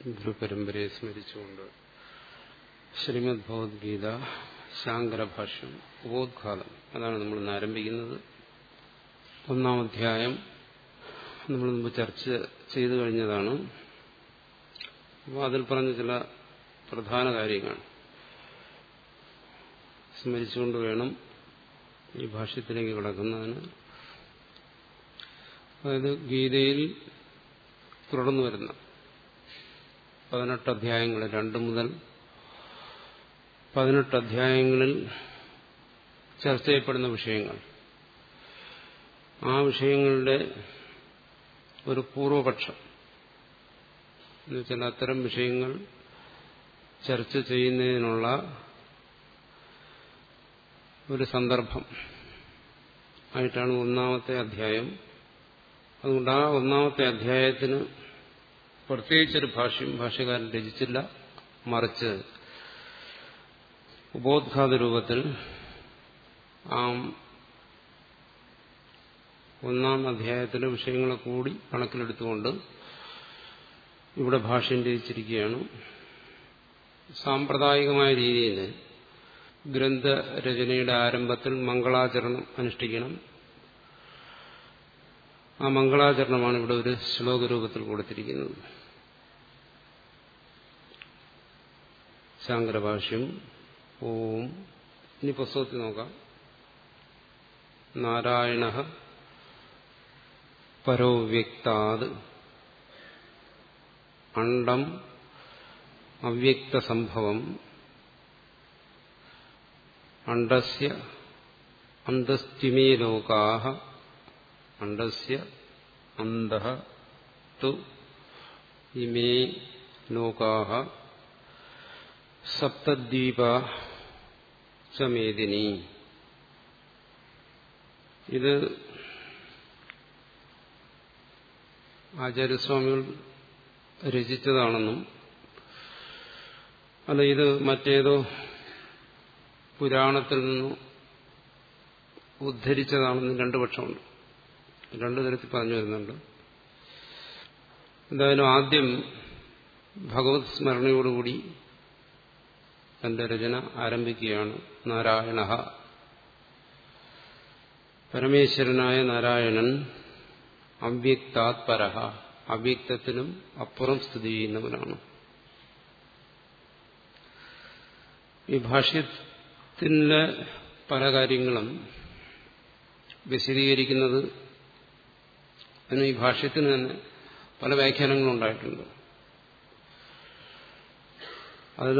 ഗുരുപരമ്പരയെ സ്മരിച്ചുകൊണ്ട് ശ്രീമദ് ഭഗവത്ഗീത ശാങ്കരഭാഷ്യം ഉപോദ്ഘാതം അതാണ് നമ്മൾ ഇന്ന് ആരംഭിക്കുന്നത് ഒന്നാം അധ്യായം നമ്മൾ മുമ്പ് ചർച്ച ചെയ്തു കഴിഞ്ഞതാണ് അപ്പോൾ അതിൽ പറഞ്ഞ ചില പ്രധാന കാര്യങ്ങൾ സ്മരിച്ചുകൊണ്ട് വേണം ഈ ഭാഷ്യത്തിലേക്ക് കിടക്കുന്നതിന് അതായത് ഗീതയിൽ തുടർന്നു വരുന്ന പതിനെട്ട് അധ്യായങ്ങൾ രണ്ട് മുതൽ പതിനെട്ട് അധ്യായങ്ങളിൽ ചർച്ച ചെയ്യപ്പെടുന്ന വിഷയങ്ങൾ ആ വിഷയങ്ങളുടെ ഒരു പൂർവപക്ഷം എന്നുവെച്ചാൽ അത്തരം വിഷയങ്ങൾ ചർച്ച ചെയ്യുന്നതിനുള്ള ഒരു സന്ദർഭം ആയിട്ടാണ് ഒന്നാമത്തെ അധ്യായം അതുകൊണ്ട് ആ ഒന്നാമത്തെ അധ്യായത്തിന് പ്രത്യേകിച്ചൊരു ഭാഷ്യം ഭാഷ്യകാരൻ രചിച്ചില്ല മറിച്ച് ഉപോദ്ഘാത രൂപത്തിൽ ആ ഒന്നാം അധ്യായത്തിലെ വിഷയങ്ങളെ കൂടി കണക്കിലെടുത്തുകൊണ്ട് ഇവിടെ ഭാഷ്യം രചിച്ചിരിക്കുകയാണ് സാമ്പ്രദായികമായ രീതിയിൽ ഗ്രന്ഥരചനയുടെ ആരംഭത്തിൽ മംഗളാചരണം അനുഷ്ഠിക്കണം ആ മംഗളാചരണമാണ് ഇവിടെ ഒരു ശ്ലോകരൂപത്തിൽ കൊടുത്തിരിക്കുന്നത് ശാങ്കരഭാഷ്യം ഓം ഇനി പുസ്തകത്തിൽ നോക്കാം നാരായണ പരോവ്യക്താത് അണ്ടം അവ്യക്തസംഭവം അണ്ടസ്യ അന്തസ്തിമേ ലോകാ അണ്ടസ്യ അന്ത തു ഇമേ ലോകാ സപ്തദ്വീപ ചമേദിനി ഇത് ആചാര്യസ്വാമികൾ രചിച്ചതാണെന്നും അല്ല ഇത് മറ്റേതോ പുരാണത്തിൽ നിന്നും ഉദ്ധരിച്ചതാണെന്നും രണ്ടു പക്ഷമുണ്ട് രണ്ടു തരത്തിൽ പറഞ്ഞു വരുന്നുണ്ട് എന്തായാലും ആദ്യം ഭഗവത് സ്മരണയോടുകൂടി തന്റെ രചന ആരംഭിക്കുകയാണ് നാരായണ പരമേശ്വരനായ നാരായണൻ അവ്യക്താത് പരഹ അവ്യക്തത്തിനും അപ്പുറം സ്ഥിതി ചെയ്യുന്നവനാണ് ഈ ഭാഷ്യത്തിലെ പല കാര്യങ്ങളും വിശദീകരിക്കുന്നത് അതിന് ഈ ഭാഷ്യത്തിന് തന്നെ പല വ്യാഖ്യാനങ്ങളും ഉണ്ടായിട്ടുണ്ട് അതിൽ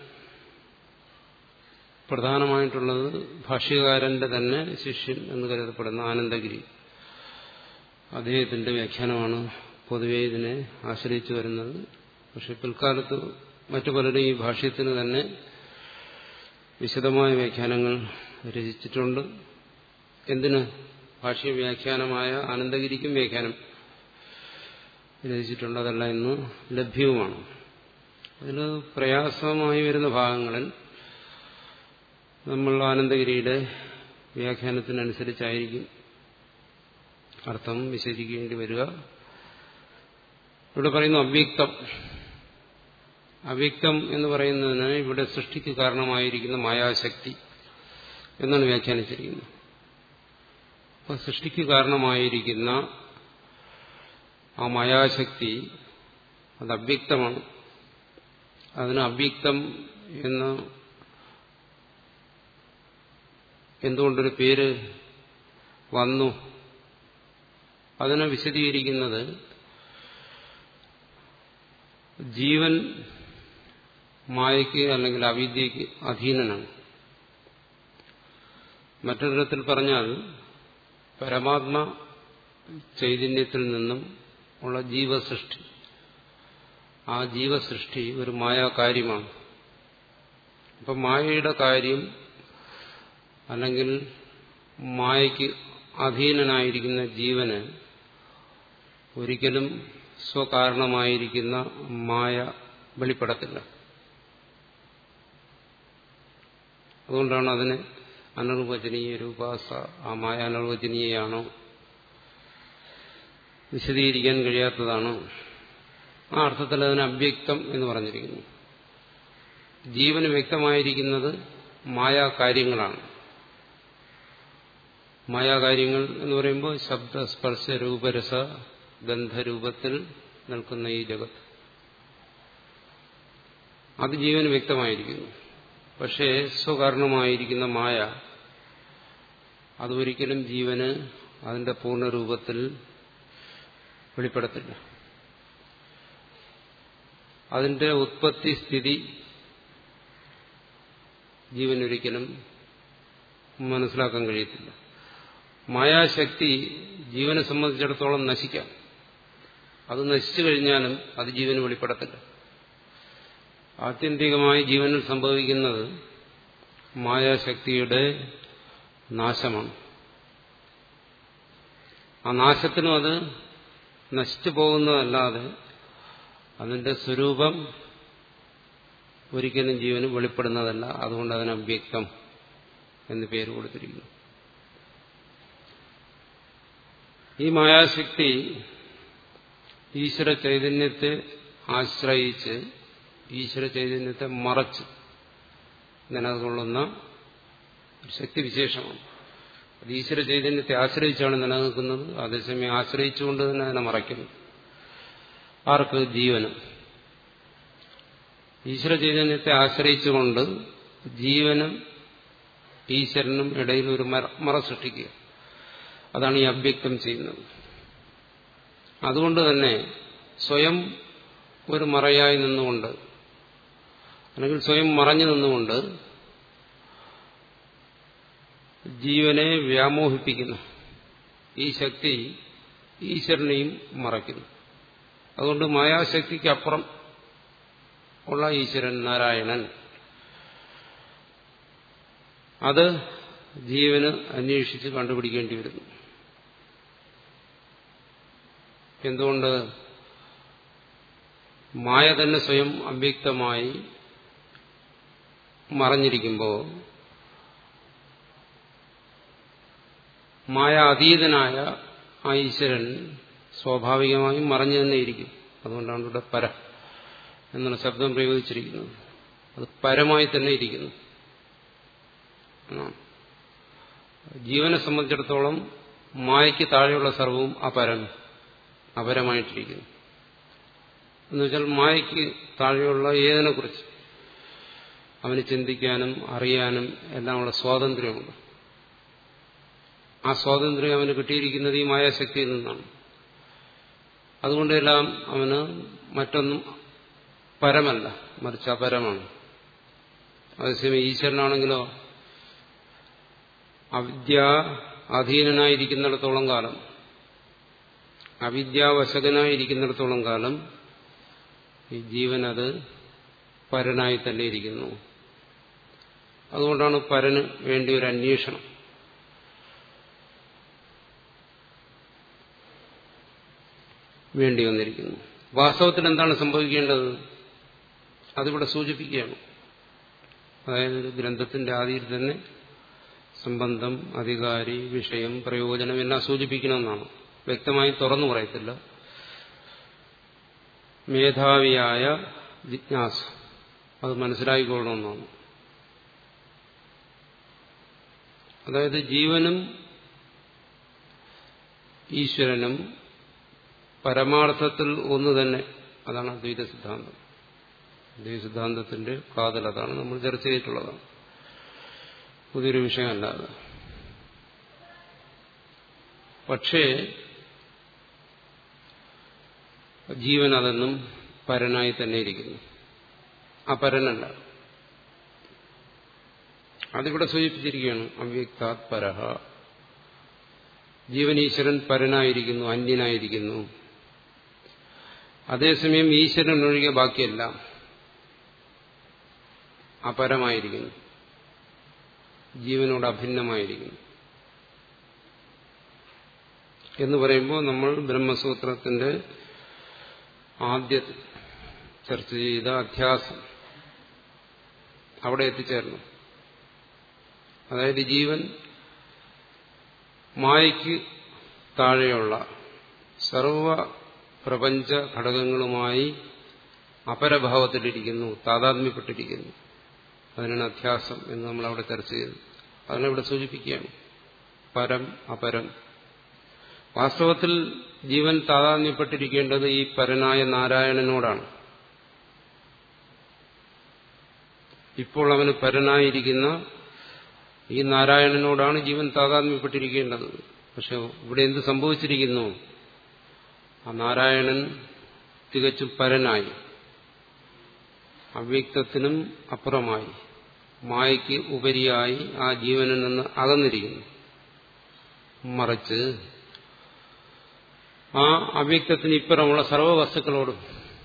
പ്രധാനമായിട്ടുള്ളത് ഭാഷ്യകാരന്റെ തന്നെ ശിഷ്യൻ എന്ന് കരുതപ്പെടുന്ന ആനന്ദഗിരി അദ്ദേഹത്തിന്റെ വ്യാഖ്യാനമാണ് പൊതുവെ ഇതിനെ ആശ്രയിച്ചു വരുന്നത് പക്ഷെ പിൽക്കാലത്ത് മറ്റു പലരും ഈ ഭാഷ്യത്തിന് തന്നെ വിശദമായ വ്യാഖ്യാനങ്ങൾ രചിച്ചിട്ടുണ്ട് എന്തിന് ഭാഷ്യ വ്യാഖ്യാനമായ ആനന്ദഗിരിക്കും വ്യാഖ്യാനം രചിച്ചിട്ടുണ്ട് അതല്ല ഇന്ന് ലഭ്യവുമാണ് അതിൽ പ്രയാസമായി വരുന്ന ഭാഗങ്ങളിൽ നമ്മൾ ആനന്ദഗിരിയുടെ വ്യാഖ്യാനത്തിനനുസരിച്ചായിരിക്കും അർത്ഥം വിശദീകരിക്കേണ്ടി വരിക ഇവിടെ പറയുന്നു അവ്യക്തം അവ്യക്തം എന്ന് പറയുന്നതിന് ഇവിടെ സൃഷ്ടിക്ക് കാരണമായിരിക്കുന്ന മായാശക്തി എന്നാണ് വ്യാഖ്യാനിച്ചിരിക്കുന്നത് അപ്പൊ സൃഷ്ടിക്ക് കാരണമായിരിക്കുന്ന ആ മായാശക്തി അത് അവ്യക്തമാണ് അതിന് അവ്യക്തം എന്ന് എന്തുകൊണ്ടൊരു പേര് വന്നു അതിനെ വിശദീകരിക്കുന്നത് ജീവൻ മായയ്ക്ക് അല്ലെങ്കിൽ അവിദ്യയ്ക്ക് അധീനനാണ് മറ്റൊരു തരത്തിൽ പറഞ്ഞാൽ പരമാത്മ ചൈതന്യത്തിൽ നിന്നും ഉള്ള ജീവസൃഷ്ടി ആ ജീവസൃഷ്ടി ഒരു മായാകാര്യമാണ് അപ്പം മായയുടെ കാര്യം അല്ലെങ്കിൽ മായയ്ക്ക് അധീനനായിരിക്കുന്ന ജീവന് ഒരിക്കലും സ്വകാരണമായിരിക്കുന്ന മായ വെളിപ്പെടത്തില്ല അതുകൊണ്ടാണ് അതിന് അനർവചനീയ രൂപാസ ആ മായ അനർവചനീയാണോ വിശദീകരിക്കാൻ കഴിയാത്തതാണ് ആ അർത്ഥത്തിൽ അതിന് അവ്യക്തം എന്ന് പറഞ്ഞിരിക്കുന്നു ജീവന് വ്യക്തമായിരിക്കുന്നത് മായാകാര്യങ്ങളാണ് മായാകാര്യങ്ങൾ എന്ന് പറയുമ്പോൾ ശബ്ദ സ്പർശ രൂപരസ ഗന്ധരൂപത്തിൽ നിൽക്കുന്ന ഈ ജഗത്ത് അത് ജീവന് വ്യക്തമായിരിക്കുന്നു പക്ഷേ സ്വകാരണമായിരിക്കുന്ന മായ അതൊരിക്കലും ജീവന് അതിന്റെ പൂർണ്ണരൂപത്തിൽ വെളിപ്പെടത്തില്ല അതിന്റെ ഉത്പത്തി സ്ഥിതി ജീവനൊരിക്കലും മനസ്സിലാക്കാൻ കഴിയത്തില്ല മായാശക്തി ജീവനെ സംബന്ധിച്ചിടത്തോളം നശിക്കാം അത് നശിച്ചു കഴിഞ്ഞാലും അത് ജീവന് വെളിപ്പെടത്തില്ല ആത്യന്തികമായി ജീവനിൽ സംഭവിക്കുന്നത് മായാശക്തിയുടെ നാശമാണ് ആ നാശത്തിനും അത് നശിച്ചു പോകുന്നതല്ലാതെ അതിന്റെ സ്വരൂപം ഒരിക്കലും ജീവന് വെളിപ്പെടുന്നതല്ല അതുകൊണ്ട് അതിന് അവ്യക്തം എന്ന് പേര് കൊടുത്തിരിക്കുന്നു ഈ മായാശക്തി ഈശ്വര ചൈതന്യത്തെ ആശ്രയിച്ച് ഈശ്വര ചൈതന്യത്തെ മറച്ച് നിലകൊള്ളുന്ന ഒരു ശക്തിവിശേഷമാണ് അത് ഈശ്വര ചൈതന്യത്തെ ആശ്രയിച്ചാണ് നിലനിൽക്കുന്നത് അതേസമയം ആശ്രയിച്ചുകൊണ്ട് തന്നെ അതിനെ മറയ്ക്കുന്നു ആർക്ക് ജീവനും ഈശ്വര ചൈതന്യത്തെ ആശ്രയിച്ചുകൊണ്ട് ജീവനും ഈശ്വരനും ഇടയിൽ ഒരു മറ സൃഷ്ടിക്കുക അതാണ് ഈ അവ്യക്തം ചെയ്യുന്നത് അതുകൊണ്ട് തന്നെ സ്വയം ഒരു മറയായി നിന്നുകൊണ്ട് അല്ലെങ്കിൽ സ്വയം മറഞ്ഞു നിന്നുകൊണ്ട് ജീവനെ വ്യാമോഹിപ്പിക്കുന്നു ഈ ശക്തി ഈശ്വരനെയും മറയ്ക്കുന്നു അതുകൊണ്ട് മായാശക്തിക്ക് അപ്പുറം ഉള്ള ഈശ്വരൻ നാരായണൻ അത് ജീവന് അന്വേഷിച്ച് കണ്ടുപിടിക്കേണ്ടി വരുന്നു എന്തുകൊണ്ട് മായ തന്നെ സ്വയം അവ്യക്തമായി മറഞ്ഞിരിക്കുമ്പോൾ മായ അതീതനായ ആ ഈശ്വരൻ സ്വാഭാവികമായും മറഞ്ഞു തന്നെ ഇരിക്കും അതുകൊണ്ടാണ് ഇവിടെ പര എന്നുള്ള ശബ്ദം പ്രയോഗിച്ചിരിക്കുന്നത് അത് പരമായി തന്നെ ഇരിക്കുന്നു ജീവനെ സംബന്ധിച്ചിടത്തോളം മായയ്ക്ക് താഴെയുള്ള സർവവും അപരം അപരമായിട്ടിരിക്കുന്നു എന്നുവെച്ചാൽ മായയ്ക്ക് താഴെയുള്ള ഏതിനെക്കുറിച്ച് അവന് ചിന്തിക്കാനും അറിയാനും എല്ലാമുള്ള സ്വാതന്ത്ര്യമുണ്ട് ആ സ്വാതന്ത്ര്യം അവന് കിട്ടിയിരിക്കുന്നത് ഈ മായാശക്തിയിൽ നിന്നാണ് അതുകൊണ്ടെല്ലാം അവന് മറ്റൊന്നും പരമല്ല മറിച്ച് അപരമാണ് അതേസമയം ഈശ്വരനാണെങ്കിലോ അവിദ്യ അധീനനായിരിക്കുന്നിടത്തോളം കാലം അവിദ്യാവശകനായിരിക്കുന്നിടത്തോളം കാലം ഈ ജീവൻ അത് പരനായി തന്നെ ഇരിക്കുന്നു അതുകൊണ്ടാണ് പരന് വേണ്ടി ഒരു അന്വേഷണം വേണ്ടി വന്നിരിക്കുന്നു വാസ്തവത്തിൽ എന്താണ് സംഭവിക്കേണ്ടത് അതിവിടെ സൂചിപ്പിക്കുകയാണ് അതായത് ഒരു ഗ്രന്ഥത്തിന്റെ ആദിയിൽ തന്നെ സംബന്ധം അധികാരി വിഷയം പ്രയോജനം എല്ലാം സൂചിപ്പിക്കണമെന്നാണ് വ്യക്തമായി തുറന്നു പറയത്തില്ല മേധാവിയായ ജിജ്ഞാസ അത് മനസ്സിലാക്കിക്കൊള്ളണമെന്നാണ് അതായത് ജീവനും ഈശ്വരനും പരമാർത്ഥത്തിൽ ഒന്ന് തന്നെ അതാണ് അദ്വൈത സിദ്ധാന്തം അദ്വൈത സിദ്ധാന്തത്തിന്റെ കാതൽ അതാണ് നമ്മൾ ചർച്ച ചെയ്തിട്ടുള്ളതാണ് പുതിയൊരു വിഷയമല്ലാതെ പക്ഷേ ജീവൻ അതെന്നും പരനായി തന്നെ ഇരിക്കുന്നു അപരനല്ല അതിവിടെ സൂചിപ്പിച്ചിരിക്കുകയാണ് അവ്യക്താത് പരഹ ജീവൻ ഈശ്വരൻ പരനായിരിക്കുന്നു അന്യനായിരിക്കുന്നു അതേസമയം ഈശ്വരൻ ഒഴികെ ബാക്കിയെല്ലാം അപരമായിരിക്കുന്നു ജീവനോട് അഭിന്നമായിരിക്കുന്നു എന്ന് പറയുമ്പോൾ നമ്മൾ ബ്രഹ്മസൂത്രത്തിന്റെ ആദ്യ ചർച്ച ചെയ്ത അധ്യാസം അവിടെ എത്തിച്ചേർന്നു അതായത് ജീവൻ മായയ്ക്ക് താഴെയുള്ള സർവ പ്രപഞ്ച ഘടകങ്ങളുമായി അപരഭാവത്തിലിരിക്കുന്നു താതാത്മ്യപ്പെട്ടിരിക്കുന്നു അതിനാണ് അധ്യാസം എന്ന് നമ്മൾ അവിടെ ചർച്ച ചെയ്തത് അതിനെ ഇവിടെ സൂചിപ്പിക്കുകയാണ് പരം അപരം വാസ്തവത്തിൽ ജീവൻ താതാത്മ്യപ്പെട്ടിരിക്കേണ്ടത് ഈ പരനായ നാരായണനോടാണ് ഇപ്പോൾ അവന് പരനായിരിക്കുന്ന ഈ നാരായണനോടാണ് ജീവൻ താതാത്മ്യപ്പെട്ടിരിക്കേണ്ടത് പക്ഷെ ഇവിടെ എന്ത് സംഭവിച്ചിരിക്കുന്നു ആ നാരായണൻ തികച്ചും പരനായി അവ്യക്തത്തിനും അപ്പുറമായി മായയ്ക്ക് ഉപരിയായി ആ ജീവനിൽ നിന്ന് അകന്നിരിക്കുന്നു മറിച്ച് ആ അവ്യക്തത്തിന് ഇപ്പുറമുള്ള സർവവസ്തുക്കളോടും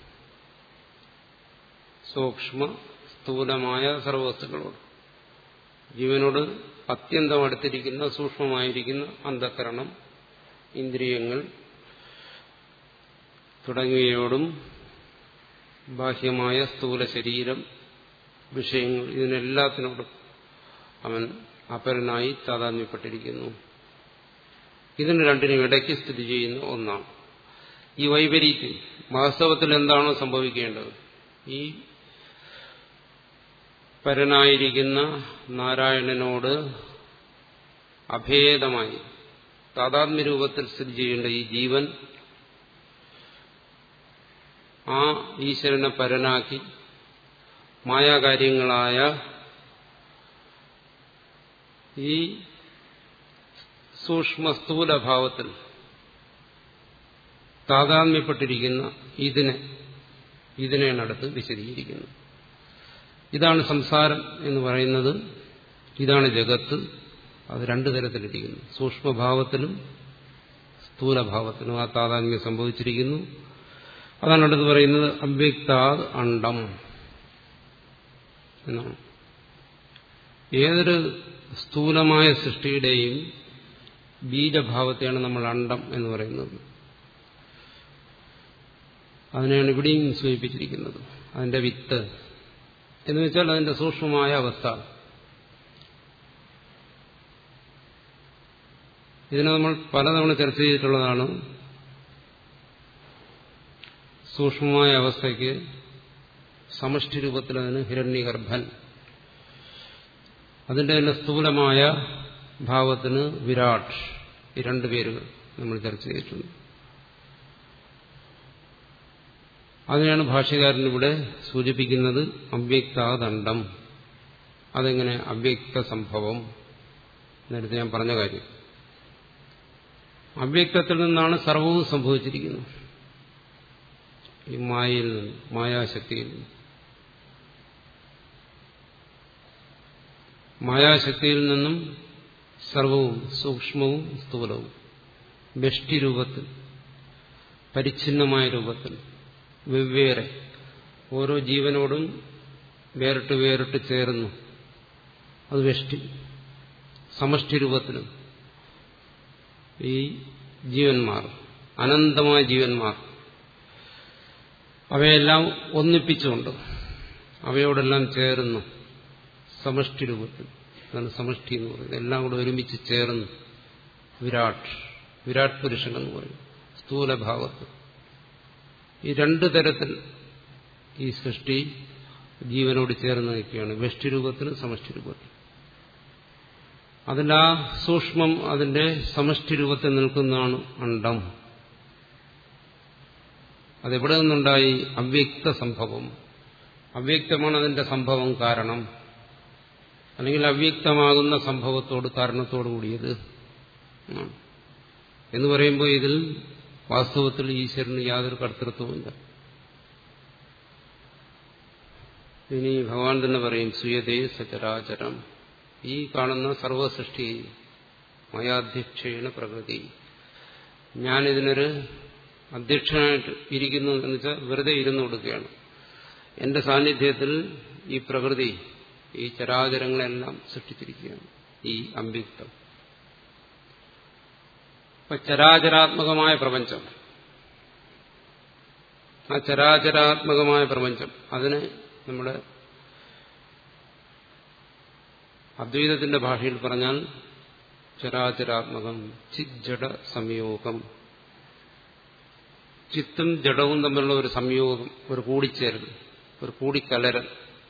സൂക്ഷ്മ സ്ഥൂലമായ സർവവസ്തുക്കളോടും ജീവനോട് അത്യന്തം അടുത്തിരിക്കുന്ന സൂക്ഷ്മമായിരിക്കുന്ന അന്ധകരണം ഇന്ദ്രിയങ്ങൾ തുടങ്ങിയവയോടും ബാഹ്യമായ സ്ഥൂല ശരീരം വിഷയങ്ങൾ ഇതിനെല്ലാത്തിനോടും അവൻ അപരനായി താതാത്മ്യപ്പെട്ടിരിക്കുന്നു ഇതിന് രണ്ടിനും ഇടയ്ക്ക് സ്ഥിതി ചെയ്യുന്ന ഒന്നാണ് ഈ വൈപരീത്യം വാസ്തവത്തിൽ എന്താണോ സംഭവിക്കേണ്ടത് ഈ പരനായിരിക്കുന്ന നാരായണനോട് അഭേദമായി താതാത്മ്യ രൂപത്തിൽ സ്ഥിതി ചെയ്യേണ്ട ഈ ജീവൻ ആ ഈശ്വരനെ പരനാക്കി മായാകാര്യങ്ങളായ ഈ സൂക്ഷ്മ സ്ഥൂലഭാവത്തിൽ താതാത്മ്യപ്പെട്ടിരിക്കുന്ന ഇതിനെ ഇതിനെയാണ് അടുത്ത് വിശദീകരിക്കുന്നത് ഇതാണ് സംസാരം എന്ന് പറയുന്നത് ഇതാണ് ജഗത്ത് അത് രണ്ടു തരത്തിലിരിക്കുന്നു സൂക്ഷ്മഭാവത്തിലും സ്ഥൂലഭാവത്തിലും ആ താതാത്മ്യം സംഭവിച്ചിരിക്കുന്നു അതാണ് അടുത്ത് പറയുന്നത് അവ്യക്താത് അണ്ടം എന്നാണ് ഏതൊരു സ്ഥൂലമായ സൃഷ്ടിയുടെയും ബീജഭാവത്തെയാണ് നമ്മൾ അണ്ടം എന്ന് പറയുന്നത് അതിനെയാണ് ഇവിടെയും സൂചിപ്പിച്ചിരിക്കുന്നത് അതിന്റെ വിത്ത് എന്ന് വെച്ചാൽ അതിന്റെ സൂക്ഷ്മമായ അവസ്ഥ ഇതിനെ നമ്മൾ പലതവണ ചർച്ച ചെയ്തിട്ടുള്ളതാണ് സൂക്ഷ്മമായ അവസ്ഥയ്ക്ക് സമഷ്ടി രൂപത്തിൽ അതിന് ഹിരണ്യഗർഭൻ അതിന്റെ തന്നെ സ്ഥൂലമായ ഭാവത്തിന് വിരാട് ഈ രണ്ട് പേരുകൾ നമ്മൾ ചർച്ച ചെയ്തിട്ടുണ്ട് അതിനെയാണ് ഭാഷ്യകാരൻ ഇവിടെ സൂചിപ്പിക്കുന്നത് അവ്യക്താദണ്ഡം അതെങ്ങനെ അവ്യക്ത സംഭവം നേരത്തെ ഞാൻ പറഞ്ഞ കാര്യം അവ്യക്തത്തിൽ നിന്നാണ് സർവവും സംഭവിച്ചിരിക്കുന്നത് ഈ മായയിൽ നിന്ന് മായാശക്തിയിൽ നിന്ന് മായാശക്തിയിൽ നിന്നും സർവവും സൂക്ഷ്മവും സ്ഥൂലവും ബഷ്ടി രൂപത്തിൽ പരിച്ഛിന്നമായ രൂപത്തിൽ വെവ്വേറെ ഓരോ ജീവനോടും വേറിട്ട് വേറിട്ട് ചേർന്നു അത് വെഷ്ടി സമഷ്ടി രൂപത്തിലും ഈ ജീവന്മാർ അനന്തമായ ജീവന്മാർ അവയെല്ലാം ഒന്നിപ്പിച്ചുകൊണ്ട് അവയോടെല്ലാം ചേർന്നു സമഷ്ടി രൂപത്തിൽ അതാണ് സമഷ്ടി എന്ന് പറയുന്നത് എല്ലാം കൂടെ ഒരുമിച്ച് ചേർന്ന് വിരാട് വിരാട് പുരുഷൻ എന്ന് പറയും സ്ഥൂലഭാവത്ത് ഈ രണ്ടു തരത്തിൽ ഈ സൃഷ്ടി ജീവനോട് ചേർന്ന് നിൽക്കുകയാണ് വെഷ്ടി രൂപത്തിലും സമഷ്ടി രൂപത്തിലും അതിൽ ആ സൂക്ഷ്മം അതിന്റെ സമഷ്ടി രൂപത്തിൽ നിൽക്കുന്നതാണ് അണ്ടം അതെവിടെ നിന്നുണ്ടായി അവ്യക്ത സംഭവം അവ്യക്തമാണ് അതിന്റെ സംഭവം കാരണം അല്ലെങ്കിൽ അവ്യക്തമാകുന്ന സംഭവത്തോട് കാരണത്തോടു കൂടിയത് എന്ന് പറയുമ്പോൾ ഇതിൽ വാസ്തവത്തിൽ ഈശ്വരന് യാതൊരു കർത്തൃത്വമില്ല ഇനി ഭഗവാൻ തന്നെ പറയും സുയതേ സചരാചരം ഈ കാണുന്ന സർവസൃഷ്ടി മയാധ്യക്ഷേണ പ്രകൃതി ഞാനിതിനൊരു അധ്യക്ഷനായിട്ട് ഇരിക്കുന്നു എന്ന് വെച്ചാൽ വെറുതെ ഇരുന്നു കൊടുക്കുകയാണ് എന്റെ സാന്നിധ്യത്തിൽ ഈ പ്രകൃതി ഈ ചരാചരങ്ങളെല്ലാം സൃഷ്ടിച്ചിരിക്കുകയാണ് ഈ അമ്പിക്തം അപ്പൊ ചരാചരാത്മകമായ പ്രപഞ്ചം ആ ചരാചരാത്മകമായ പ്രപഞ്ചം അതിന് നമ്മുടെ അദ്വൈതത്തിന്റെ ഭാഷയിൽ പറഞ്ഞാൽ ചരാചരാത്മകം ചിജ്ജട സംയോഗം ചിത്തും ജഡവും തമ്മിലുള്ള ഒരു സംയോഗം ഒരു കൂടിച്ചേരൽ ഒരു കൂടിക്കലരൽ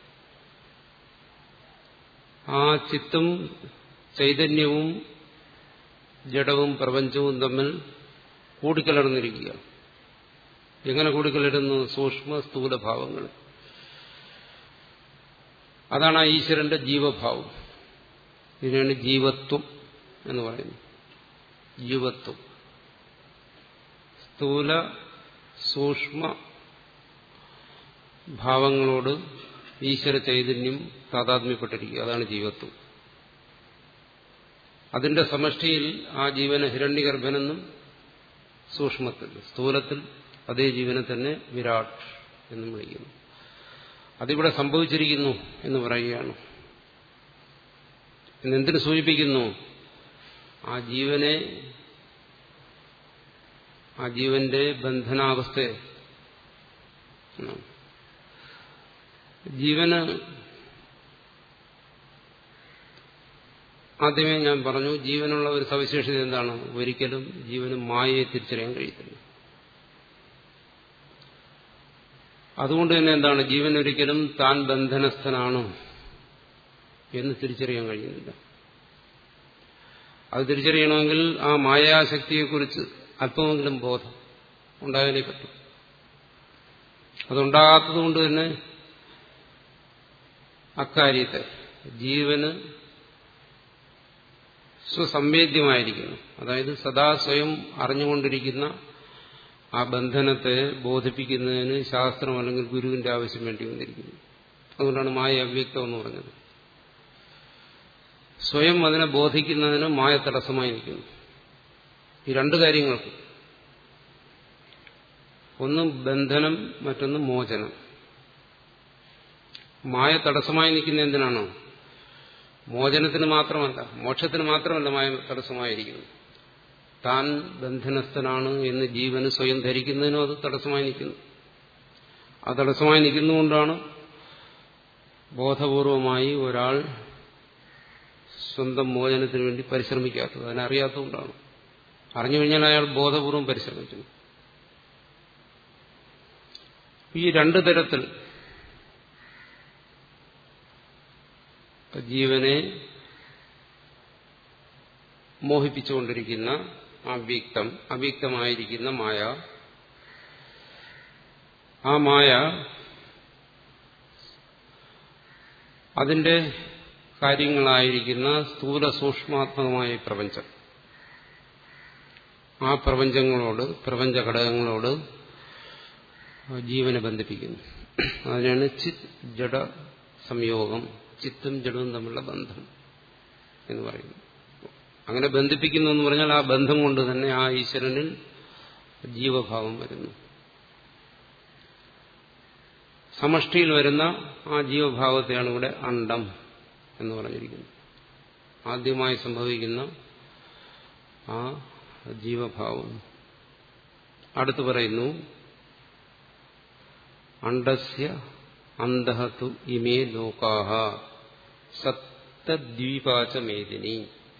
ആ ചിത്തും ചൈതന്യവും ജഡവും പ്രപഞ്ചവും തമ്മിൽ കൂടിക്കലർന്നിരിക്കുക എങ്ങനെ കൂടിക്കലരുന്നു സൂക്ഷ്മ സ്ഥൂല ഭാവങ്ങൾ അതാണ് ആ ഈശ്വരന്റെ ജീവഭാവം ഇതിനാണ് ജീവത്വം എന്ന് പറയുന്നത് ജീവത്വം സ്ഥൂല സൂക്ഷ്മ ഭാവങ്ങളോട് ഈശ്വര ചൈതന്യം താതാത്മ്യപ്പെട്ടിരിക്കുക അതാണ് ജീവത്വം അതിന്റെ സമഷ്ടിയിൽ ആ ജീവനെ ഹിരണ്യഗർഭനെന്നും സൂക്ഷ്മത്തിൽ സ്ഥൂലത്തിൽ അതേ ജീവനെ തന്നെ വിരാട് എന്നും വിളിക്കുന്നു അതിവിടെ സംഭവിച്ചിരിക്കുന്നു എന്ന് പറയുകയാണ് എന്നെന്തിനു സൂചിപ്പിക്കുന്നു ആ ജീവനെ ആ ജീവന്റെ ബന്ധനാവസ്ഥയെ ജീവന് ആദ്യമേ ഞാൻ പറഞ്ഞു ജീവനുള്ള ഒരു സവിശേഷത എന്താണ് ഒരിക്കലും ജീവന് മായയെ തിരിച്ചറിയാൻ കഴിയത്തില്ല അതുകൊണ്ട് തന്നെ എന്താണ് ജീവൻ ഒരിക്കലും താൻ ബന്ധനസ്ഥനാണ് എന്ന് തിരിച്ചറിയാൻ കഴിയുന്നില്ല അത് തിരിച്ചറിയണമെങ്കിൽ ആ മായാശക്തിയെക്കുറിച്ച് അല്പമെങ്കിലും ബോധം ഉണ്ടായാലേ പറ്റും അതുണ്ടാകാത്തതുകൊണ്ട് തന്നെ അക്കാര്യത്തെ ജീവന് സ്വസംവേദ്യമായിരിക്കുന്നു അതായത് സദാ സ്വയം അറിഞ്ഞുകൊണ്ടിരിക്കുന്ന ആ ബന്ധനത്തെ ബോധിപ്പിക്കുന്നതിന് ശാസ്ത്രം അല്ലെങ്കിൽ ഗുരുവിന്റെ ആവശ്യം വേണ്ടി വന്നിരിക്കുന്നു അതുകൊണ്ടാണ് മായ അവ്യക്തം എന്ന് പറഞ്ഞത് സ്വയം അതിനെ ബോധിക്കുന്നതിന് മായ തടസ്സമായി നിൽക്കുന്നു ഈ രണ്ട് കാര്യങ്ങൾക്കും ഒന്ന് ബന്ധനം മറ്റൊന്ന് മോചനം മായ തടസ്സമായി നിൽക്കുന്ന എന്തിനാണോ മോചനത്തിന് മാത്രമല്ല മോക്ഷത്തിന് മാത്രമല്ല മായ തടസ്സമായിരിക്കുന്നു താൻ ബന്ധനസ്ഥനാണ് എന്ന് ജീവന് സ്വയം ധരിക്കുന്നതിനും അത് തടസ്സമായി നിൽക്കുന്നു ആ തടസ്സമായി നിൽക്കുന്നുകൊണ്ടാണ് ബോധപൂർവമായി ഒരാൾ സ്വന്തം മോചനത്തിന് വേണ്ടി പരിശ്രമിക്കാത്തത് അതിനറിയാത്തതുകൊണ്ടാണ് അറിഞ്ഞു കഴിഞ്ഞാൽ അയാൾ ബോധപൂർവം പരിശ്രമിക്കുന്നു ഈ രണ്ടു തരത്തിൽ ജീവനെ മോഹിപ്പിച്ചുകൊണ്ടിരിക്കുന്ന അവ്യക്തം അവ്യക്തമായിരിക്കുന്ന മായ ആ മായ അതിന്റെ കാര്യങ്ങളായിരിക്കുന്ന സ്ഥൂല സൂക്ഷ്മാത്മകമായ പ്രപഞ്ചം ആ പ്രപഞ്ചങ്ങളോട് പ്രപഞ്ച ഘടകങ്ങളോട് ജീവനെ ബന്ധിപ്പിക്കുന്നു അതിനാണ് ചിത് ജഡ സംയോഗം ചിത്തും ജഡവും തമ്മിലുള്ള ബന്ധം എന്ന് പറയുന്നു അങ്ങനെ ബന്ധിപ്പിക്കുന്നു എന്ന് പറഞ്ഞാൽ ആ ബന്ധം കൊണ്ട് തന്നെ ആ ഈശ്വരനിൽ ജീവഭാവം വരുന്നു സമഷ്ടിയിൽ വരുന്ന ആ ജീവഭാവത്തെയാണ് ഇവിടെ അണ്ടം എന്ന് പറഞ്ഞിരിക്കുന്നത് ആദ്യമായി സംഭവിക്കുന്ന ആ ജീവഭാവം അടുത്ത് പറയുന്നു അണ്ടസ്യ അന്തഹത്തു ഇമേ ലോകാഹ സപ്തദ്വീപാച മേദിനി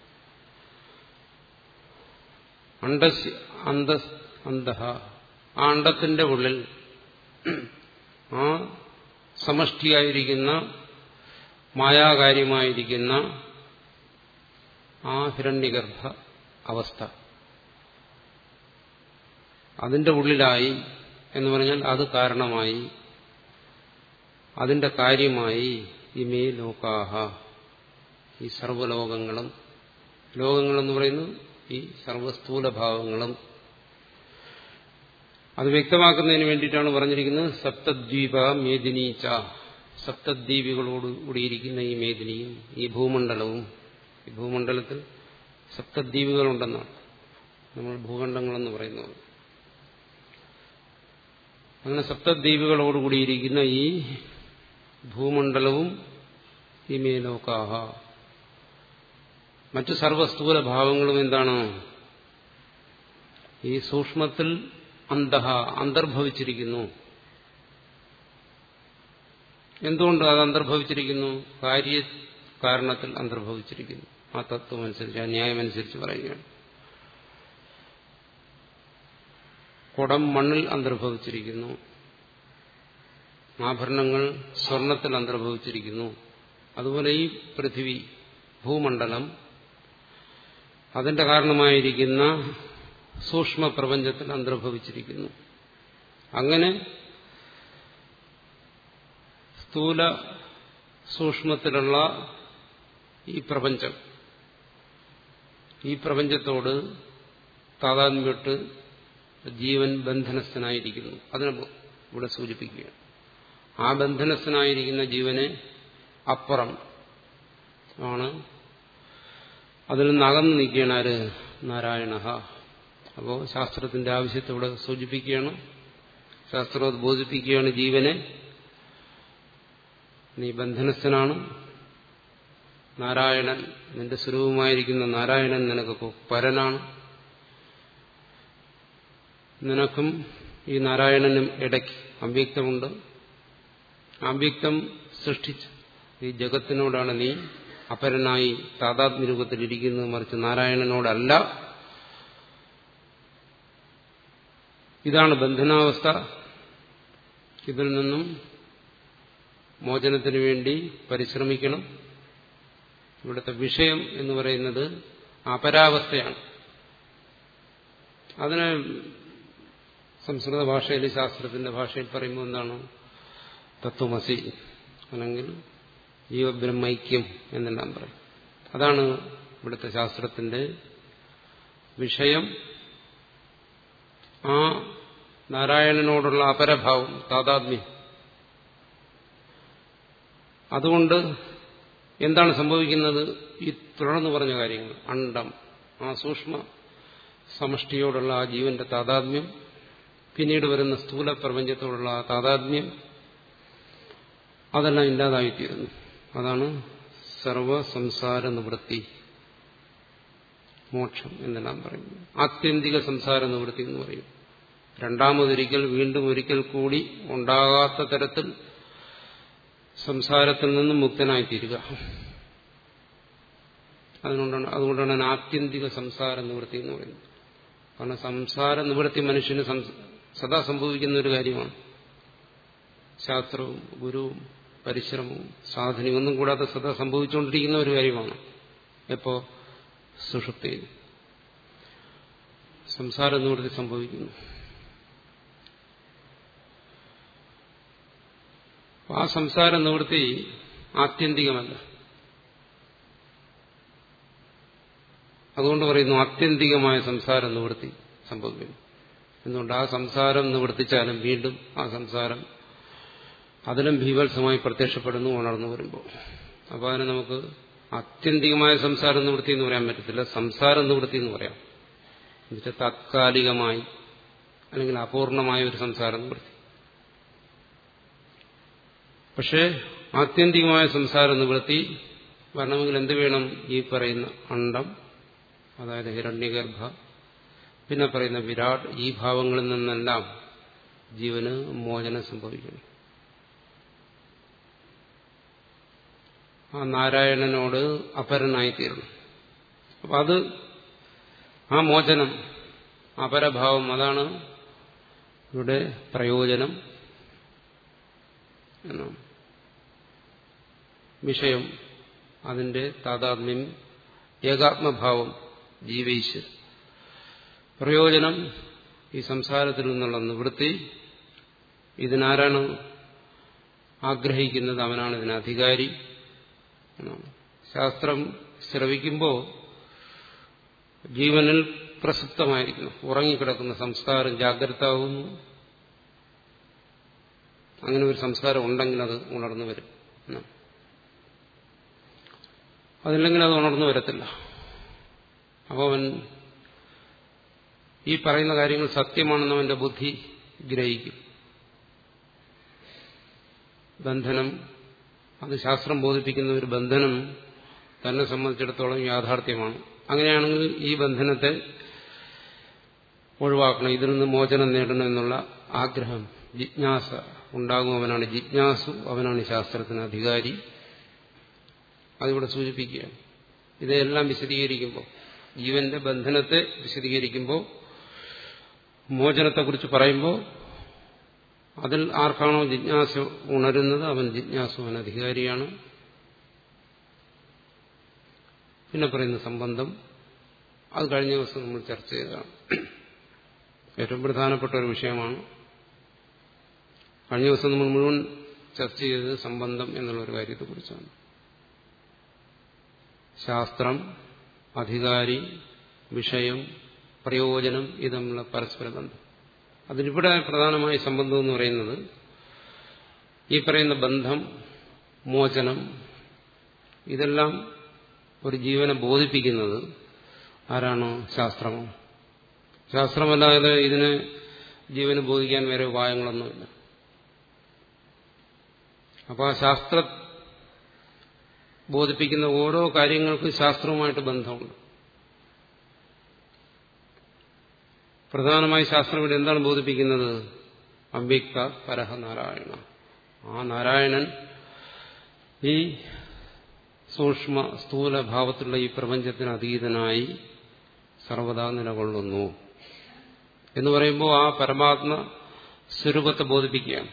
അണ്ടസ്യ അന്ത അന്തഹ ആ അണ്ടത്തിന്റെ ഉള്ളിൽ ആ സമഷ്ടിയായിരിക്കുന്ന മായാകാര്യമായിരിക്കുന്ന ആ ഹിരണ്യഗർഭ അവസ്ഥ അതിന്റെ ഉള്ളിലായി എന്ന് പറഞ്ഞാൽ അത് കാരണമായി അതിന്റെ കാര്യമായി ഇമേ ലോകാഹ ഈ സർവ്വലോകങ്ങളും ലോകങ്ങളെന്ന് പറയുന്നത് ഈ സർവസ്ഥൂലഭാവങ്ങളും അത് വ്യക്തമാക്കുന്നതിന് വേണ്ടിയിട്ടാണ് പറഞ്ഞിരിക്കുന്നത് സപ്തദ്വീപ മേദിനീച്ച സപ്തദ്വീപികളോട് കൂടിയിരിക്കുന്ന ഈ മേദിനിയും ഈ ഭൂമണ്ഡലവും ഈ ഭൂമണ്ഡലത്തിൽ സപ്തദ്വീപുകളുണ്ടെന്നാണ് നമ്മൾ ഭൂഖണ്ഡങ്ങളെന്ന് പറയുന്നത് അങ്ങനെ സപ്തദ്വീപുകളോടുകൂടിയിരിക്കുന്ന ഈ ഭൂമണ്ഡലവും ഈ മേലോകാഹ മറ്റു സർവസ്ഥൂല ഭാവങ്ങളും എന്താണ് ഈ സൂക്ഷ്മത്തിൽ അന്തഹ അന്തർഭവിച്ചിരിക്കുന്നു എന്തുകൊണ്ട് അത് അന്തർഭവിച്ചിരിക്കുന്നു കാര്യ കാരണത്തിൽ അന്തർഭവിച്ചിരിക്കുന്നു ആ തത്വം അനുസരിച്ച് ആ ന്യായമനുസരിച്ച് പറയുകയാണ് കുടം മണ്ണിൽ അന്തർഭവിച്ചിരിക്കുന്നു ആഭരണങ്ങൾ സ്വർണത്തിൽ അന്തർഭവിച്ചിരിക്കുന്നു അതുപോലെ ഈ പൃഥിവി ഭൂമണ്ഡലം അതിന്റെ കാരണമായിരിക്കുന്ന സൂക്ഷ്മ പ്രപഞ്ചത്തിൽ അന്തർഭവിച്ചിരിക്കുന്നു അങ്ങനെ സ്ഥൂല സൂക്ഷ്മത്തിലുള്ള ഈ പ്രപഞ്ചം ഈ പ്രപഞ്ചത്തോട് താതാത്മ്യട്ട് ജീവൻ ബന്ധനസ്ഥനായിരിക്കുന്നു അതിനെ ഇവിടെ സൂചിപ്പിക്കുകയാണ് ആ ബന്ധനസ്ഥനായിരിക്കുന്ന ജീവനെ അപ്പുറം ആണ് അതിൽ നിന്ന് അകന്നു നിൽക്കുകയാണ് ആര് നാരായണ അപ്പോൾ ശാസ്ത്രത്തിന്റെ ആവശ്യത്തെ ഇവിടെ സൂചിപ്പിക്കുകയാണ് ശാസ്ത്രം അത് ബോധിപ്പിക്കുകയാണ് ജീവനെ നീ ബന്ധനസ്ഥനാണ് നാരായണൻ നിന്റെ സ്വരൂപമായിരിക്കുന്ന നാരായണൻ നിനക്ക് പരനാണ് നിനക്കും ഈ നാരായണനും ഇടയ്ക്ക് അവ്യക്തമുണ്ട് അവ്യക്തം സൃഷ്ടിച്ചു ഈ ജഗത്തിനോടാണ് നീ അപരനായി താതാത്മ്യ രൂപത്തിലിരിക്കുന്നത് മറിച്ച് നാരായണനോടല്ല ഇതാണ് ബന്ധനാവസ്ഥ ഇതിൽ നിന്നും മോചനത്തിന് വേണ്ടി പരിശ്രമിക്കണം ഇവിടുത്തെ വിഷയം എന്ന് പറയുന്നത് അപരാവസ്ഥയാണ് അതിന് സംസ്കൃത ഭാഷയിൽ ശാസ്ത്രത്തിന്റെ ഭാഷയിൽ പറയുമ്പോൾ എന്താണ് തത്വമസി അല്ലെങ്കിൽ ജീവബ്രഹ്മൈക്യം എന്നെല്ലാം പറയും അതാണ് ഇവിടുത്തെ ശാസ്ത്രത്തിന്റെ വിഷയം ആ നാരായണനോടുള്ള അപരഭാവം താതാത്മ്യം അതുകൊണ്ട് എന്താണ് സംഭവിക്കുന്നത് ഈ തുടർന്ന് പറഞ്ഞ കാര്യങ്ങൾ അണ്ടം ആ സൂക്ഷ്മ സമഷ്ടിയോടുള്ള ആ ജീവന്റെ താതാത്മ്യം പിന്നീട് വരുന്ന സ്ഥൂല പ്രപഞ്ചത്തോടുള്ള ആ താതാത്മ്യം അതെല്ലാം ഇല്ലാതായിത്തീരുന്നു അതാണ് സർവസംസാര നിവൃത്തി മോക്ഷം എന്നെല്ലാം പറയുന്നു ആത്യന്തിക സംസാര നിവൃത്തി എന്ന് പറയും രണ്ടാമതൊരിക്കൽ വീണ്ടും ഒരിക്കൽ കൂടി ഉണ്ടാകാത്ത തരത്തിൽ സംസാരത്തിൽ നിന്നും മുക്തനായിത്തീരുക അതുകൊണ്ടാണ് അതുകൊണ്ടാണ് ആത്യന്തിക സംസാര നിവൃത്തി എന്ന് പറയുന്നത് കാരണം സംസാര നിവൃത്തി മനുഷ്യന് സദാ സംഭവിക്കുന്ന ഒരു കാര്യമാണ് ശാസ്ത്രവും ഗുരുവും പരിശ്രമവും സാധനയും ഒന്നും കൂടാതെ സദാ സംഭവിച്ചുകൊണ്ടിരിക്കുന്ന ഒരു കാര്യമാണ് എപ്പോ സുഷുപ്തിയിൽ സംസാര നിവൃത്തി സംഭവിക്കുന്നു ആ സംസാര നിവൃത്തി ആത്യന്തികമല്ല അതുകൊണ്ട് പറയുന്നു ആത്യന്തികമായ സംസാര നിവൃത്തി സംഭവിക്കുന്നു എന്തുകൊണ്ട് ആ സംസാരം നിവർത്തിച്ചാലും വീണ്ടും ആ സംസാരം അതിലും ഭീവത്സമായി പ്രത്യക്ഷപ്പെടുന്നു ഉണർന്നു വരുമ്പോൾ അപ്പോൾ അതിന് നമുക്ക് ആത്യന്തികമായ സംസാര നിവൃത്തി എന്ന് പറയാൻ പറ്റത്തില്ല സംസാര നിവൃത്തി എന്ന് പറയാം എന്നുവെച്ചാൽ താത്കാലികമായി അല്ലെങ്കിൽ അപൂർണമായ ഒരു സംസാര നിവൃത്തി പക്ഷേ ആത്യന്തികമായ സംസാര നിവൃത്തി വരണമെങ്കിൽ എന്ത് വേണം ഈ പറയുന്ന അണ്ടം അതായത് ഹിരണ്യഗർഭ പിന്നെ പറയുന്ന വിരാട് ഈ ഭാവങ്ങളിൽ നിന്നെല്ലാം ജീവന് മോചനം സംഭവിക്കണം ആ നാരായണനോട് അപരനായിത്തീരണം അപ്പം അത് ആ മോചനം അപരഭാവം അതാണ് ഇവിടെ പ്രയോജനം എന്നാണ് വിഷയം അതിന്റെ താതാത്മ്യം ഏകാത്മഭാവം ജീവീശ്വർ പ്രയോജനം ഈ സംസാരത്തിൽ നിന്നുള്ള നിവൃത്തി ഇതിനാരാണ് ആഗ്രഹിക്കുന്നത് അവനാണ് ഇതിന് അധികാരി എന്നാണ് ശാസ്ത്രം ശ്രവിക്കുമ്പോൾ ജീവനിൽ പ്രസുപ്തമായിരിക്കുന്നു ഉറങ്ങിക്കിടക്കുന്ന സംസ്കാരം ജാഗ്രതാവുന്നു അങ്ങനെ ഒരു സംസ്കാരം ഉണ്ടെങ്കിൽ അത് ഉണർന്നു വരും അതില്ലെങ്കിൽ അത് ഉണർന്നു വരത്തില്ല അപ്പോൾ അവൻ ഈ പറയുന്ന കാര്യങ്ങൾ സത്യമാണെന്ന് അവന്റെ ബുദ്ധി ഗ്രഹിക്കും ബന്ധനം അത് ശാസ്ത്രം ബോധിപ്പിക്കുന്ന ഒരു ബന്ധനം തന്നെ സംബന്ധിച്ചിടത്തോളം യാഥാർത്ഥ്യമാണ് അങ്ങനെയാണെങ്കിൽ ഈ ബന്ധനത്തെ ഒഴിവാക്കണം ഇതിൽ നിന്ന് മോചനം നേടണം എന്നുള്ള ആഗ്രഹം ജിജ്ഞാസ ഉണ്ടാകും അവനാണ് ജിജ്ഞാസു അവനാണ് ശാസ്ത്രത്തിന് അധികാരി അതിവിടെ സൂചിപ്പിക്കുകയാണ് ഇതെല്ലാം വിശദീകരിക്കുമ്പോൾ ജീവന്റെ ബന്ധനത്തെ വിശദീകരിക്കുമ്പോൾ മോചനത്തെക്കുറിച്ച് പറയുമ്പോൾ അതിൽ ആർക്കാണോ ജിജ്ഞാസ ഉണരുന്നത് അവൻ ജിജ്ഞാസുവൻ അധികാരിയാണ് പിന്നെ പറയുന്ന സംബന്ധം അത് കഴിഞ്ഞ ദിവസം നമ്മൾ ചർച്ച ചെയ്തതാണ് ഏറ്റവും പ്രധാനപ്പെട്ട ഒരു വിഷയമാണ് കഴിഞ്ഞ ദിവസം നമ്മൾ മുഴുവൻ ചർച്ച ചെയ്തത് സംബന്ധം എന്നുള്ള ഒരു കാര്യത്തെക്കുറിച്ചാണ് ശാസ്ത്രം അധികാരി വിഷയം പ്രയോജനം ഇത് തമ്മിലുള്ള പരസ്പര ബന്ധം അതിലിവിടെ പ്രധാനമായ സംബന്ധം എന്ന് പറയുന്നത് ഈ പറയുന്ന ബന്ധം മോചനം ഇതെല്ലാം ഒരു ജീവനെ ബോധിപ്പിക്കുന്നത് ആരാണോ ശാസ്ത്രമോ ശാസ്ത്രമല്ലാതെ ഇതിന് ജീവന് ബോധിക്കാൻ വേറെ ഉപായങ്ങളൊന്നുമില്ല അപ്പോൾ ആ ശാസ്ത്ര ബോധിപ്പിക്കുന്ന ഓരോ കാര്യങ്ങൾക്കും ശാസ്ത്രവുമായിട്ട് ബന്ധമുണ്ട് പ്രധാനമായി ശാസ്ത്രം ഇവിടെ എന്താണ് ബോധിപ്പിക്കുന്നത് അവ്യക്ത പരഹ നാരായണ ആ നാരായണൻ ഈ സൂക്ഷ്മ സ്ഥൂല ഭാവത്തിലുള്ള ഈ പ്രപഞ്ചത്തിന് അതീതനായി സർവദാ നിലകൊള്ളുന്നു എന്ന് പറയുമ്പോൾ ആ പരമാത്മ സ്വരൂപത്തെ ബോധിപ്പിക്കുകയാണ്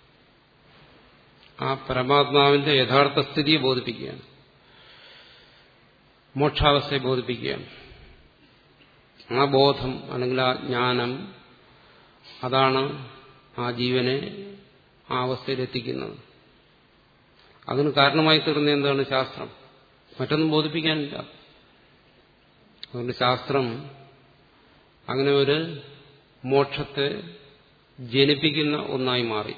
ആ പരമാത്മാവിന്റെ യഥാർത്ഥ സ്ഥിതിയെ ബോധിപ്പിക്കുകയാണ് മോക്ഷാവസ്ഥയെ ബോധിപ്പിക്കുകയാണ് ആ ബോധം അല്ലെങ്കിൽ ആ ജ്ഞാനം അതാണ് ആ ജീവനെ ആ അവസ്ഥയിലെത്തിക്കുന്നത് അതിന് കാരണമായി തീർന്ന എന്താണ് ശാസ്ത്രം മറ്റൊന്നും ബോധിപ്പിക്കാനില്ല അതുകൊണ്ട് ശാസ്ത്രം അങ്ങനെ ഒരു മോക്ഷത്തെ ജനിപ്പിക്കുന്ന ഒന്നായി മാറി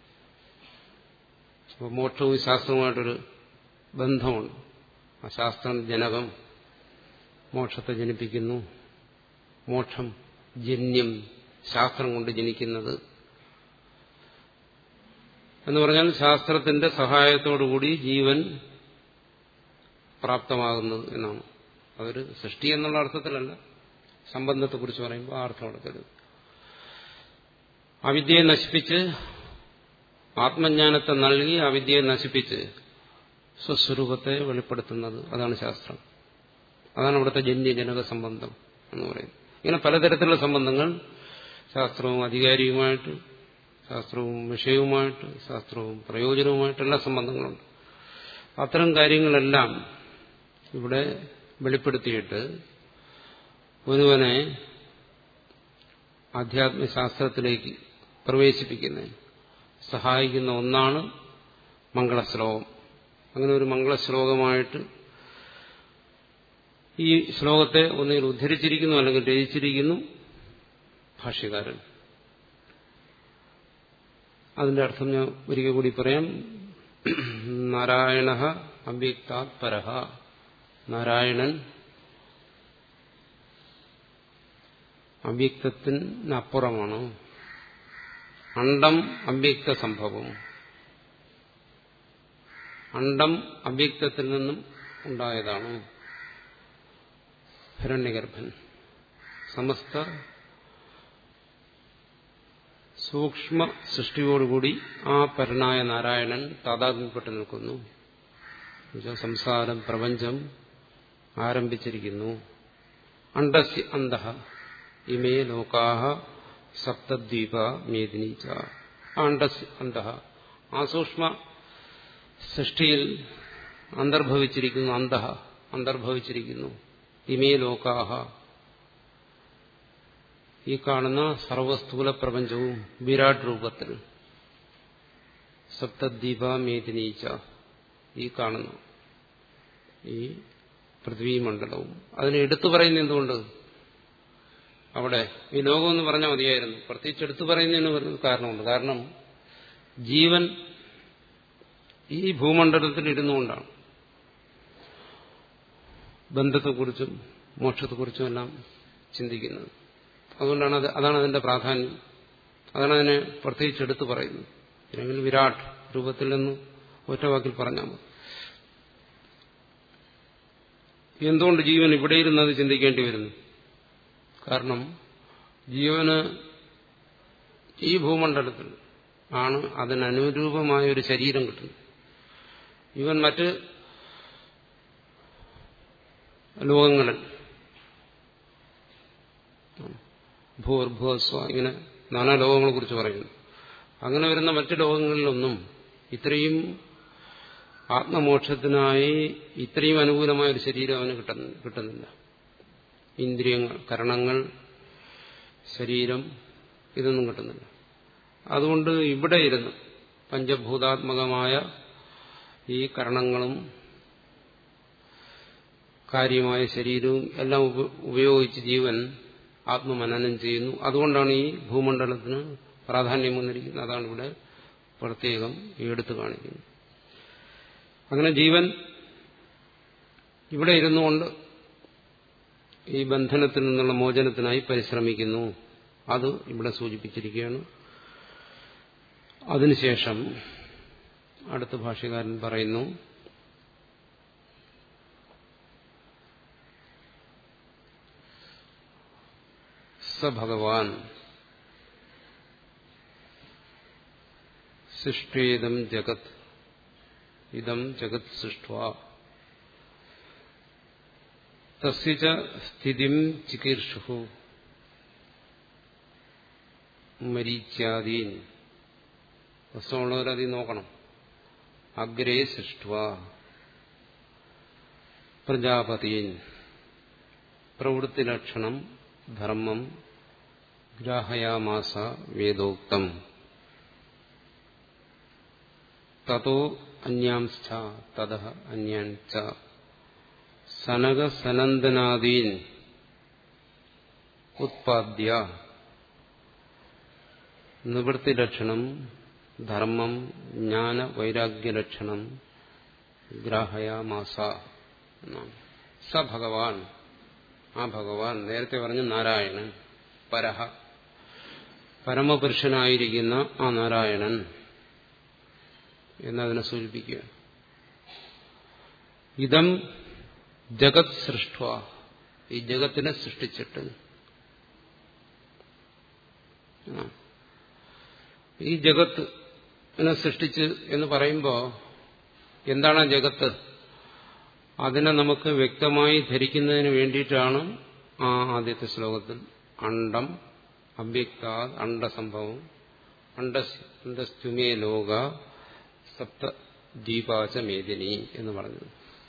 അപ്പോൾ മോക്ഷവും ശാസ്ത്രവുമായിട്ടൊരു ബന്ധമുണ്ട് ആ ശാസ്ത്രം ജനകം മോക്ഷത്തെ ജനിപ്പിക്കുന്നു മോക്ഷം ജന്യം ശാസ്ത്രം കൊണ്ട് ജനിക്കുന്നത് എന്ന് പറഞ്ഞാൽ ശാസ്ത്രത്തിന്റെ സഹായത്തോടുകൂടി ജീവൻ പ്രാപ്തമാകുന്നത് എന്നാണ് അതൊരു സൃഷ്ടി എന്നുള്ള അർത്ഥത്തിലല്ല സംബന്ധത്തെക്കുറിച്ച് പറയുമ്പോൾ ആ അർത്ഥം എടുക്കരുത് അവിദ്യയെ നശിപ്പിച്ച് ആത്മജ്ഞാനത്തെ നൽകി അവിദ്യയെ നശിപ്പിച്ച് സ്വസ്വരൂപത്തെ വെളിപ്പെടുത്തുന്നത് അതാണ് ശാസ്ത്രം അതാണ് ഇവിടുത്തെ ജന്യജനക സംബന്ധം എന്ന് പറയുന്നത് ഇങ്ങനെ പലതരത്തിലുള്ള സംബന്ധങ്ങൾ ശാസ്ത്രവും അധികാരിയുമായിട്ട് ശാസ്ത്രവും വിഷയവുമായിട്ട് ശാസ്ത്രവും പ്രയോജനവുമായിട്ടുള്ള സംബന്ധങ്ങളുണ്ട് അത്തരം കാര്യങ്ങളെല്ലാം ഇവിടെ വെളിപ്പെടുത്തിയിട്ട് ഒരുവനെ ആധ്യാത്മശാസ്ത്രത്തിലേക്ക് പ്രവേശിപ്പിക്കുന്നതിന് സഹായിക്കുന്ന ഒന്നാണ് മംഗളശ്ലോകം അങ്ങനെ ഒരു മംഗളശ്ലോകമായിട്ട് ഈ ശ്ലോകത്തെ ഒന്നുകിൽ ഉദ്ധരിച്ചിരിക്കുന്നു അല്ലെങ്കിൽ രചിച്ചിരിക്കുന്നു ഭാഷ്യകാരൻ അതിന്റെ അർത്ഥം ഞാൻ ഒരിക്കൽ കൂടി പറയാം നാരായണ അവ്യക്താത് പരഹ നാരായണൻ അവ്യക്തത്തിനപ്പുറമാണ് അണ്ടം അവ്യക്ത സംഭവം അണ്ടം അവ്യക്തത്തിൽ നിന്നും ഉണ്ടായതാണ് ഹിരണ്യഗർഭൻ സമസ്ത സൂക്ഷ്മ സൃഷ്ടിയോടുകൂടി ആ പരനായ നാരായണൻ താതാത്മ്യപ്പെട്ട് നിൽക്കുന്നു സംസാരം പ്രപഞ്ചം ആരംഭിച്ചിരിക്കുന്നു അണ്ടസ്യ അന്ത ഇമേ ലോകാഹ സപ്തദ്വീപ മേദിനീച്ച അണ്ടസ്യ അന്ത ആ സൂക്ഷ്മ സൃഷ്ടിയിൽ അന്തർഭവിച്ചിരിക്കുന്നു അന്ത അന്തർഭവിച്ചിരിക്കുന്നു ഇമേ ലോകാഹ ഈ കാണുന്ന സർവസ്ഥൂല പ്രപഞ്ചവും വിരാട് രൂപത്തിൽ സപ്തദ്വീപ മേദിനീച്ച ഈ കാണുന്നു ഈ പൃഥ്വീമണ്ഡലവും അതിനെ എടുത്തു പറയുന്ന എന്തുകൊണ്ട് അവിടെ ഈ ലോകം എന്ന് പറഞ്ഞാൽ മതിയായിരുന്നു പ്രത്യേകിച്ച് എടുത്തു പറയുന്നതിന് ഒരു കാരണമുണ്ട് കാരണം ജീവൻ ഈ ഭൂമണ്ഡലത്തിൽ ഇരുന്നുകൊണ്ടാണ് ബന്ധത്തെക്കുറിച്ചും മോക്ഷത്തെക്കുറിച്ചും എല്ലാം ചിന്തിക്കുന്നത് അതുകൊണ്ടാണ് അത് അതാണ് അതിന്റെ പ്രാധാന്യം അതാണ് അതിനെ പ്രത്യേകിച്ച് എടുത്തു പറയുന്നത് അല്ലെങ്കിൽ വിരാട് രൂപത്തിൽ നിന്ന് ഒറ്റ വാക്കിൽ പറഞ്ഞാൽ മതി എന്തുകൊണ്ട് ജീവൻ ഇവിടെ ഇരുന്നത് ചിന്തിക്കേണ്ടി വരുന്നു കാരണം ജീവന് ഈ ഭൂമണ്ഡലത്തിൽ ആണ് അതിനനുരൂപമായ ഒരു ശരീരം കിട്ടുന്നത് ഇവൻ മറ്റ് ലോകങ്ങളിൽ ഭൂർഭുവസ്വ ഇങ്ങനെ നാനാ ലോകങ്ങളെ കുറിച്ച് പറയുന്നു അങ്ങനെ വരുന്ന മറ്റു ലോകങ്ങളിലൊന്നും ഇത്രയും ആത്മമോക്ഷത്തിനായി ഇത്രയും അനുകൂലമായ ഒരു ശരീരം അവന് കിട്ടുന്നില്ല ഇന്ദ്രിയങ്ങൾ കരണങ്ങൾ ശരീരം ഇതൊന്നും കിട്ടുന്നില്ല അതുകൊണ്ട് ഇവിടെ ഇരുന്ന് പഞ്ചഭൂതാത്മകമായ ഈ കരണങ്ങളും കാര്യമായ ശരീരവും എല്ലാം ഉപയോഗിച്ച് ജീവൻ ആത്മമനനം ചെയ്യുന്നു അതുകൊണ്ടാണ് ഈ ഭൂമണ്ഡലത്തിന് പ്രാധാന്യം വന്നിരിക്കുന്നത് അതാണ് ഇവിടെ പ്രത്യേകം എടുത്തു കാണിക്കുന്നത് അങ്ങനെ ജീവൻ ഇവിടെ ഇരുന്നുകൊണ്ട് ഈ ബന്ധനത്തിൽ നിന്നുള്ള മോചനത്തിനായി പരിശ്രമിക്കുന്നു അത് ഇവിടെ സൂചിപ്പിച്ചിരിക്കുകയാണ് അതിനുശേഷം അടുത്ത ഭാഷ്യകാരൻ പറയുന്നു സ ഭഗവാൻ സൃഷ്ടേദം ജഗത് ഇതം ജഗത് സൃഷ്ട തസ്യ സ്ഥിതിം ചികീർഷു മരീച്യാദീൻ വസ്തുള്ളവരതി നോക്കണം അഗ്രേ സൃഷ്ട പ്രജാപതീൻ പ്രവൃത്തിലക്ഷണം ധർമ്മം ഗ്രാഹയാമാസ വേദോക്തം തതോ അന്യാംസ്ഥ തത അന്യാൻ ച സനകസനന്ദനാദീൻ ഉത്പാദ്യ നിവൃത്തിലക്ഷണം ധർമ്മം ജ്ഞാന വൈരാഗ്യലക്ഷണം ഗ്രാഹയാമാസ എന്നാണ് സ ഭഗവാൻ ആ ഭഗവാൻ നേരത്തെ പറഞ്ഞ നാരായണൻ പരഹ പരമപുരുഷനായിരിക്കുന്ന ആ നാരായണൻ എന്നതിനെ സൂചിപ്പിക്കുക ഇതം ജഗത് സൃഷ്ട ഈ ജഗത്തിനെ സൃഷ്ടിച്ചിട്ട് ഈ ജഗത്തിനെ സൃഷ്ടിച്ച് എന്ന് പറയുമ്പോൾ എന്താണ് ആ ജഗത്ത് അതിനെ നമുക്ക് വ്യക്തമായി ധരിക്കുന്നതിന് വേണ്ടിയിട്ടാണ് ആ ആദ്യത്തെ ശ്ലോകത്തിൽ അണ്ടം അവ്യക്ത അണ്ടസംഭവം അണ്ടസ്തുമേ ലോക സപ്ത ദീപാച മേദിനി എന്ന് പറഞ്ഞത്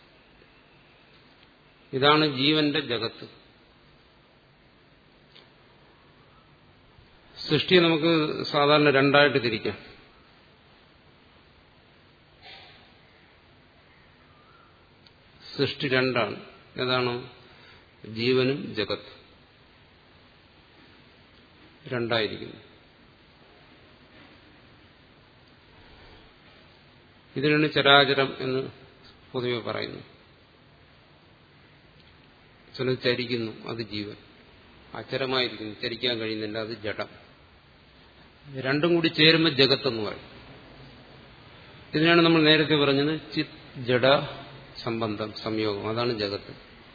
ഇതാണ് ജീവന്റെ ജഗത്ത് സൃഷ്ടി നമുക്ക് സാധാരണ രണ്ടായിട്ട് തിരിക്കാം സൃഷ്ടി രണ്ടാണ് ഏതാണ് ജീവനും ജഗത്ത് രണ്ടായിരിക്കുന്നു ഇതിനാണ് ചരാചരം എന്ന് പൊതുവെ പറയുന്നു ചിലത് ചരിക്കുന്നു അത് ജീവൻ അചരമായിരിക്കുന്നു ചരിക്കാൻ കഴിയുന്നില്ല അത് ജഡം രണ്ടും കൂടി ചേരുമ്പോൾ ജഗത്തെന്ന് പറയും ഇതിനാണ് നമ്മൾ നേരത്തെ പറഞ്ഞത് ചിത് ജഡ സംബന്ധം സംയോഗം അതാണ് ജഗത്ത്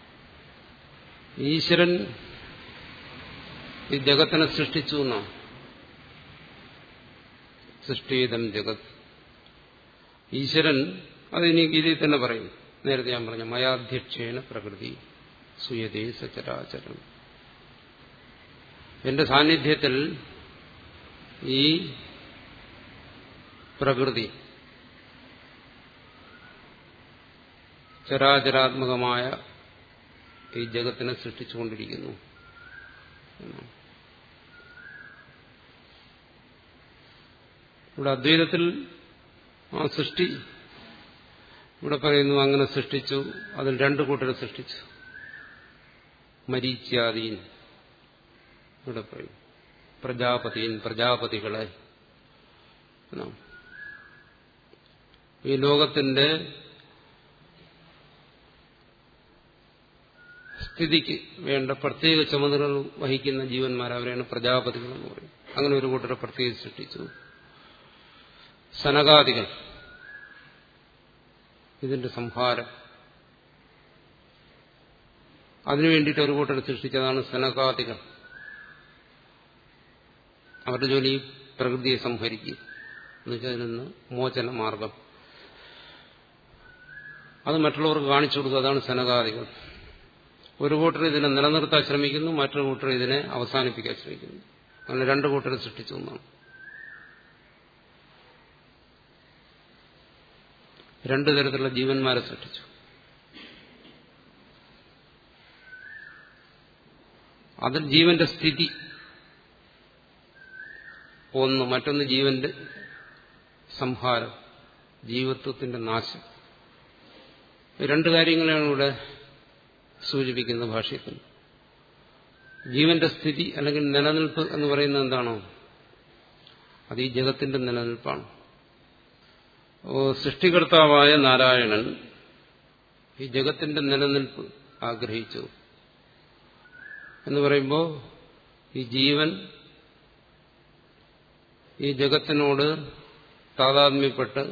ഈശ്വരൻ ഈ ജഗത്തിനെ സൃഷ്ടിച്ചു എന്നാണ് സൃഷ്ടിതം ജഗത് ഈശ്വരൻ അതിനി ഗീതയിൽ തന്നെ പറയും നേരത്തെ ഞാൻ പറഞ്ഞ മയാധ്യക്ഷേണ പ്രകൃതി സുയതേ സചരാചരം എന്റെ സാന്നിധ്യത്തിൽ ഈ പ്രകൃതി ചരാചരാത്മകമായ ഈ ജഗത്തിനെ സൃഷ്ടിച്ചുകൊണ്ടിരിക്കുന്നു ഇവിടെ അദ്വൈതത്തിൽ ആ സൃഷ്ടി ഇവിടെ പറയുന്നു അങ്ങനെ സൃഷ്ടിച്ചു അതിൽ രണ്ടു കൂട്ടരെ സൃഷ്ടിച്ചു മരീച്യാദീൻ ഇവിടെ പറയും പ്രജാപതിയൻ പ്രജാപതികളെ ഈ ലോകത്തിന്റെ സ്ഥിതിക്ക് വേണ്ട പ്രത്യേക ചുമതലകൾ വഹിക്കുന്ന ജീവന്മാർ അവരെയാണ് പ്രജാപതികൾ എന്ന് പറയും അങ്ങനെ ഒരു കൂട്ടരെ പ്രത്യേകം സൃഷ്ടിച്ചു സനകാദികൾ ഇതിന്റെ സംഹാരം അതിനു വേണ്ടിയിട്ട് ഒരു കൂട്ടർ സൃഷ്ടിച്ചതാണ് സനകാദികൾ അവരുടെ ജോലി പ്രകൃതിയെ സംഹരിക്കുക എന്നുവെച്ചാൽ അതിൽ നിന്ന് മോചന മാർഗം അത് മറ്റുള്ളവർക്ക് കാണിച്ചു കൊടുക്കുക അതാണ് സനകാദികൾ ഒരു കൂട്ടർ ഇതിനെ നിലനിർത്താൻ ശ്രമിക്കുന്നു മറ്റൊരു കൂട്ടർ ഇതിനെ അവസാനിപ്പിക്കാൻ ശ്രമിക്കുന്നു അങ്ങനെ രണ്ടു കൂട്ടരെ സൃഷ്ടിച്ചു എന്നാണ് രണ്ടു തരത്തിലുള്ള ജീവന്മാരെ സൃഷ്ടിച്ചു അതിൽ ജീവന്റെ സ്ഥിതി ഒന്ന് മറ്റൊന്ന് ജീവന്റെ സംഹാരം ജീവത്വത്തിന്റെ നാശം രണ്ട് കാര്യങ്ങളാണ് ഇവിടെ സൂചിപ്പിക്കുന്ന ഭാഷ്യത്തിൽ ജീവന്റെ സ്ഥിതി അല്ലെങ്കിൽ നിലനിൽപ്പ് എന്ന് പറയുന്നത് എന്താണോ അത് ഈ ജഗത്തിന്റെ നിലനിൽപ്പാണ് സൃഷ്ടികർത്താവായ നാരായണൻ ഈ ജഗത്തിന്റെ നിലനിൽപ്പ് ആഗ്രഹിച്ചു എന്ന് പറയുമ്പോൾ ഈ ജീവൻ ഈ ജഗത്തിനോട് താതാത്മ്യപ്പെട്ട്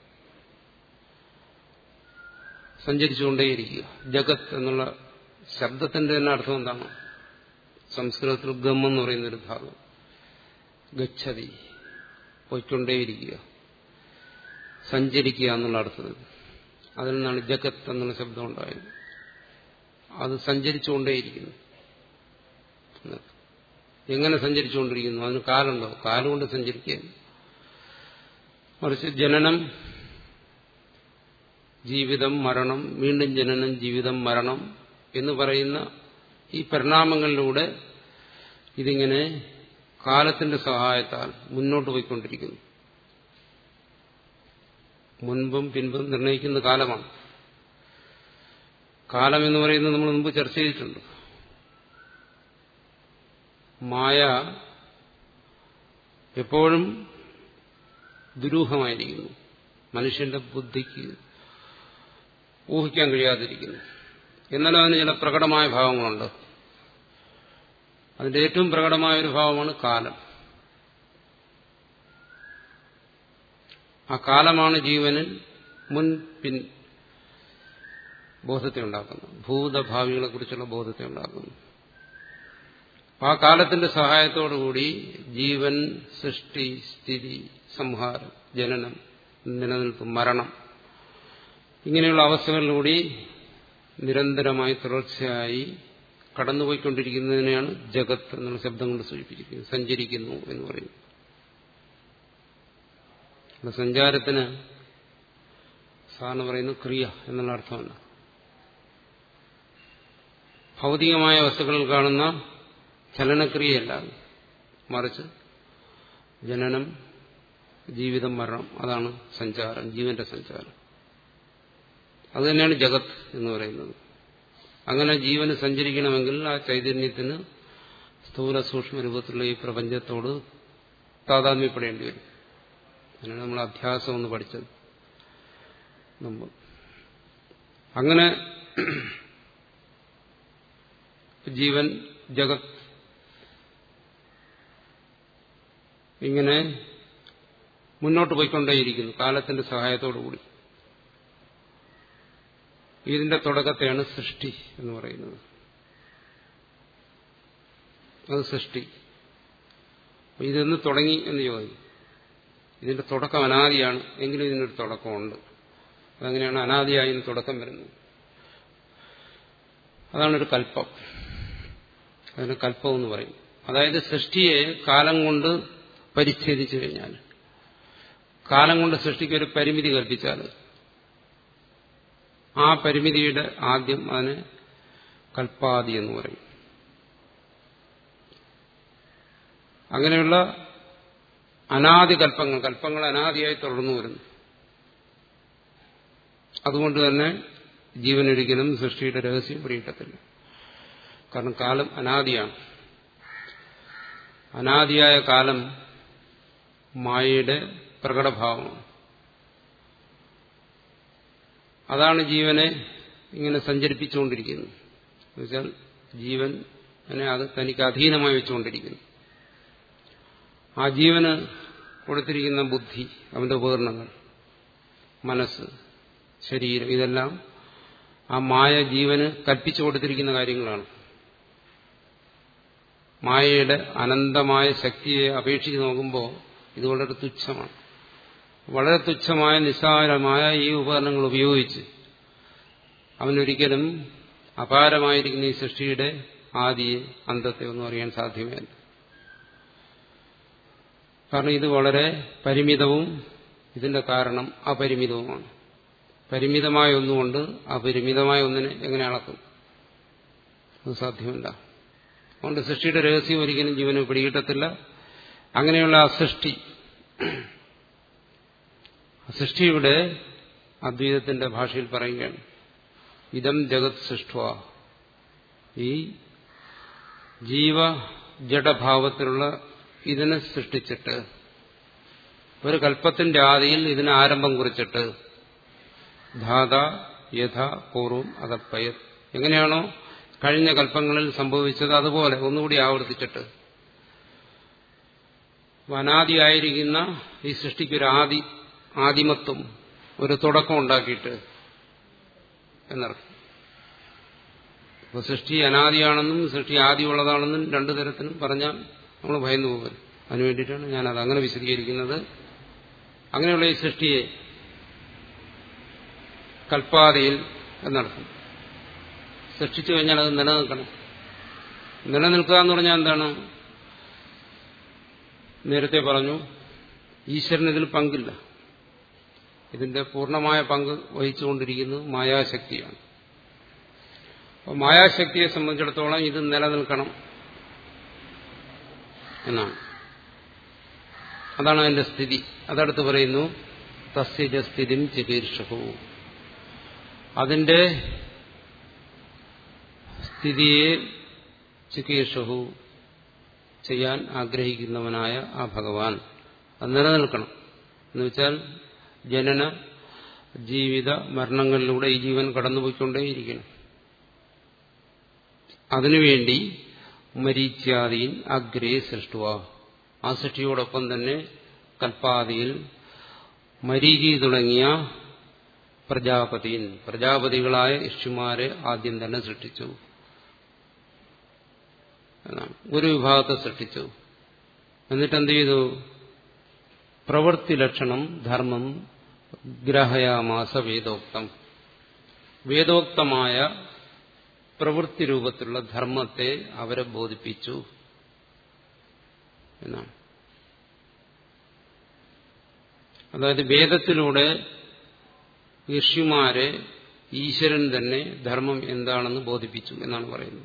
സഞ്ചരിച്ചുകൊണ്ടേയിരിക്കുക ജഗത് എന്നുള്ള ശബ്ദത്തിന്റെ തന്നെ അർത്ഥം എന്താണ് സംസ്കൃതത്തിൽ ഗം എന്ന് പറയുന്നൊരു ഭാഗം ഗച്ഛതി പോയിക്കൊണ്ടേയിരിക്കുക സഞ്ചരിക്കുക എന്നുള്ള അർത്ഥത്തിൽ അതിൽ നിന്നാണ് ജഗത്ത് എന്നുള്ള ശബ്ദം ഉണ്ടായത് അത് സഞ്ചരിച്ചുകൊണ്ടേയിരിക്കുന്നു എങ്ങനെ സഞ്ചരിച്ചുകൊണ്ടിരിക്കുന്നു അതിന് കാലുണ്ടോ കാലുകൊണ്ട് സഞ്ചരിക്കുക മറിച്ച് ജനനം ജീവിതം മരണം വീണ്ടും ജനനം ജീവിതം മരണം എന്ന് പറയുന്ന ഈ പരിണാമങ്ങളിലൂടെ ഇതിങ്ങനെ കാലത്തിന്റെ സഹായത്താൽ മുന്നോട്ട് പോയിക്കൊണ്ടിരിക്കുന്നു മുൻപും പിൻപും നിർണയിക്കുന്ന കാലമാണ് കാലം എന്ന് പറയുന്നത് നമ്മൾ മുമ്പ് ചർച്ച ചെയ്തിട്ടുണ്ട് മായ എപ്പോഴും ദുരൂഹമായിരിക്കുന്നു മനുഷ്യന്റെ ബുദ്ധിക്ക് ഊഹിക്കാൻ കഴിയാതിരിക്കുന്നു എന്നാലും അതിന് ചില പ്രകടമായ ഭാവങ്ങളുണ്ട് അതിന്റെ ഏറ്റവും പ്രകടമായ ഒരു ഭാവമാണ് കാലം ആ കാലമാണ് ജീവനിൽ മുൻ പിൻ ബോധത്തെ ഉണ്ടാക്കുന്നത് ഭൂതഭാവികളെ കുറിച്ചുള്ള ബോധത്തെ ഉണ്ടാക്കുന്നു ആ കാലത്തിന്റെ സഹായത്തോടുകൂടി ജീവൻ സൃഷ്ടി സ്ഥിതി സംഹാരം ജനനം നിലനിൽപ്പ് മരണം ഇങ്ങനെയുള്ള അവസ്ഥകളിലൂടി നിരന്തരമായി തുടർച്ചയായി കടന്നുപോയിക്കൊണ്ടിരിക്കുന്നതിനെയാണ് ജഗത്ത് എന്നുള്ള ശബ്ദം കൊണ്ട് സൂചിപ്പിച്ചിരിക്കുന്നത് സഞ്ചരിക്കുന്നു എന്ന് പറയുന്നു സഞ്ചാരത്തിന് സാറിന് പറയുന്നു ക്രിയ എന്നുള്ള അർത്ഥമല്ല ഭൗതികമായ വസ്തുക്കളിൽ കാണുന്ന ചലനക്രിയയല്ല മറിച്ച് ജനനം ജീവിതം മരണം അതാണ് സഞ്ചാരം ജീവന്റെ സഞ്ചാരം അത് തന്നെയാണ് ജഗത്ത് എന്ന് പറയുന്നത് അങ്ങനെ ജീവന് സഞ്ചരിക്കണമെങ്കിൽ ആ ചൈതന്യത്തിന് സ്ഥൂല സൂക്ഷ്മ രൂപത്തിലുള്ള ഈ പ്രപഞ്ചത്തോട് താതാത്മ്യപ്പെടേണ്ടി വരും അങ്ങനെയാണ് നമ്മൾ അധ്യാസം എന്ന് പഠിച്ചത് മുമ്പ് അങ്ങനെ ജീവൻ ജഗത് ഇങ്ങനെ മുന്നോട്ട് പോയിക്കൊണ്ടേയിരിക്കുന്നു കാലത്തിന്റെ സഹായത്തോടുകൂടി ഇതിന്റെ തുടക്കത്തെയാണ് സൃഷ്ടി എന്ന് പറയുന്നത് അത് സൃഷ്ടി ഇതെന്ന് തുടങ്ങി എന്ന് ചോദിക്കും ഇതിന്റെ തുടക്കം അനാദിയാണ് എങ്കിലും ഇതിനൊരു തുടക്കമുണ്ട് അതങ്ങനെയാണ് അനാദിയായി ഇന്ന് തുടക്കം വരുന്നത് അതാണൊരു കൽപ്പം അതിന് കൽപ്പം എന്ന് പറയും അതായത് സൃഷ്ടിയെ കാലം കൊണ്ട് പരിച്ഛേദിച്ചു കഴിഞ്ഞാൽ കാലം കൊണ്ട് സൃഷ്ടിക്ക് ഒരു പരിമിതി കൽപ്പിച്ചാൽ ആ പരിമിതിയുടെ ആദ്യം അതിന് കൽപ്പാദി എന്ന് പറയും അങ്ങനെയുള്ള അനാദി കൽപ്പങ്ങൾ കൽപ്പങ്ങൾ അനാദിയായി തുടർന്നു വരുന്നു അതുകൊണ്ട് തന്നെ ജീവനൊരിക്കലും സൃഷ്ടിയുടെ രഹസ്യം പിടിയിട്ടത്തില്ല കാരണം കാലം അനാദിയാണ് അനാദിയായ കാലം മായയുടെ പ്രകടഭാവമാണ് അതാണ് ജീവനെ ഇങ്ങനെ സഞ്ചരിപ്പിച്ചുകൊണ്ടിരിക്കുന്നത് എന്നുവെച്ചാൽ ജീവനെ അത് തനിക്ക് അധീനമായി വെച്ചുകൊണ്ടിരിക്കുന്നു ആ ജീവന് കൊടുത്തിരിക്കുന്ന ബുദ്ധി അവന്റെ ഉപകരണങ്ങൾ മനസ്സ് ശരീരം ഇതെല്ലാം ആ മായ ജീവന് കൽപ്പിച്ചു കൊടുത്തിരിക്കുന്ന കാര്യങ്ങളാണ് മായയുടെ അനന്തമായ ശക്തിയെ അപേക്ഷിച്ച് നോക്കുമ്പോൾ ഇത് വളരെ തുച്ഛമാണ് വളരെ തുച്ഛമായ നിസ്സാരമായ ഈ ഉപകരണങ്ങൾ ഉപയോഗിച്ച് അവനൊരിക്കലും അപാരമായിരിക്കുന്ന ഈ സൃഷ്ടിയുടെ ആദിയെ അന്തത്തെ ഒന്നും അറിയാൻ സാധ്യമേ അല്ല കാരണം ഇത് വളരെ പരിമിതവും ഇതിന്റെ കാരണം അപരിമിതവുമാണ് പരിമിതമായ ഒന്നുകൊണ്ട് അപരിമിതമായ ഒന്നിനെ എങ്ങനെ അളക്കും അത് സാധ്യമല്ല അതുകൊണ്ട് സൃഷ്ടിയുടെ രഹസ്യം ഒരിക്കലും ജീവന് പിടികിട്ടത്തില്ല അങ്ങനെയുള്ള ആ സൃഷ്ടി സൃഷ്ടിയുടെ അദ്വൈതത്തിന്റെ ഭാഷയിൽ പറയുകയാണ് ഇതം ജഗത് സൃഷ്ട ഈ ജീവ ജഡഭാവത്തിലുള്ള ഇതിനെ സൃഷ്ടിച്ചിട്ട് ഒരു കൽപ്പത്തിന്റെ ആദിയിൽ ഇതിന് ആരംഭം കുറിച്ചിട്ട് ധാത യഥ പൂർവം അകപ്പയത് എങ്ങനെയാണോ കഴിഞ്ഞ കൽപ്പങ്ങളിൽ സംഭവിച്ചത് അതുപോലെ ഒന്നുകൂടി ആവർത്തിച്ചിട്ട് അനാദിയായിരിക്കുന്ന ഈ സൃഷ്ടിക്കൊരു ആദി ആദിമത്വം ഒരു തുടക്കം ഉണ്ടാക്കിയിട്ട് എന്നർത്ഥം അപ്പൊ സൃഷ്ടി അനാദിയാണെന്നും സൃഷ്ടി ആദിയുള്ളതാണെന്നും രണ്ടു തരത്തിലും പറഞ്ഞാൽ നമ്മൾ ഭയന്നു പോകും അതിനു വേണ്ടിയിട്ടാണ് ഞാനത് അങ്ങനെ വിശദീകരിക്കുന്നത് അങ്ങനെയുള്ള ഈ സൃഷ്ടിയെ കൽപ്പാതിയിൽ എന്നർത്ഥം സൃഷ്ടിച്ചു കഴിഞ്ഞാൽ അത് നിലനിൽക്കണം നിലനിൽക്കുക എന്ന് പറഞ്ഞാൽ എന്താണ് നേരത്തെ പറഞ്ഞു ഈശ്വരന് ഇതിൽ പങ്കില്ല ഇതിന്റെ പൂർണ്ണമായ പങ്ക് വഹിച്ചുകൊണ്ടിരിക്കുന്നത് മായാശക്തിയാണ് അപ്പോൾ മായാശക്തിയെ സംബന്ധിച്ചിടത്തോളം ഇത് നിലനിൽക്കണം എന്നാണ് അതാണ് അതിന്റെ സ്ഥിതി അതടുത്ത് പറയുന്നു തസ്യജ സ്ഥിതിം ചികീർഷകവും അതിന്റെ സ്ഥിതിയെ ചികീർഷഹു ചെയ്യാൻ ആഗ്രഹിക്കുന്നവനായ ആ ഭഗവാൻ അത് നിലനിൽക്കണം എന്നുവെച്ചാൽ ജനന ജീവിത മരണങ്ങളിലൂടെ ഈ ജീവൻ കടന്നുപോയിക്കൊണ്ടേയിരിക്കണം അതിനുവേണ്ടി മരീച്യാദിയിൽ അഗ്രേ സൃഷ്ടുവ ആ സൃഷ്ടിയോടൊപ്പം തന്നെ കൽപ്പാദിയിൽ മരീചി തുടങ്ങിയ പ്രജാപതിയിൽ പ്രജാപതികളായ ഇഷ്ടുമാരെ ആദ്യം തന്നെ സൃഷ്ടിച്ചു എന്നാണ് ഒരു വിഭാഗത്തെ സൃഷ്ടിച്ചു എന്നിട്ട് എന്ത് ചെയ്തു പ്രവൃത്തി ലക്ഷണം ധർമ്മം ഗ്രഹയാമാസ വേദോക്തം വേദോക്തമായ പ്രവൃത്തി രൂപത്തിലുള്ള ധർമ്മത്തെ അവരെ ബോധിപ്പിച്ചു എന്നാണ് അതായത് വേദത്തിലൂടെ ഋഷിമാരെ ഈശ്വരൻ തന്നെ ധർമ്മം എന്താണെന്ന് ബോധിപ്പിച്ചു എന്നാണ് പറയുന്നത്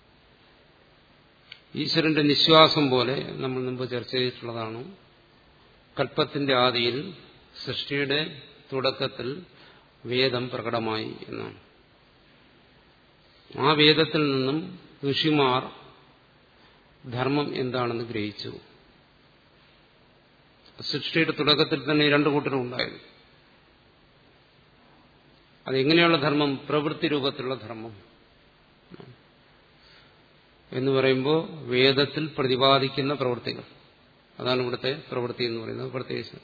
ഈശ്വരന്റെ നിശ്വാസം പോലെ നമ്മൾ മുമ്പ് ചർച്ച ചെയ്തിട്ടുള്ളതാണ് കൽപ്പത്തിന്റെ ആദിയിൽ സൃഷ്ടിയുടെ തുടക്കത്തിൽ വേദം പ്രകടമായി എന്നാണ് ആ വേദത്തിൽ നിന്നും ഋഷിമാർ ധർമ്മം എന്താണെന്ന് ഗ്രഹിച്ചു സൃഷ്ടിയുടെ തുടക്കത്തിൽ തന്നെ രണ്ടു കൂട്ടരും ഉണ്ടായിരുന്നു അതെങ്ങനെയുള്ള ധർമ്മം പ്രവൃത്തി രൂപത്തിലുള്ള ധർമ്മം എന്ന് പറയുമ്പോൾ വേദത്തിൽ പ്രതിപാദിക്കുന്ന പ്രവൃത്തികൾ അതാണ് ഇവിടുത്തെ പ്രവൃത്തി എന്ന് പറയുന്നത് പ്രത്യേകിച്ച്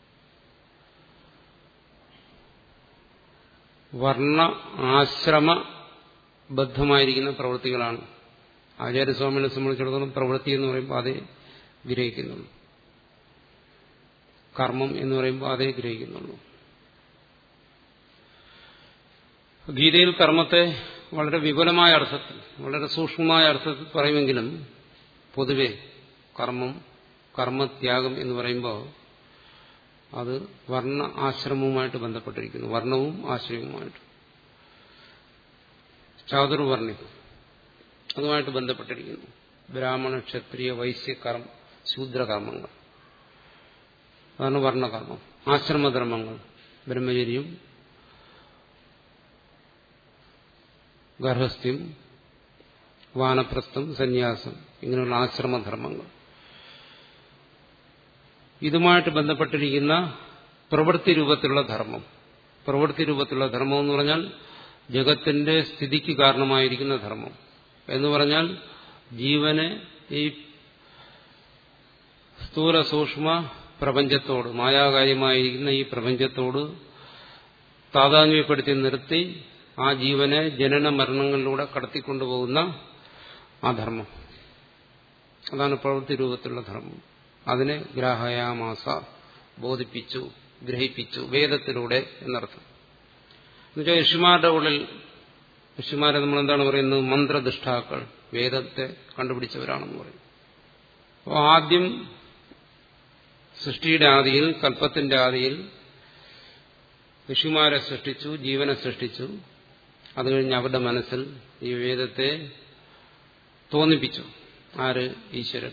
വർണ്ണ ആശ്രമ ബദ്ധമായിരിക്കുന്ന പ്രവൃത്തികളാണ് ആചാര്യസ്വാമിനെ സംബന്ധിച്ചിടത്തോളം പ്രവൃത്തി എന്ന് പറയുമ്പോൾ അതേ ഗ്രഹിക്കുന്നുള്ളൂ കർമ്മം എന്ന് പറയുമ്പോൾ അതേ ഗ്രഹിക്കുന്നുള്ളൂ ഗീതയിൽ കർമ്മത്തെ വളരെ വിപുലമായ അർത്ഥത്തിൽ വളരെ സൂക്ഷ്മമായ അർത്ഥത്തിൽ പറയുമെങ്കിലും പൊതുവെ കർമ്മം കർമ്മത്യാഗം എന്ന് പറയുമ്പോൾ അത് വർണ്ണ ആശ്രമവുമായിട്ട് ബന്ധപ്പെട്ടിരിക്കുന്നു വർണ്ണവും ആശ്രയവുമായിട്ട് ചാതുർവർണ്ണി അതുമായിട്ട് ബന്ധപ്പെട്ടിരിക്കുന്നു ബ്രാഹ്മണ ക്ഷത്രിയ വൈശ്യ കർമ്മ ശൂദ്രകർമ്മങ്ങൾ അതാണ് വർണ്ണകർമ്മം ആശ്രമധർമ്മങ്ങൾ ബ്രഹ്മചര്യം ഗർഭസ്ഥ്യം വാനപ്രസ്ഥം സന്യാസം ഇങ്ങനെയുള്ള ആശ്രമധർമ്മങ്ങൾ ഇതുമായിട്ട് ബന്ധപ്പെട്ടിരിക്കുന്ന പ്രവൃത്തി രൂപത്തിലുള്ള ധർമ്മം പ്രവൃത്തി രൂപത്തിലുള്ള ധർമ്മം എന്ന് പറഞ്ഞാൽ ജഗത്തിന്റെ സ്ഥിതിക്ക് കാരണമായിരിക്കുന്ന ധർമ്മം എന്ന് പറഞ്ഞാൽ ജീവനെ ഈ സ്ഥൂല സൂക്ഷ്മ പ്രപഞ്ചത്തോട് മായാകാര്യമായിരിക്കുന്ന ഈ പ്രപഞ്ചത്തോട് താതാത്മ്യപ്പെടുത്തി നിർത്തി ആ ജീവനെ ജനന മരണങ്ങളിലൂടെ കടത്തിക്കൊണ്ടുപോകുന്ന ആ ധർമ്മം അതാണ് പ്രവൃത്തി രൂപത്തിലുള്ള ധർമ്മം അതിനെ ഗ്രാഹയാമാസ ബോധിപ്പിച്ചു ഗ്രഹിപ്പിച്ചു വേദത്തിലൂടെ എന്നർത്ഥം എന്നുവെച്ചാൽ ഋഷിമാരുടെ ഉള്ളിൽ ഋഷിമാരെ നമ്മൾ എന്താണ് പറയുന്നത് മന്ത്രദുഷ്ടാക്കൾ വേദത്തെ കണ്ടുപിടിച്ചവരാണെന്ന് പറയും അപ്പോൾ ആദ്യം സൃഷ്ടിയുടെ ആദിയിൽ കൽപ്പത്തിന്റെ ആദിയിൽ ഋഷിമാരെ സൃഷ്ടിച്ചു ജീവനെ സൃഷ്ടിച്ചു അത് കഴിഞ്ഞ് അവരുടെ മനസ്സിൽ ഈ വേദത്തെ തോന്നിപ്പിച്ചു ആര് ഈശ്വരൻ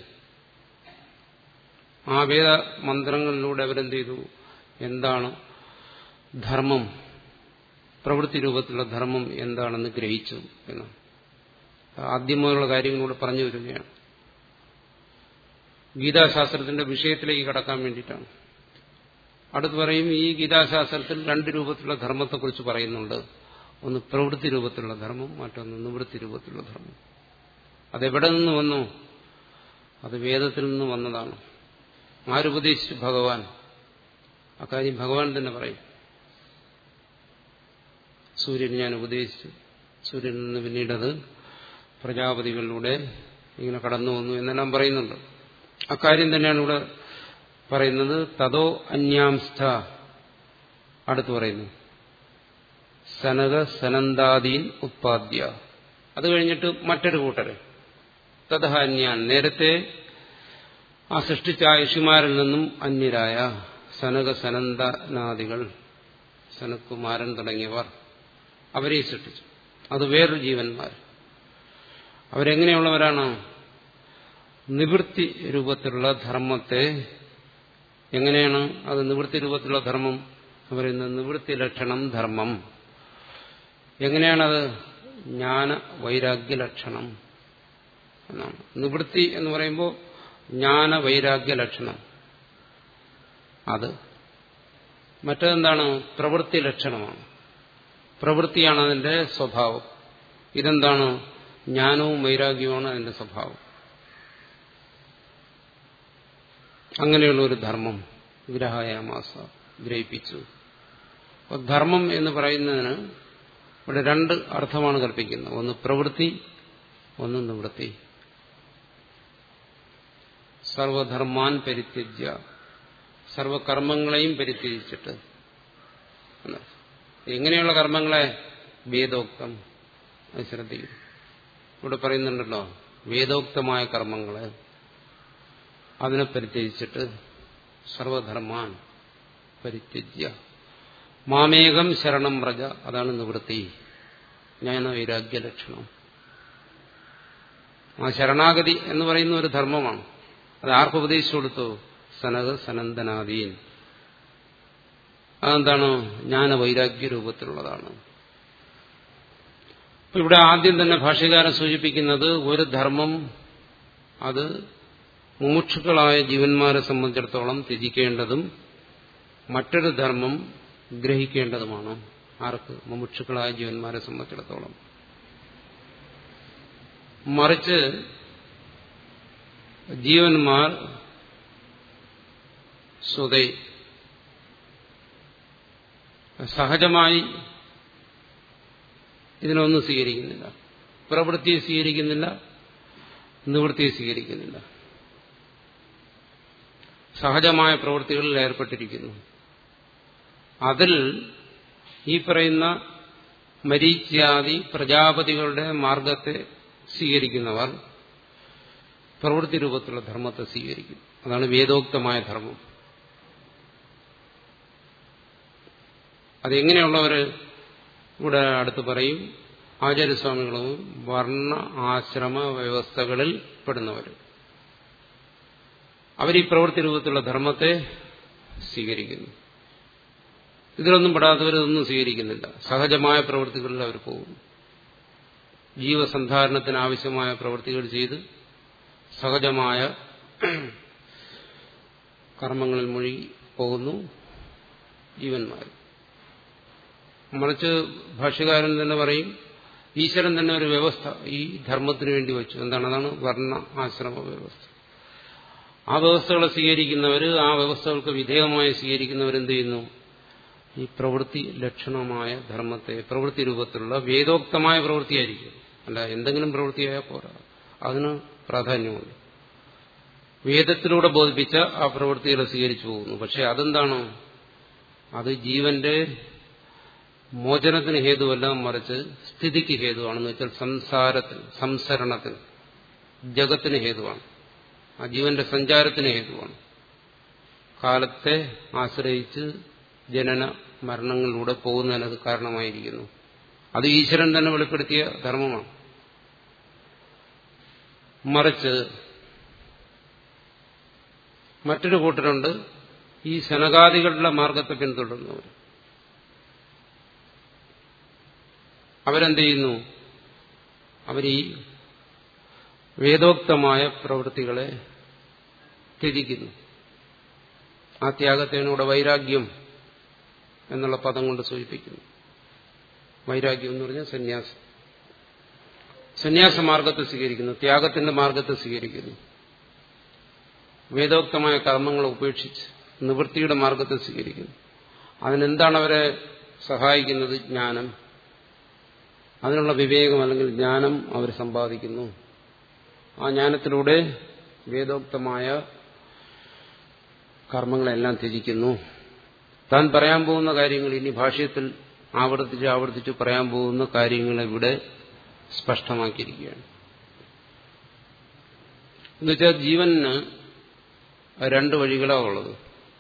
ആ വേദ മന്ത്രങ്ങളിലൂടെ അവരെന്ത് ചെയ്തു എന്താണ് ധർമ്മം പ്രവൃത്തി രൂപത്തിലുള്ള ധർമ്മം എന്താണെന്ന് ഗ്രഹിച്ചു എന്ന് ആദ്യമുള്ള കാര്യങ്ങളൂടെ പറഞ്ഞു വരികയാണ് ഗീതാശാസ്ത്രത്തിന്റെ വിഷയത്തിലേക്ക് കടക്കാൻ വേണ്ടിയിട്ടാണ് അടുത്ത് പറയും ഈ ഗീതാശാസ്ത്രത്തിൽ രണ്ട് രൂപത്തിലുള്ള ധർമ്മത്തെക്കുറിച്ച് പറയുന്നുണ്ട് ഒന്ന് പ്രവൃത്തി രൂപത്തിലുള്ള ധർമ്മം മറ്റൊന്ന് നിവൃത്തി രൂപത്തിലുള്ള ധർമ്മം അതെവിടെ നിന്ന് വന്നു അത് വേദത്തിൽ നിന്ന് വന്നതാണ് ആരുപദേശിച്ചു ഭഗവാൻ അക്കാര്യം ഭഗവാൻ തന്നെ പറയും സൂര്യൻ ഞാൻ ഉപദേശിച്ചു സൂര്യനിൽ നിന്ന് പിന്നീടത് പ്രജാപതികളിലൂടെ ഇങ്ങനെ കടന്നു വന്നു എന്നെല്ലാം പറയുന്നുണ്ട് അക്കാര്യം തന്നെയാണ് ഇവിടെ പറയുന്നത് തതോ അന്യാംസ്ഥ അടുത്ത് പറയുന്നു സനക സനന്ദാദീൻ ഉത്പാദ്യ അത് കഴിഞ്ഞിട്ട് മറ്റൊരു കൂട്ടര് തഥ അന്യാൻ നേരത്തെ ആ സൃഷ്ടിച്ച ഋഷിമാരിൽ നിന്നും അന്യരായ സനക സനന്ദനാദികൾ സനത്കുമാരൻ തുടങ്ങിയവർ അവരെ സൃഷ്ടിച്ചു അത് വേറൊരു ജീവന്മാർ അവരെങ്ങനെയുള്ളവരാണ് നിവൃത്തി രൂപത്തിലുള്ള ധർമ്മത്തെ എങ്ങനെയാണ് അത് നിവൃത്തി രൂപത്തിലുള്ള ധർമ്മം പറയുന്നത് നിവൃത്തി ലക്ഷണം ധർമ്മം എങ്ങനെയാണത് ജ്ഞാന വൈരാഗ്യ ലക്ഷണം എന്നാണ് നിവൃത്തി എന്ന് പറയുമ്പോൾ ജ്ഞാന വൈരാഗ്യ ലക്ഷണം അത് മറ്റതെന്താണ് പ്രവൃത്തി ലക്ഷണമാണ് പ്രവൃത്തിയാണ് അതിന്റെ സ്വഭാവം ഇതെന്താണ് ജ്ഞാനവും വൈരാഗ്യവുമാണ് അതിന്റെ സ്വഭാവം അങ്ങനെയുള്ള ഒരു ധർമ്മം ഗ്രഹായാമാസ ഗ്രഹിപ്പിച്ചു അപ്പോൾ ധർമ്മം എന്ന് പറയുന്നതിന് ഇവിടെ രണ്ട് അർത്ഥമാണ് കൽപ്പിക്കുന്നത് ഒന്ന് പ്രവൃത്തി ഒന്ന് നിവൃത്തി സർവധർമാൻ പരിത്യജ്യ സർവകർമ്മങ്ങളെയും പരിത്യജിച്ചിട്ട് എങ്ങനെയുള്ള കർമ്മങ്ങളെ വേദോക്തം അത് ശ്രദ്ധിക്കും ഇവിടെ പറയുന്നുണ്ടല്ലോ വേദോക്തമായ കർമ്മങ്ങളെ അതിനെ പരിത്യജിച്ചിട്ട് സർവധർമാൻ പരിത്യജ്യ മാമേകം ശരണം വ്രജ അതാണ് നിവൃത്തി ജ്ഞാന വൈരാഗ്യ ലക്ഷണം ആ ശരണാഗതി എന്ന് പറയുന്ന ഒരു ധർമ്മമാണ് അത് ആർക്ക് ഉപദേശിച്ചു കൊടുത്തു സനക സനന്ദനാദീൻ അതെന്താണ് ജ്ഞാന വൈരാഗ്യ രൂപത്തിലുള്ളതാണ് ഇവിടെ ആദ്യം തന്നെ ഭാഷ്യകാരൻ സൂചിപ്പിക്കുന്നത് ഒരു ധർമ്മം അത് മുമുക്ഷുക്കളായ ജീവന്മാരെ സംബന്ധിച്ചിടത്തോളം ത്യജിക്കേണ്ടതും മറ്റൊരു ധർമ്മം ഗ്രഹിക്കേണ്ടതുമാണ് ആർക്ക് മുമുക്ഷുക്കളായ ജീവന്മാരെ സംബന്ധിച്ചിടത്തോളം മറിച്ച് ജീവന്മാർ സ്വതേ സഹജമായി ഇതിനൊന്നും സ്വീകരിക്കുന്നില്ല പ്രവൃത്തിയെ സ്വീകരിക്കുന്നില്ല നിവൃത്തിയെ സ്വീകരിക്കുന്നില്ല സഹജമായ പ്രവൃത്തികളിൽ ഏർപ്പെട്ടിരിക്കുന്നു അതിൽ ഈ പറയുന്ന മരീച്യാദി പ്രജാപതികളുടെ മാർഗത്തെ സ്വീകരിക്കുന്നവർ പ്രവൃത്തി രൂപത്തിലുള്ള ധർമ്മത്തെ സ്വീകരിക്കും അതാണ് വേദോക്തമായ ധർമ്മം അതെങ്ങനെയുള്ളവർ ഇവിടെ അടുത്ത് പറയും ആചാര്യസ്വാമികളും വർണ്ണ ആശ്രമ വ്യവസ്ഥകളിൽ പെടുന്നവർ അവർ ഈ പ്രവൃത്തി രൂപത്തിലുള്ള ധർമ്മത്തെ സ്വീകരിക്കുന്നു ഇതിലൊന്നും പെടാത്തവരൊന്നും സ്വീകരിക്കുന്നില്ല സഹജമായ പ്രവൃത്തികളിൽ അവർ പോകുന്നു ജീവസന്ധാരണത്തിന് ആവശ്യമായ പ്രവൃത്തികൾ ചെയ്ത് സഹജമായ കർമ്മങ്ങളിൽ മുഴുകി പോകുന്നു ജീവന്മാർ മറിച്ച് ഭാഷ്യകാരൻ തന്നെ പറയും ഈശ്വരൻ തന്നെ ഒരു വ്യവസ്ഥ ഈ ധർമ്മത്തിന് വേണ്ടി വെച്ചു എന്താണ് അതാണ് വർണ്ണ ആശ്രമ വ്യവസ്ഥ ആ വ്യവസ്ഥകളെ സ്വീകരിക്കുന്നവർ ആ വ്യവസ്ഥകൾക്ക് വിധേയമായി സ്വീകരിക്കുന്നവരെന്ത് ചെയ്യുന്നു ഈ പ്രവൃത്തി ലക്ഷണമായ ധർമ്മത്തെ പ്രവൃത്തി രൂപത്തിലുള്ള വേദോക്തമായ പ്രവൃത്തിയായിരിക്കും അല്ല എന്തെങ്കിലും പ്രവൃത്തിയായാൽ പോരാ അതിന് പ്രാധാന്യമുണ്ട് വേദത്തിലൂടെ ബോധിപ്പിച്ച ആ പ്രവൃത്തികളെ സ്വീകരിച്ചു പോകുന്നു പക്ഷെ അതെന്താണ് അത് ജീവന്റെ മോചനത്തിന് ഹേതുവല്ല മറിച്ച് സ്ഥിതിക്ക് ഹേതുവാണെന്ന് വെച്ചാൽ സംസാരത്തിന് സംസരണത്തിന് ജഗത്തിന് ഹേതുവാണ് ആ ജീവന്റെ സഞ്ചാരത്തിന് ഹേതുവാണ് കാലത്തെ ആശ്രയിച്ച് ജനന മരണങ്ങളിലൂടെ പോകുന്നതിന് അത് കാരണമായിരിക്കുന്നു അത് ഈശ്വരൻ തന്നെ വെളിപ്പെടുത്തിയ ധർമ്മമാണ് മറിച്ച് മറ്റൊരു കൂട്ടരുണ്ട് ഈ ശനകാദികളുടെ മാർഗത്തെ പിന്തുടരുന്നവർ അവരെന്ത് ചെയ്യുന്നു അവരീ വേദോക്തമായ പ്രവൃത്തികളെ ത്യജിക്കുന്നു ആ ത്യാഗത്തിനൂടെ വൈരാഗ്യം എന്നുള്ള പദം കൊണ്ട് സൂചിപ്പിക്കുന്നു വൈരാഗ്യം എന്ന് പറഞ്ഞാൽ സന്യാസം സന്യാസ മാർഗത്തെ സ്വീകരിക്കുന്നു ത്യാഗത്തിന്റെ മാർഗത്തെ സ്വീകരിക്കുന്നു വേദോക്തമായ കർമ്മങ്ങളെ ഉപേക്ഷിച്ച് നിവൃത്തിയുടെ മാർഗത്തെ സ്വീകരിക്കുന്നു അതിനെന്താണ് അവരെ സഹായിക്കുന്നത് ജ്ഞാനം അതിനുള്ള വിവേകം അല്ലെങ്കിൽ ജ്ഞാനം അവർ സമ്പാദിക്കുന്നു ആ ജ്ഞാനത്തിലൂടെ വേദോക്തമായ കർമ്മങ്ങളെല്ലാം ത്യജിക്കുന്നു താൻ പറയാൻ പോകുന്ന കാര്യങ്ങൾ ഇനി ഭാഷ്യത്തിൽ ആവർത്തിച്ച് ആവർത്തിച്ച് പറയാൻ പോകുന്ന കാര്യങ്ങൾ ഇവിടെ സ്പഷ്ടമാക്കിയിരിക്കുകയാണ് എന്നുവെച്ചാൽ ജീവന് രണ്ട് വഴികളാണ് ഉള്ളത്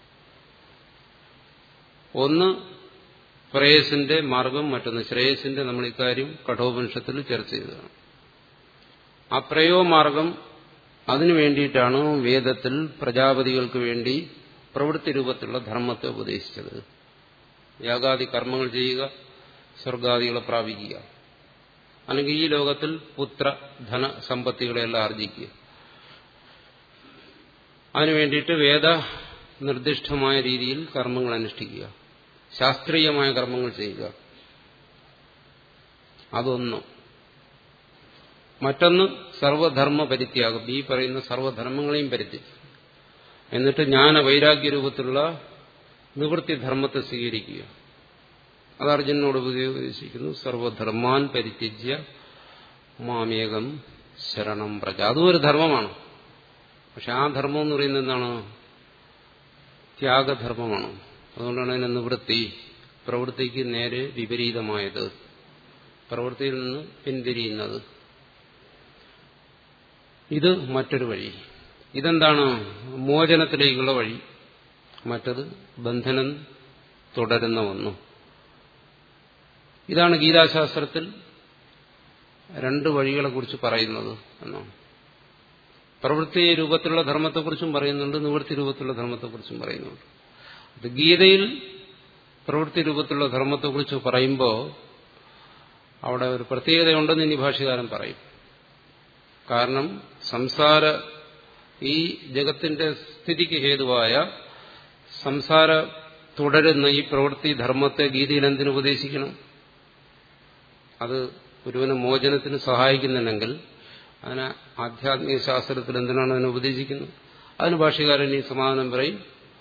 ഒന്ന് പ്രേയസിന്റെ മാർഗം മറ്റൊന്ന് ശ്രേയസിന്റെ നമ്മൾ ഇക്കാര്യം കഠോപനിഷത്തിൽ ചർച്ച ചെയ്തതാണ് ആ പ്രയോമാർഗം അതിനു വേണ്ടിയിട്ടാണ് വേദത്തിൽ പ്രജാപതികൾക്ക് വേണ്ടി പ്രവൃത്തി രൂപത്തിലുള്ള ധർമ്മത്തെ ഉപദേശിച്ചത് യാഗാദി കർമ്മങ്ങൾ ചെയ്യുക സ്വർഗാദികളെ പ്രാപിക്കുക അല്ലെങ്കിൽ ഈ ലോകത്തിൽ പുത്ര ധന സമ്പത്തികളെല്ലാം ആർജിക്കുക അതിനു വേണ്ടിയിട്ട് വേദ നിർദ്ദിഷ്ടമായ രീതിയിൽ കർമ്മങ്ങൾ അനുഷ്ഠിക്കുക ശാസ്ത്രീയമായ കർമ്മങ്ങൾ ചെയ്യുക അതൊന്ന് മറ്റൊന്ന് സർവധർമ്മ പരിത്യാഗം ഈ പറയുന്ന സർവധർമ്മങ്ങളെയും പരിത്യജിക്കും എന്നിട്ട് ജ്ഞാന വൈരാഗ്യ രൂപത്തിലുള്ള നിവൃത്തി ധർമ്മത്തെ സ്വീകരിക്കുക അത് അർജുനോട് ഉപദേശിക്കുന്നു സർവധർമാൻ പരിത്യജ്യ മാമേകം ശരണം പ്രജ അതും ഒരു ധർമ്മമാണ് പക്ഷെ ആ ധർമ്മം എന്ന് പറയുന്നത് എന്താണ് ത്യാഗധർമ്മമാണ് അതുകൊണ്ടാണ് അതിനെ നിവൃത്തി പ്രവൃത്തിക്ക് നേരെ വിപരീതമായത് പ്രവൃത്തിയിൽ നിന്ന് പിന്തിരിയുന്നത് ഇത് മറ്റൊരു വഴി ഇതെന്താണ് മോചനത്തിലേക്കുള്ള വഴി മറ്റത് ബന്ധനം തുടരുന്ന ഒന്നു ഇതാണ് ഗീതാശാസ്ത്രത്തിൽ രണ്ട് വഴികളെക്കുറിച്ച് പറയുന്നത് എന്നാണ് പ്രവൃത്തി രൂപത്തിലുള്ള ധർമ്മത്തെക്കുറിച്ചും പറയുന്നുണ്ട് നിവൃത്തി രൂപത്തിലുള്ള ധർമ്മത്തെക്കുറിച്ചും പറയുന്നുണ്ട് അത് ഗീതയിൽ പ്രവൃത്തി രൂപത്തിലുള്ള ധർമ്മത്തെക്കുറിച്ച് പറയുമ്പോൾ അവിടെ ഒരു പ്രത്യേകതയുണ്ടെന്ന് ഇനി ഭാഷകാരൻ പറയും കാരണം സംസാര ഈ ജഗത്തിന്റെ സ്ഥിതിക്ക് ഹേതുവായ സംസാര തുടരുന്ന ഈ പ്രവൃത്തി ധർമ്മത്തെ ഗീതയിൽ എന്തിനു ഉപദേശിക്കണം അത് ഒരുവന് മോചനത്തിന് സഹായിക്കുന്നുണ്ടെങ്കിൽ അതിന് ആധ്യാത്മിക ശാസ്ത്രത്തിൽ എന്തിനാണ് അതിനെ ഉപദേശിക്കുന്നത് അതിന് ഭാഷകാരൻ ഈ സമാധാനം പറയും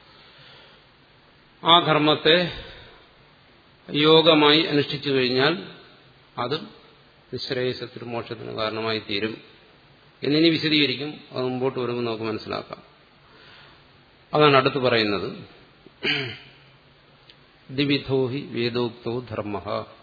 ആ ധർമ്മത്തെ യോഗമായി അനുഷ്ഠിച്ചു കഴിഞ്ഞാൽ അത് നിശ്രേയസത്തിന് മോക്ഷത്തിന് കാരണമായി തീരും എന്നിനി വിശദീകരിക്കും അത് മുമ്പോട്ട് വരുമ്പോൾ നമുക്ക് മനസ്സിലാക്കാം അതാണ് അടുത്ത് പറയുന്നത് ദ്വിവിധോ ഹി വേദോക്തോ ധർമ്മ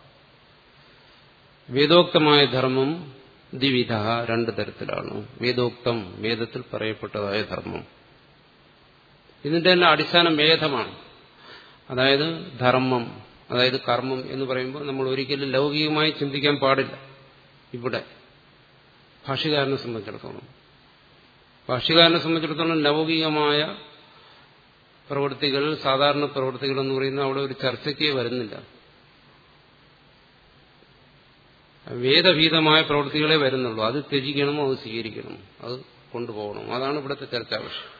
വേദോക്തമായ ധർമ്മം ദ്വിവിധ രണ്ട് തരത്തിലാണ് വേദോക്തം വേദത്തിൽ പറയപ്പെട്ടതായ ധർമ്മം ഇതിന്റെ തന്നെ അടിസ്ഥാനം വേദമാണ് അതായത് ധർമ്മം അതായത് കർമ്മം എന്ന് പറയുമ്പോൾ നമ്മൾ ഒരിക്കലും ലൗകികമായി ചിന്തിക്കാൻ പാടില്ല ഇവിടെ ഭാഷ്യകാരനെ സംബന്ധിച്ചിടത്തോളം ഭാഷ്യകാരനെ സംബന്ധിച്ചിടത്തോളം ലൗകികമായ പ്രവൃത്തികൾ സാധാരണ പ്രവൃത്തികൾ എന്ന് പറയുന്നത് അവിടെ ഒരു ചർച്ചയ്ക്ക് വരുന്നില്ല വേദഭീതമായ പ്രവൃത്തികളെ വരുന്നുള്ളൂ അത് ത്യജിക്കണമോ അത് സ്വീകരിക്കണമോ അത് കൊണ്ടുപോകണം അതാണ് ഇവിടുത്തെ ചർച്ചാ വിഷയം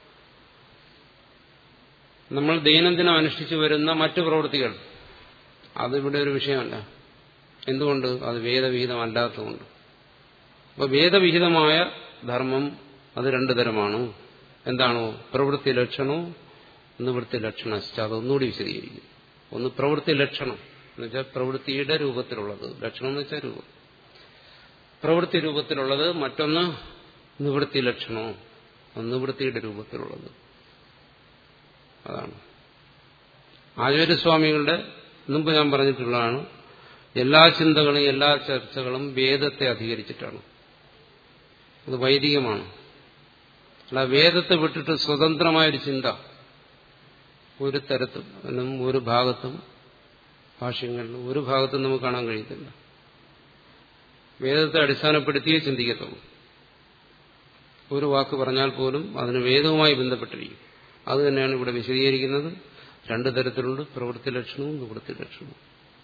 നമ്മൾ ദൈനംദിനം അനുഷ്ഠിച്ചു വരുന്ന മറ്റു പ്രവൃത്തികൾ അതിവിടെ ഒരു വിഷയമല്ല എന്തുകൊണ്ട് അത് വേദവിഹിതമല്ലാത്തതുകൊണ്ട് അപ്പൊ വേദവിഹിതമായ ധർമ്മം അത് രണ്ടു തരമാണ് എന്താണോ പ്രവൃത്തി ലക്ഷണവും നിവൃത്തി ലക്ഷണ അതൊന്നുകൂടി വിശദീകരിക്കും ഒന്ന് പ്രവൃത്തി ലക്ഷണം എന്നുവെച്ചാൽ പ്രവൃത്തിയുടെ രൂപത്തിലുള്ളത് ലക്ഷണം എന്ന് വെച്ചാൽ രൂപം പ്രവൃത്തി രൂപത്തിലുള്ളത് മറ്റൊന്ന് നിവൃത്തി ലക്ഷണവും നിവൃത്തിയുടെ രൂപത്തിലുള്ളത് അതാണ് ആചാര്യസ്വാമികളുടെ മുമ്പ് ഞാൻ പറഞ്ഞിട്ടുള്ളതാണ് എല്ലാ ചിന്തകളും എല്ലാ ചർച്ചകളും വേദത്തെ അധികരിച്ചിട്ടാണ് അത് വൈദികമാണ് അല്ല വേദത്തെ വിട്ടിട്ട് സ്വതന്ത്രമായൊരു ചിന്ത ഒരു തരത്തിലും ഒരു ഭാഗത്തും ഭാഷ്യങ്ങളിലും ഒരു ഭാഗത്തും നമുക്ക് കാണാൻ കഴിയത്തില്ല വേദത്തെ അടിസ്ഥാനപ്പെടുത്തിയേ ചിന്തിക്കത്തുള്ളൂ ഒരു വാക്ക് പറഞ്ഞാൽ പോലും അതിന് വേദവുമായി ബന്ധപ്പെട്ടിരിക്കും അത് തന്നെയാണ് ഇവിടെ വിശദീകരിക്കുന്നത് രണ്ടു തരത്തിലുണ്ട് പ്രവൃത്തി ലക്ഷണവും നിവൃത്തി ലക്ഷണവും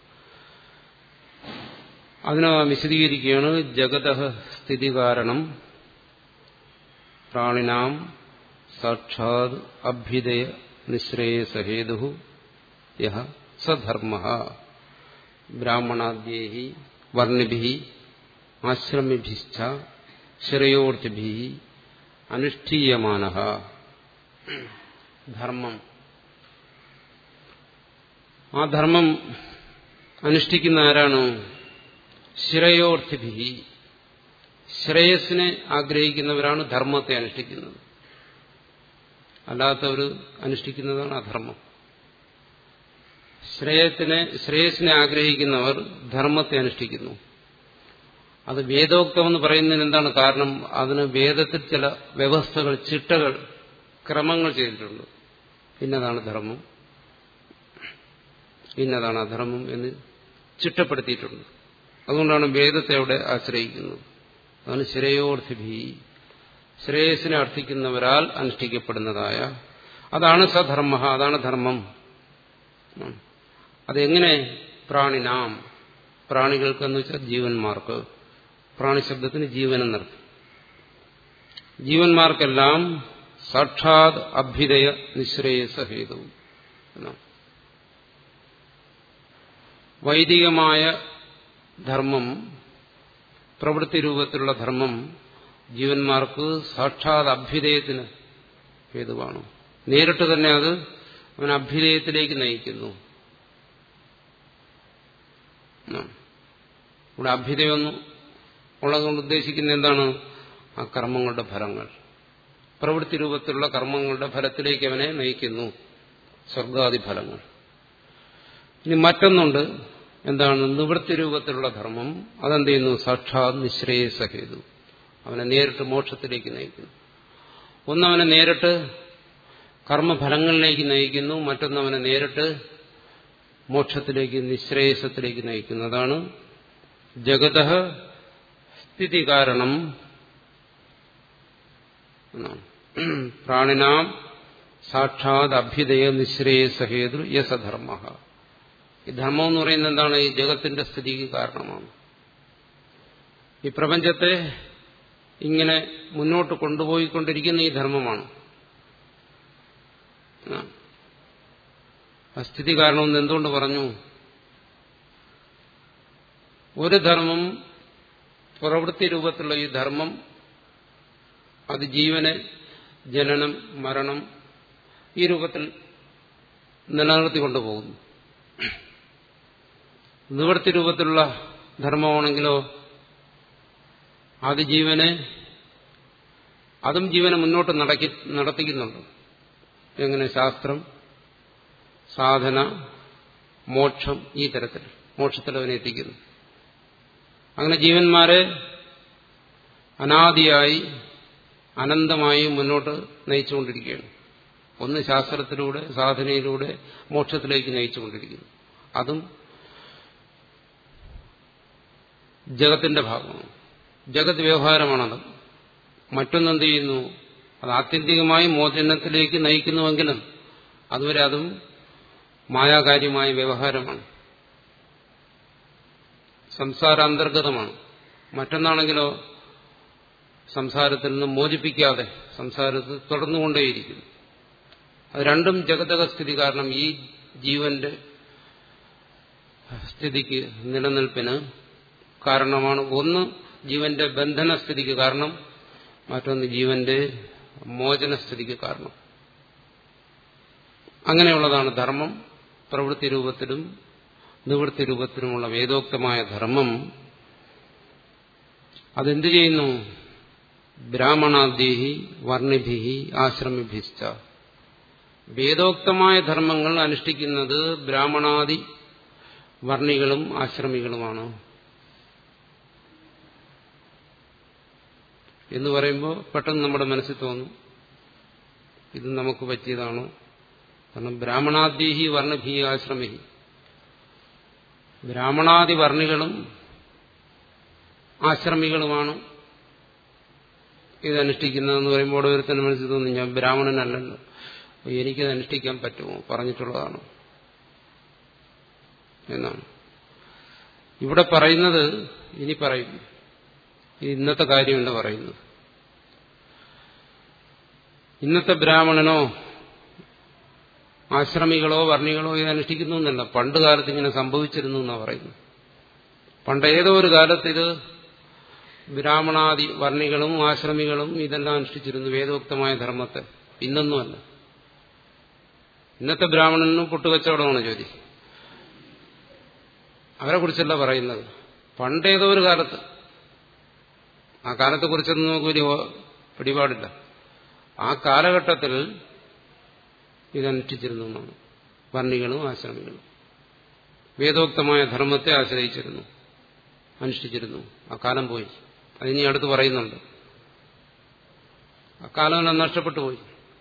അതിനെ വിശദീകരിക്കുകയാണ് ജഗത സ്ഥിതി കാരണം പ്രാണിനാം സാക്ഷാത് അഭ്യുദയ നിശ്രേയസഹേതു യഹ സധർമ്മ ബ്രാഹ്മണാദ്യൈ വർണ്ണിഭി ആശ്രമിഭിശ്ച ശ്രേയോർത്ഥിഭി അനുഷ്ഠീയമാന ധർമ്മം ആ ധർമ്മം അനുഷ്ഠിക്കുന്ന ആരാണ് ശ്രേയോർത്ഥിഭി ശ്രേയസിനെ ആഗ്രഹിക്കുന്നവരാണ് ധർമ്മത്തെ അനുഷ്ഠിക്കുന്നത് അല്ലാത്തവർ അനുഷ്ഠിക്കുന്നതാണ് അധർമ്മം ശ്രേയത്തിനെ ശ്രേയസിനെ ആഗ്രഹിക്കുന്നവർ ധർമ്മത്തെ അനുഷ്ഠിക്കുന്നു അത് വേദോക്തമെന്ന് പറയുന്നതിന് എന്താണ് കാരണം അതിന് വേദത്തിൽ ചില വ്യവസ്ഥകൾ ചിട്ടകൾ ക്രമങ്ങൾ ചെയ്തിട്ടുണ്ട് ഇന്നതാണ് ധർമ്മം ഇന്നതാണ് അധർമ്മം എന്ന് ചിട്ടപ്പെടുത്തിയിട്ടുണ്ട് അതുകൊണ്ടാണ് വേദത്തെ അവിടെ ആശ്രയിക്കുന്നത് അതാണ് ശ്രേയോർത്ഥിഭി ശ്രേയസിനെ അർത്ഥിക്കുന്നവരാൽ അനുഷ്ഠിക്കപ്പെടുന്നതായ അതാണ് സധർമ്മ അതാണ് ധർമ്മം അതെങ്ങനെ പ്രാണിനാം പ്രാണികൾക്കെന്ന് വെച്ചാൽ ജീവന്മാർക്ക് പ്രാണിശബ്ദത്തിന് ജീവനെന്നർത്ഥം ജീവന്മാർക്കെല്ലാം സാക്ഷാത് അഭ്യുദയ നിശ്രേയസ ഹേതുവും എന്നാണ് വൈദികമായ ധർമ്മം പ്രവൃത്തി രൂപത്തിലുള്ള ധർമ്മം ജീവന്മാർക്ക് സാക്ഷാത് അഭ്യുദയത്തിന് ഹേതുവാണ് നേരിട്ട് തന്നെ അത് അവൻ അഭ്യുദയത്തിലേക്ക് നയിക്കുന്നു ഇവിടെ അഭ്യുദയമൊന്നു ഉള്ളതുകൊണ്ട് ഉദ്ദേശിക്കുന്ന എന്താണ് ആ കർമ്മങ്ങളുടെ ഫലങ്ങൾ പ്രവൃത്തി രൂപത്തിലുള്ള കർമ്മങ്ങളുടെ ഫലത്തിലേക്ക് അവനെ നയിക്കുന്നു സ്വർഗാദി ഫലങ്ങൾ ഇനി മറ്റൊന്നുണ്ട് എന്താണ് നിവൃത്തി രൂപത്തിലുള്ള ധർമ്മം അതെന്ത് ചെയ്യുന്നു സാക്ഷാത് നിശ്രേയസഹേതു അവനെ നേരിട്ട് മോക്ഷത്തിലേക്ക് നയിക്കുന്നു ഒന്നവനെ നേരിട്ട് കർമ്മഫലങ്ങളിലേക്ക് നയിക്കുന്നു മറ്റൊന്നവനെ നേരിട്ട് മോക്ഷത്തിലേക്ക് നിശ്രേയസത്തിലേക്ക് നയിക്കുന്നു അതാണ് ജഗത സ്ഥിതി കാരണം പ്രാണിനാം സാക്ഷാത് അഭ്യുദയ നിശ്രേയസഹേതു യസധർമ്മ ഈ ധർമ്മം എന്ന് പറയുന്നത് എന്താണ് ഈ ജഗത്തിന്റെ സ്ഥിതിക്ക് കാരണമാണ് ഈ പ്രപഞ്ചത്തെ ഇങ്ങനെ മുന്നോട്ട് കൊണ്ടുപോയിക്കൊണ്ടിരിക്കുന്ന ഈ ധർമ്മമാണ് ആ സ്ഥിതി കാരണമെന്ന് എന്തുകൊണ്ട് പറഞ്ഞു ഒരു ധർമ്മം പ്രവൃത്തി രൂപത്തിലുള്ള ഈ ധർമ്മം അത് ജീവനെ ജനനം മരണം ഈ രൂപത്തിൽ നിലനിർത്തിക്കൊണ്ടുപോകുന്നു നിവൃത്തി രൂപത്തിലുള്ള ധർമ്മമാണെങ്കിലോ അത് ജീവനെ അതും ജീവനെ മുന്നോട്ട് നടക്കി നടത്തിക്കുന്നുണ്ട് എങ്ങനെ ശാസ്ത്രം സാധന മോക്ഷം ഈ തരത്തിൽ മോക്ഷത്തിൽ അവനെ എത്തിക്കുന്നു അങ്ങനെ ജീവന്മാരെ അനാദിയായി അനന്തമായി മുന്നോട്ട് നയിച്ചുകൊണ്ടിരിക്കുകയാണ് ഒന്ന് ശാസ്ത്രത്തിലൂടെ സാധനയിലൂടെ മോക്ഷത്തിലേക്ക് നയിച്ചുകൊണ്ടിരിക്കുന്നു അതും ജഗത്തിന്റെ ഭാഗമാണ് ജഗത് വ്യവഹാരമാണത് മറ്റൊന്നെന്ത് ചെയ്യുന്നു അത് ആത്യന്തികമായി മോചനത്തിലേക്ക് നയിക്കുന്നുവെങ്കിലും അതുവരെ അതും മായാകാര്യമായ വ്യവഹാരമാണ് സംസാരാന്തർഗതമാണ് മറ്റൊന്നാണെങ്കിലോ സംസാരത്തിൽ നിന്ന് മോചിപ്പിക്കാതെ സംസാരത്തിൽ തുടർന്നുകൊണ്ടേയിരിക്കുന്നു അത് രണ്ടും ജഗതക സ്ഥിതി കാരണം ഈ ജീവന്റെ സ്ഥിതിക്ക് നിലനിൽപ്പിന് കാരണമാണ് ഒന്ന് ജീവന്റെ ബന്ധനസ്ഥിതിക്ക് കാരണം മറ്റൊന്ന് ജീവന്റെ മോചനസ്ഥിതിക്ക് കാരണം അങ്ങനെയുള്ളതാണ് ധർമ്മം പ്രവൃത്തി രൂപത്തിലും നിവൃത്തി രൂപത്തിലുമുള്ള വേദോക്തമായ ധർമ്മം അതെന്തു ചെയ്യുന്നു ബ്രാഹ്മണാദ്യേഹി വർണ്ണിഭി ആശ്രമിഭിശ്ച വേദോക്തമായ ധർമ്മങ്ങൾ അനുഷ്ഠിക്കുന്നത് ബ്രാഹ്മണാദി വർണ്ണികളും ആശ്രമികളുമാണ് എന്ന് പറയുമ്പോൾ പെട്ടെന്ന് നമ്മുടെ മനസ്സിൽ തോന്നും ഇത് നമുക്ക് പറ്റിയതാണോ കാരണം ബ്രാഹ്മണാദ്യഹി വർണ്ണഭീ ആശ്രമിഹി ബ്രാഹ്മണാദി വർണ്ണികളും ആശ്രമികളുമാണ് ഇത് അനുഷ്ഠിക്കുന്നതെന്ന് പറയുമ്പോൾ ഓരോരുത്തരുടെ മനസ്സിൽ തോന്നുന്നു ഞാൻ ബ്രാഹ്മണനല്ലല്ലോ എനിക്കത് അനുഷ്ഠിക്കാൻ പറ്റുമോ പറഞ്ഞിട്ടുള്ളതാണ് എന്നാണ് ഇവിടെ പറയുന്നത് ഇനി പറയും ഇന്നത്തെ കാര്യമല്ല പറയുന്നത് ഇന്നത്തെ ബ്രാഹ്മണനോ ആശ്രമികളോ വർണ്ണികളോ ഇത് അനുഷ്ഠിക്കുന്നു എന്നല്ല പണ്ട് കാലത്ത് ഇങ്ങനെ സംഭവിച്ചിരുന്നു എന്നാണ് പറയുന്നത് പണ്ട് ഏതോ ഒരു കാലത്ത് ഇത് ബ്രാഹ്മണാദി വർണ്ണികളും ആശ്രമികളും ഇതെല്ലാം അനുഷ്ഠിച്ചിരുന്നു വേദോക്തമായ ധർമ്മത്തെ ഇന്നൊന്നുമല്ല ഇന്നത്തെ ബ്രാഹ്മണനും പൊട്ടുകച്ചവടമാണ് ജോലി അവരെ കുറിച്ചല്ല പറയുന്നത് പണ്ടേതോ ഒരു കാലത്ത് ആ കാലത്തെക്കുറിച്ചൊന്നും നമുക്ക് വലിയ പിടിപാടില്ല ആ കാലഘട്ടത്തിൽ ഇതനുഷ്ഠിച്ചിരുന്നു എന്നാണ് വർണ്ണികളും ആശ്രമികളും വേദോക്തമായ ധർമ്മത്തെ ആശ്രയിച്ചിരുന്നു അനുഷ്ഠിച്ചിരുന്നു ആ കാലം പോയി അതിനി അടുത്ത് പറയുന്നുണ്ട് ആ കാലമെല്ലാം നഷ്ടപ്പെട്ടു പോയി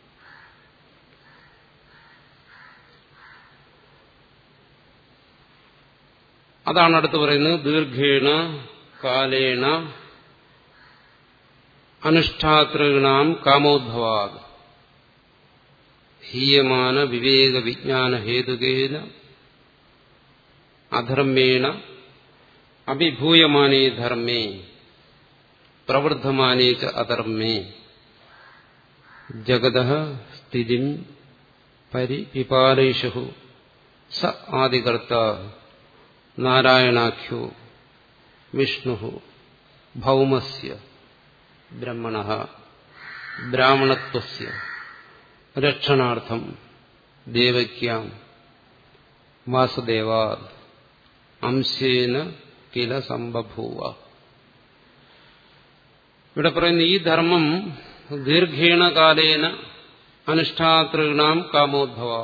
അതാണ് അടുത്ത് പറയുന്നത് ദീർഘേണ കാലേണ അനുഷ്ഠാതൃണാം കാമോദ്ഭവാത് ഹീയമാന വിവേക വിജ്ഞാന ഹേതുകേന അധർമ്മേണ അഭിഭൂയമാനേ ധർമ്മേ പ്രവൃദ്ധമാനേ ച അധർമ്മേ ജഗത സ്ഥിതി പരിപിപാലയിഷു സ ആദികർത്ത നാരായണാഖ്യോ വിഷ്ണു ഭൗമസ്യ ബ്രഹ്മണ ബ്രാഹ്മണത്വസ്യ രക്ഷണാർത്ഥം ദേവക്യാം വാസുദേവാ അംശേന കില സംബഭൂവ ഇവിടെ പറയുന്ന ഈ ധർമ്മം ദീർഘേണ കാലേന അനുഷ്ഠാതൃണാം കാമോദ്ഭവ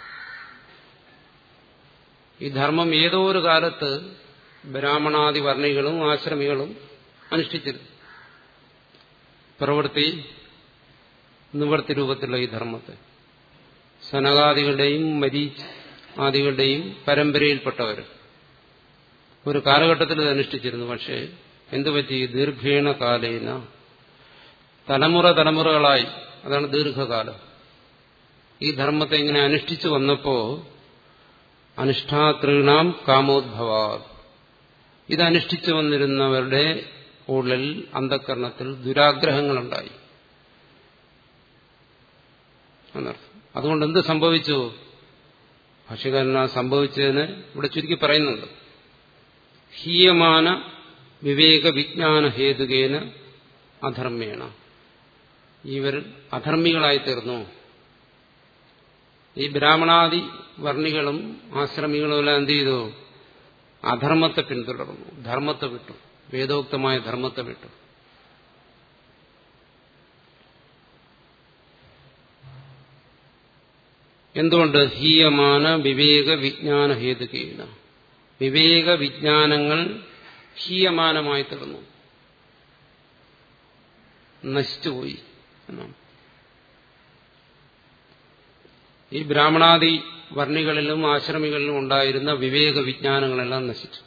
ഈ ധർമ്മം ഏതോ ഒരു കാലത്ത് ബ്രാഹ്മണാദി വർണ്ണികളും ആശ്രമികളും അനുഷ്ഠിച്ചിരുന്നു പ്രവൃത്തി നിവർത്തി രൂപത്തിലുള്ള ഈ ധർമ്മത്തെ സനകാദികളുടെയും മരീച് ആദികളുടെയും പരമ്പരയിൽപ്പെട്ടവർ ഒരു കാലഘട്ടത്തിൽ ഇത് അനുഷ്ഠിച്ചിരുന്നു പക്ഷേ എന്തുപറ്റി ദീർഘേണ കാലേന തലമുറ തലമുറകളായി അതാണ് ദീർഘകാലം ഈ ധർമ്മത്തെ ഇങ്ങനെ അനുഷ്ഠിച്ചു വന്നപ്പോ അനുഷ്ഠാതൃണാം കാമോദ്ഭവ ഇത് അനുഷ്ഠിച്ചു വന്നിരുന്നവരുടെ ഉള്ളിൽ അന്ധകരണത്തിൽ ദുരാഗ്രഹങ്ങളുണ്ടായി എന്നർത്ഥം അതുകൊണ്ട് എന്ത് സംഭവിച്ചു ഭാഷ്യകാരൻ ആ സംഭവിച്ചതിന് ഇവിടെ ചുരുക്കി പറയുന്നുണ്ട് ഹീയമാന വിവേക വിജ്ഞാന ഹേതുകേന അധർമ്മേണ ഇവർ അധർമ്മികളായി തീർന്നു ഈ ബ്രാഹ്മണാദി വർണ്ണികളും ആശ്രമികളും എല്ലാം എന്ത് ചെയ്തു അധർമ്മത്തെ പിന്തുടർന്നു ധർമ്മത്തെ വിട്ടു വേദോക്തമായ ധർമ്മത്തെ വിട്ടു എന്തുകൊണ്ട് ഹീയമാന വിവേക വിജ്ഞാന ഹേതുകേന വിവേക വിജ്ഞാനങ്ങൾ ഹീയമാനമായി തീർന്നു നശിച്ചുപോയി എന്നാണ് ഈ ബ്രാഹ്മണാദി വർണ്ണികളിലും ആശ്രമികളിലും ഉണ്ടായിരുന്ന വിവേക വിജ്ഞാനങ്ങളെല്ലാം നശിച്ചു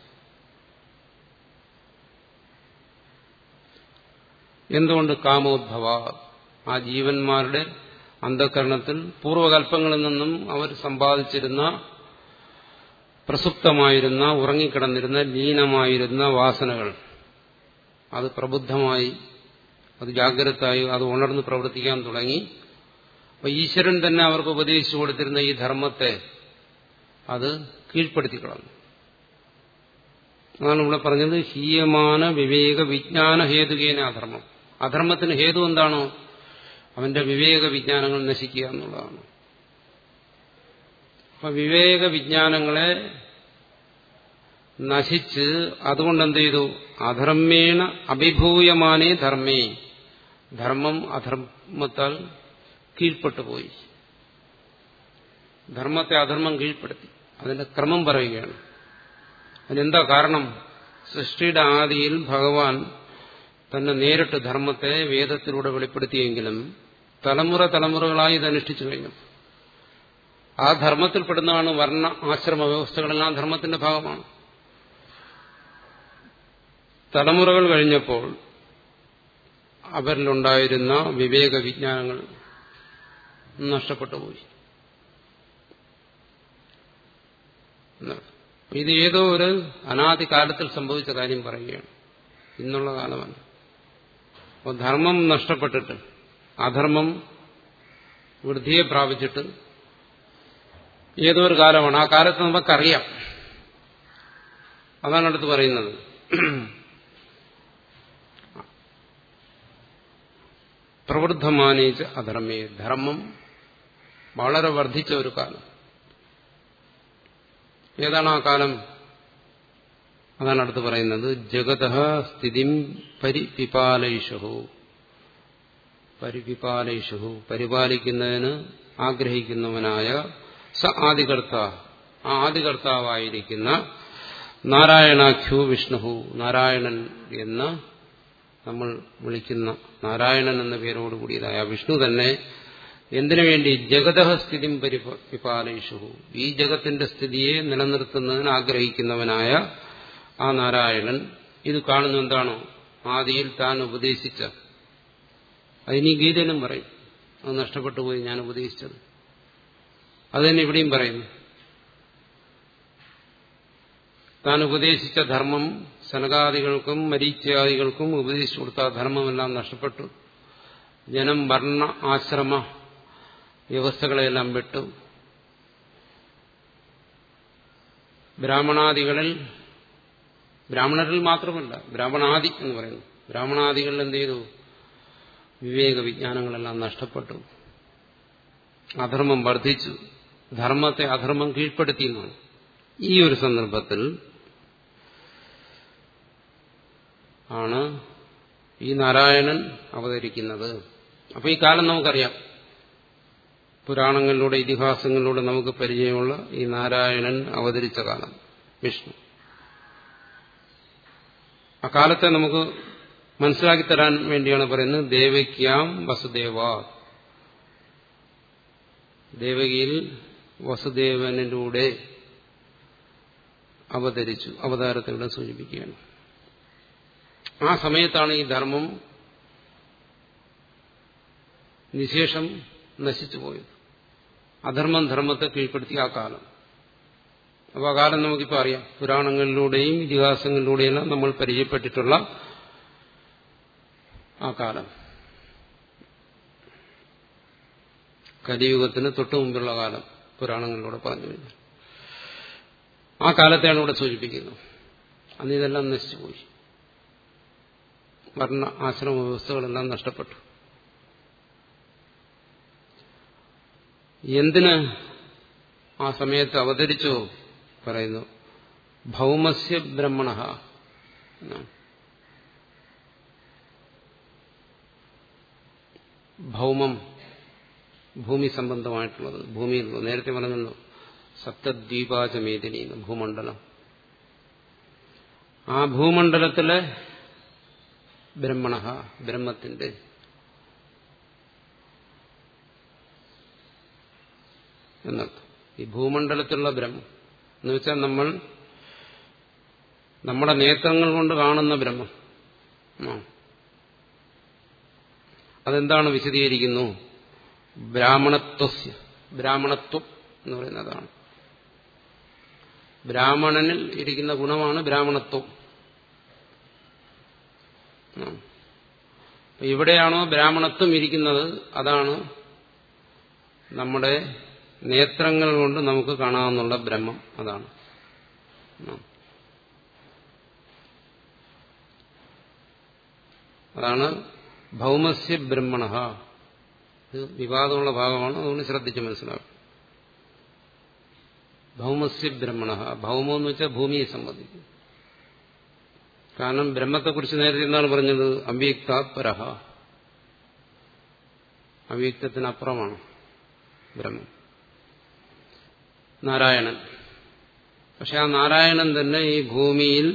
എന്തുകൊണ്ട് കാമോദ്ഭവ ആ ജീവന്മാരുടെ അന്ധകരണത്തിൽ പൂർവകൽപ്പങ്ങളിൽ നിന്നും അവർ സമ്പാദിച്ചിരുന്ന പ്രസുപ്തമായിരുന്ന ഉറങ്ങിക്കിടന്നിരുന്ന ലീനമായിരുന്ന വാസനകൾ അത് പ്രബുദ്ധമായി അത് ജാഗ്രതായി അത് ഉണർന്ന് പ്രവർത്തിക്കാൻ തുടങ്ങി അപ്പൊ ഈശ്വരൻ തന്നെ അവർക്ക് ഉപദേശിച്ചു കൊടുത്തിരുന്ന ഈ ധർമ്മത്തെ അത് കീഴ്പ്പെടുത്തി കളഞ്ഞു അതാണ് ഇവിടെ പറഞ്ഞത് ഹീയമാന വിവേക വിജ്ഞാന ഹേതുകേന അധർമ്മം അധർമ്മത്തിന് ഹേതു എന്താണോ അവന്റെ വിവേക വിജ്ഞാനങ്ങൾ നശിക്കുക എന്നുള്ളതാണ് അപ്പൊ വിവേക വിജ്ഞാനങ്ങളെ നശിച്ച് അതുകൊണ്ട് എന്ത് ചെയ്തു അധർമ്മേണ അഭിഭൂയമാനേ ധർമ്മേ ധർമ്മം അധർമ്മത്താൽ കീഴ്പ്പെട്ടുപോയി ധർമ്മത്തെ അധർമ്മം കീഴ്പ്പെടുത്തി അതിന്റെ ക്രമം പറയുകയാണ് അതിനെന്താ കാരണം സൃഷ്ടിയുടെ ആദിയിൽ ഭഗവാൻ തന്നെ നേരിട്ട് ധർമ്മത്തെ വേദത്തിലൂടെ വെളിപ്പെടുത്തിയെങ്കിലും തലമുറ തലമുറകളായി ഇത് അനുഷ്ഠിച്ചു കഴിഞ്ഞു ആ ധർമ്മത്തിൽപ്പെടുന്നതാണ് വർണ്ണ ആശ്രമ വ്യവസ്ഥകളെല്ലാം ധർമ്മത്തിന്റെ ഭാഗമാണ് തലമുറകൾ കഴിഞ്ഞപ്പോൾ അവരിലുണ്ടായിരുന്ന വിവേക വിജ്ഞാനങ്ങൾ നഷ്ടപ്പെട്ടു പോയി ഇത് ഏതോ ഒരു അനാദി കാലത്തിൽ സംഭവിച്ച കാര്യം പറയുകയാണ് ഇന്നുള്ള കാലമല്ല അപ്പോൾ ധർമ്മം നഷ്ടപ്പെട്ടിട്ട് അധർമ്മം വൃദ്ധിയെ പ്രാപിച്ചിട്ട് ഏതോ ഒരു കാലമാണ് ആ കാലത്ത് നമുക്കറിയാം അതാണ് അടുത്ത് പറയുന്നത് പ്രവൃദ്ധമാനേച്ച് അധർമ്മേ ധർമ്മം വളരെ വർദ്ധിച്ച ഒരു കാലം ഏതാണ് ആ കാലം അതാണ് അടുത്ത് പറയുന്നത് ജഗത സ്ഥിതിം പരിപിപാലയിഷു പരിപിപാലയിഷു പരിപാലിക്കുന്നതിന് ആഗ്രഹിക്കുന്നവനായ സ ആദികർത്ത ആ ആദികർത്താവായിരിക്കുന്ന നാരായണാഖ്യു വിഷ്ണു നാരായണൻ എന്ന നമ്മൾ വിളിക്കുന്ന നാരായണൻ എന്ന പേരോടുകൂടിയതായ വിഷ്ണു തന്നെ എന്തിനു വേണ്ടി ജഗതഃ സ്ഥിതി പരിപാലയിഷു ഈ ജഗത്തിന്റെ സ്ഥിതിയെ നിലനിർത്തുന്നതിന് ആഗ്രഹിക്കുന്നവനായ ആ നാരായണൻ ഇത് കാണുന്ന എന്താണോ ആദിയിൽ താൻ ഉപദേശിച്ച അതിനി ഗീതയിലും പറയും അത് നഷ്ടപ്പെട്ടു പോയി ഞാൻ ഉപദേശിച്ചത് അത് തന്നെ ഇവിടെയും പറയുന്നു താൻ ഉപദേശിച്ച ധർമ്മം സനകാദികൾക്കും മരീച്യാദികൾക്കും ഉപദേശിച്ചു കൊടുത്ത ധർമ്മമെല്ലാം നഷ്ടപ്പെട്ടു ജനം വർണ്ണ ആശ്രമ വ്യവസ്ഥകളെല്ലാം വിട്ടു ബ്രാഹ്മണാദികളിൽ ബ്രാഹ്മണരിൽ മാത്രമല്ല ബ്രാഹ്മണാദി എന്ന് പറയുന്നു ബ്രാഹ്മണാദികളിൽ എന്ത് ചെയ്തു വിവേക വിജ്ഞാനങ്ങളെല്ലാം നഷ്ടപ്പെട്ടു അധർമ്മം വർദ്ധിച്ചു ധർമ്മത്തെ അധർമ്മം കീഴ്പ്പെടുത്തിയെന്നാണ് ഈ ഒരു സന്ദർഭത്തിൽ ആണ് ഈ നാരായണൻ അവതരിക്കുന്നത് അപ്പൊ ഈ കാലം നമുക്കറിയാം പുരാണങ്ങളിലൂടെ ഇതിഹാസങ്ങളിലൂടെ നമുക്ക് പരിചയമുള്ള ഈ നാരായണൻ അവതരിച്ച കാലം വിഷ്ണു ആ കാലത്തെ നമുക്ക് മനസ്സിലാക്കി തരാൻ വേണ്ടിയാണ് പറയുന്നത് ദേവയ്ക്കാം വസുദേവ ദേവകിയിൽ വസുദേവനിലൂടെ അവതരിച്ചു അവതാരത്തിലൂടെ സൂചിപ്പിക്കുകയാണ് ആ സമയത്താണ് ഈ ധർമ്മം നിശേഷം നശിച്ചു പോയത് അധർമ്മം ധർമ്മത്തെ കീഴ്പ്പെടുത്തിയ ആ കാലം അപ്പോൾ ആ കാലം നമുക്കിപ്പോൾ അറിയാം പുരാണങ്ങളിലൂടെയും ഇതിഹാസങ്ങളിലൂടെയെല്ലാം നമ്മൾ പരിചയപ്പെട്ടിട്ടുള്ള ആ കാലം കലിയുഗത്തിന് തൊട്ടു മുമ്പുള്ള കാലം പുരാണങ്ങളിലൂടെ പറഞ്ഞു കഴിഞ്ഞു ആ കാലത്തെയാണ് ഇവിടെ സൂചിപ്പിക്കുന്നത് അന്ന് ഇതെല്ലാം നശിച്ചുപോയി വർണ്ണ ആശ്രമ വ്യവസ്ഥകളെല്ലാം നഷ്ടപ്പെട്ടു എന്തിന് ആ സമയത്ത് അവതരിച്ചോ പറയുന്നു ഭൗമസ്യ ബ്രഹ്മണ ഭൗമം ഭൂമി സംബന്ധമായിട്ടുള്ളത് ഭൂമിയിലുള്ളത് നേരത്തെ പറഞ്ഞല്ലോ സപ്തദ്വീപാചമേദിനി ഭൂമണ്ഡലം ആ ഭൂമണ്ഡലത്തിലെ ബ്രഹ്മണ ബ്രഹ്മത്തിന്റെ എന്നർത്ഥം ഈ ഭൂമണ്ഡലത്തിലുള്ള ബ്രഹ്മം എന്ന് വെച്ചാൽ നമ്മൾ നമ്മുടെ നേത്രങ്ങൾ കൊണ്ട് കാണുന്ന ബ്രഹ്മം അതെന്താണ് വിശദീകരിക്കുന്നു ബ്രാഹ്മണത്വസ്യ ബ്രാഹ്മണത്വം എന്ന് പറയുന്നതാണ് ബ്രാഹ്മണനിൽ ഇരിക്കുന്ന ഗുണമാണ് ബ്രാഹ്മണത്വം എവിടെയാണോ ബ്രാഹ്മണത്വം ഇരിക്കുന്നത് അതാണ് നമ്മുടെ നേത്രങ്ങൾ കൊണ്ട് നമുക്ക് കാണാവുന്ന ബ്രഹ്മം അതാണ് അതാണ് ഭൗമസ്യ ബ്രഹ്മണ ഇത് വിവാദമുള്ള ഭാഗമാണ് അതുകൊണ്ട് ശ്രദ്ധിച്ച് മനസ്സിലാക്കും ഭൗമസ്യ ബ്രഹ്മണ ഭൗമം എന്ന് വെച്ചാൽ ഭൂമിയെ സംബന്ധിക്കും കാരണം ബ്രഹ്മത്തെക്കുറിച്ച് നേരത്തെ എന്താണ് പറഞ്ഞത് അവ്യക്താത്പരഹ അവ്യക്തത്തിനപ്പുറമാണ് ബ്രഹ്മം നാരായണൻ പക്ഷെ ആ നാരായണൻ തന്നെ ഈ ഭൂമിയിൽ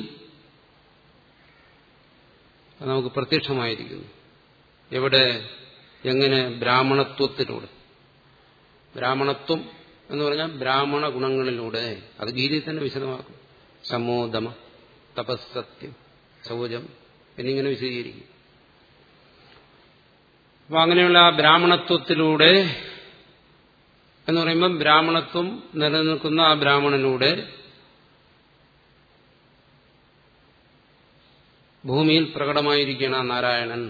നമുക്ക് പ്രത്യക്ഷമായിരിക്കുന്നു എവിടെ എങ്ങനെ ബ്രാഹ്മണത്വത്തിലൂടെ ബ്രാഹ്മണത്വം എന്ന് പറഞ്ഞാൽ ബ്രാഹ്മണ ഗുണങ്ങളിലൂടെ അത് ഗീതയിൽ തന്നെ വിശദമാക്കും സമോദമ തപസ്സത്യം ശൗചം എന്നിങ്ങനെ വിശദീകരിക്കും അപ്പൊ അങ്ങനെയുള്ള ആ ബ്രാഹ്മണത്വത്തിലൂടെ എന്ന് പറയുമ്പം ബ്രാഹ്മണത്വം നിലനിൽക്കുന്ന ആ ബ്രാഹ്മണനിലൂടെ ഭൂമിയിൽ പ്രകടമായിരിക്കുകയാണ് ആ നാരായണൻ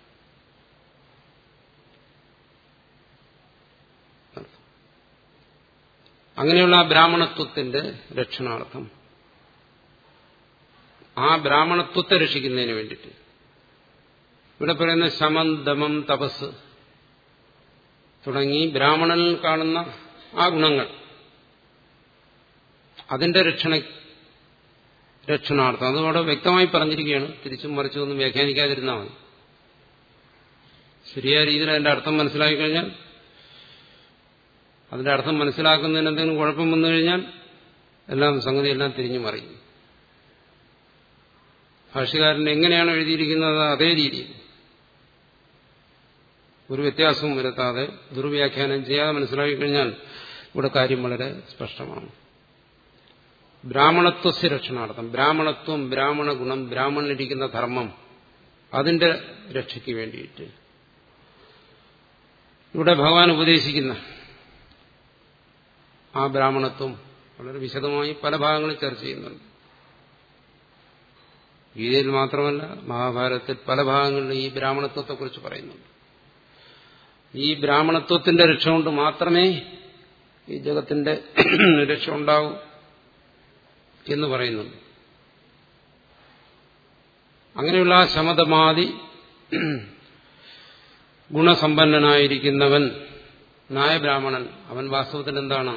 അങ്ങനെയുള്ള ആ ബ്രാഹ്മണത്വത്തിന്റെ രക്ഷണാർത്ഥം ആ ബ്രാഹ്മണത്വത്തെ രക്ഷിക്കുന്നതിന് വേണ്ടിയിട്ട് ഇവിടെ പറയുന്ന ശമം ദമം തപസ് തുടങ്ങി ബ്രാഹ്മണനിൽ കാണുന്ന ആ ഗുണങ്ങൾ അതിന്റെ രക്ഷണ രക്ഷണാർത്ഥം അതോടെ വ്യക്തമായി പറഞ്ഞിരിക്കുകയാണ് തിരിച്ചും മറിച്ചും ഒന്നും വ്യാഖ്യാനിക്കാതിരുന്നാൽ മതി ശരിയായ രീതിയിൽ അതിന്റെ അർത്ഥം മനസ്സിലാക്കി കഴിഞ്ഞാൽ അതിന്റെ അർത്ഥം മനസ്സിലാക്കുന്നതിന് എന്തെങ്കിലും കുഴപ്പം വന്നു കഴിഞ്ഞാൽ എല്ലാം സംഗതി എല്ലാം തിരിഞ്ഞു മറിയും ഭാഷകാരൻ എങ്ങനെയാണ് എഴുതിയിരിക്കുന്നത് അതേ രീതിയിൽ ഒരു വ്യത്യാസവും വരുത്താതെ ദുർവ്യാഖ്യാനം ചെയ്യാതെ മനസ്സിലാക്കി കഴിഞ്ഞാൽ ഇവിടെ കാര്യം വളരെ സ്പഷ്ടമാണ് ബ്രാഹ്മണത്വസ്യ രക്ഷണാർത്ഥം ബ്രാഹ്മണത്വം ബ്രാഹ്മണ ഗുണം ബ്രാഹ്മണനിരിക്കുന്ന ധർമ്മം അതിന്റെ രക്ഷയ്ക്ക് വേണ്ടിയിട്ട് ഇവിടെ ഭഗവാൻ ഉപദേശിക്കുന്ന ആ ബ്രാഹ്മണത്വം വളരെ വിശദമായി പല ഭാഗങ്ങളിൽ ചർച്ച ചെയ്യുന്നുണ്ട് ഗീതയിൽ മാത്രമല്ല മഹാഭാരതത്തിൽ പല ഭാഗങ്ങളിലും ഈ ബ്രാഹ്മണത്വത്തെക്കുറിച്ച് പറയുന്നുണ്ട് ഈ ബ്രാഹ്മണത്വത്തിന്റെ രക്ഷ കൊണ്ട് മാത്രമേ ഈ ജഗത്തിന്റെ രക്ഷ ഉണ്ടാവൂ എന്ന് പറയുന്നുണ്ട് അങ്ങനെയുള്ള ആ ശമതമാതി ഗുണസമ്പന്നനായിരിക്കുന്നവൻ നായബ്രാഹ്മണൻ അവൻ വാസ്തവത്തിൽ എന്താണ്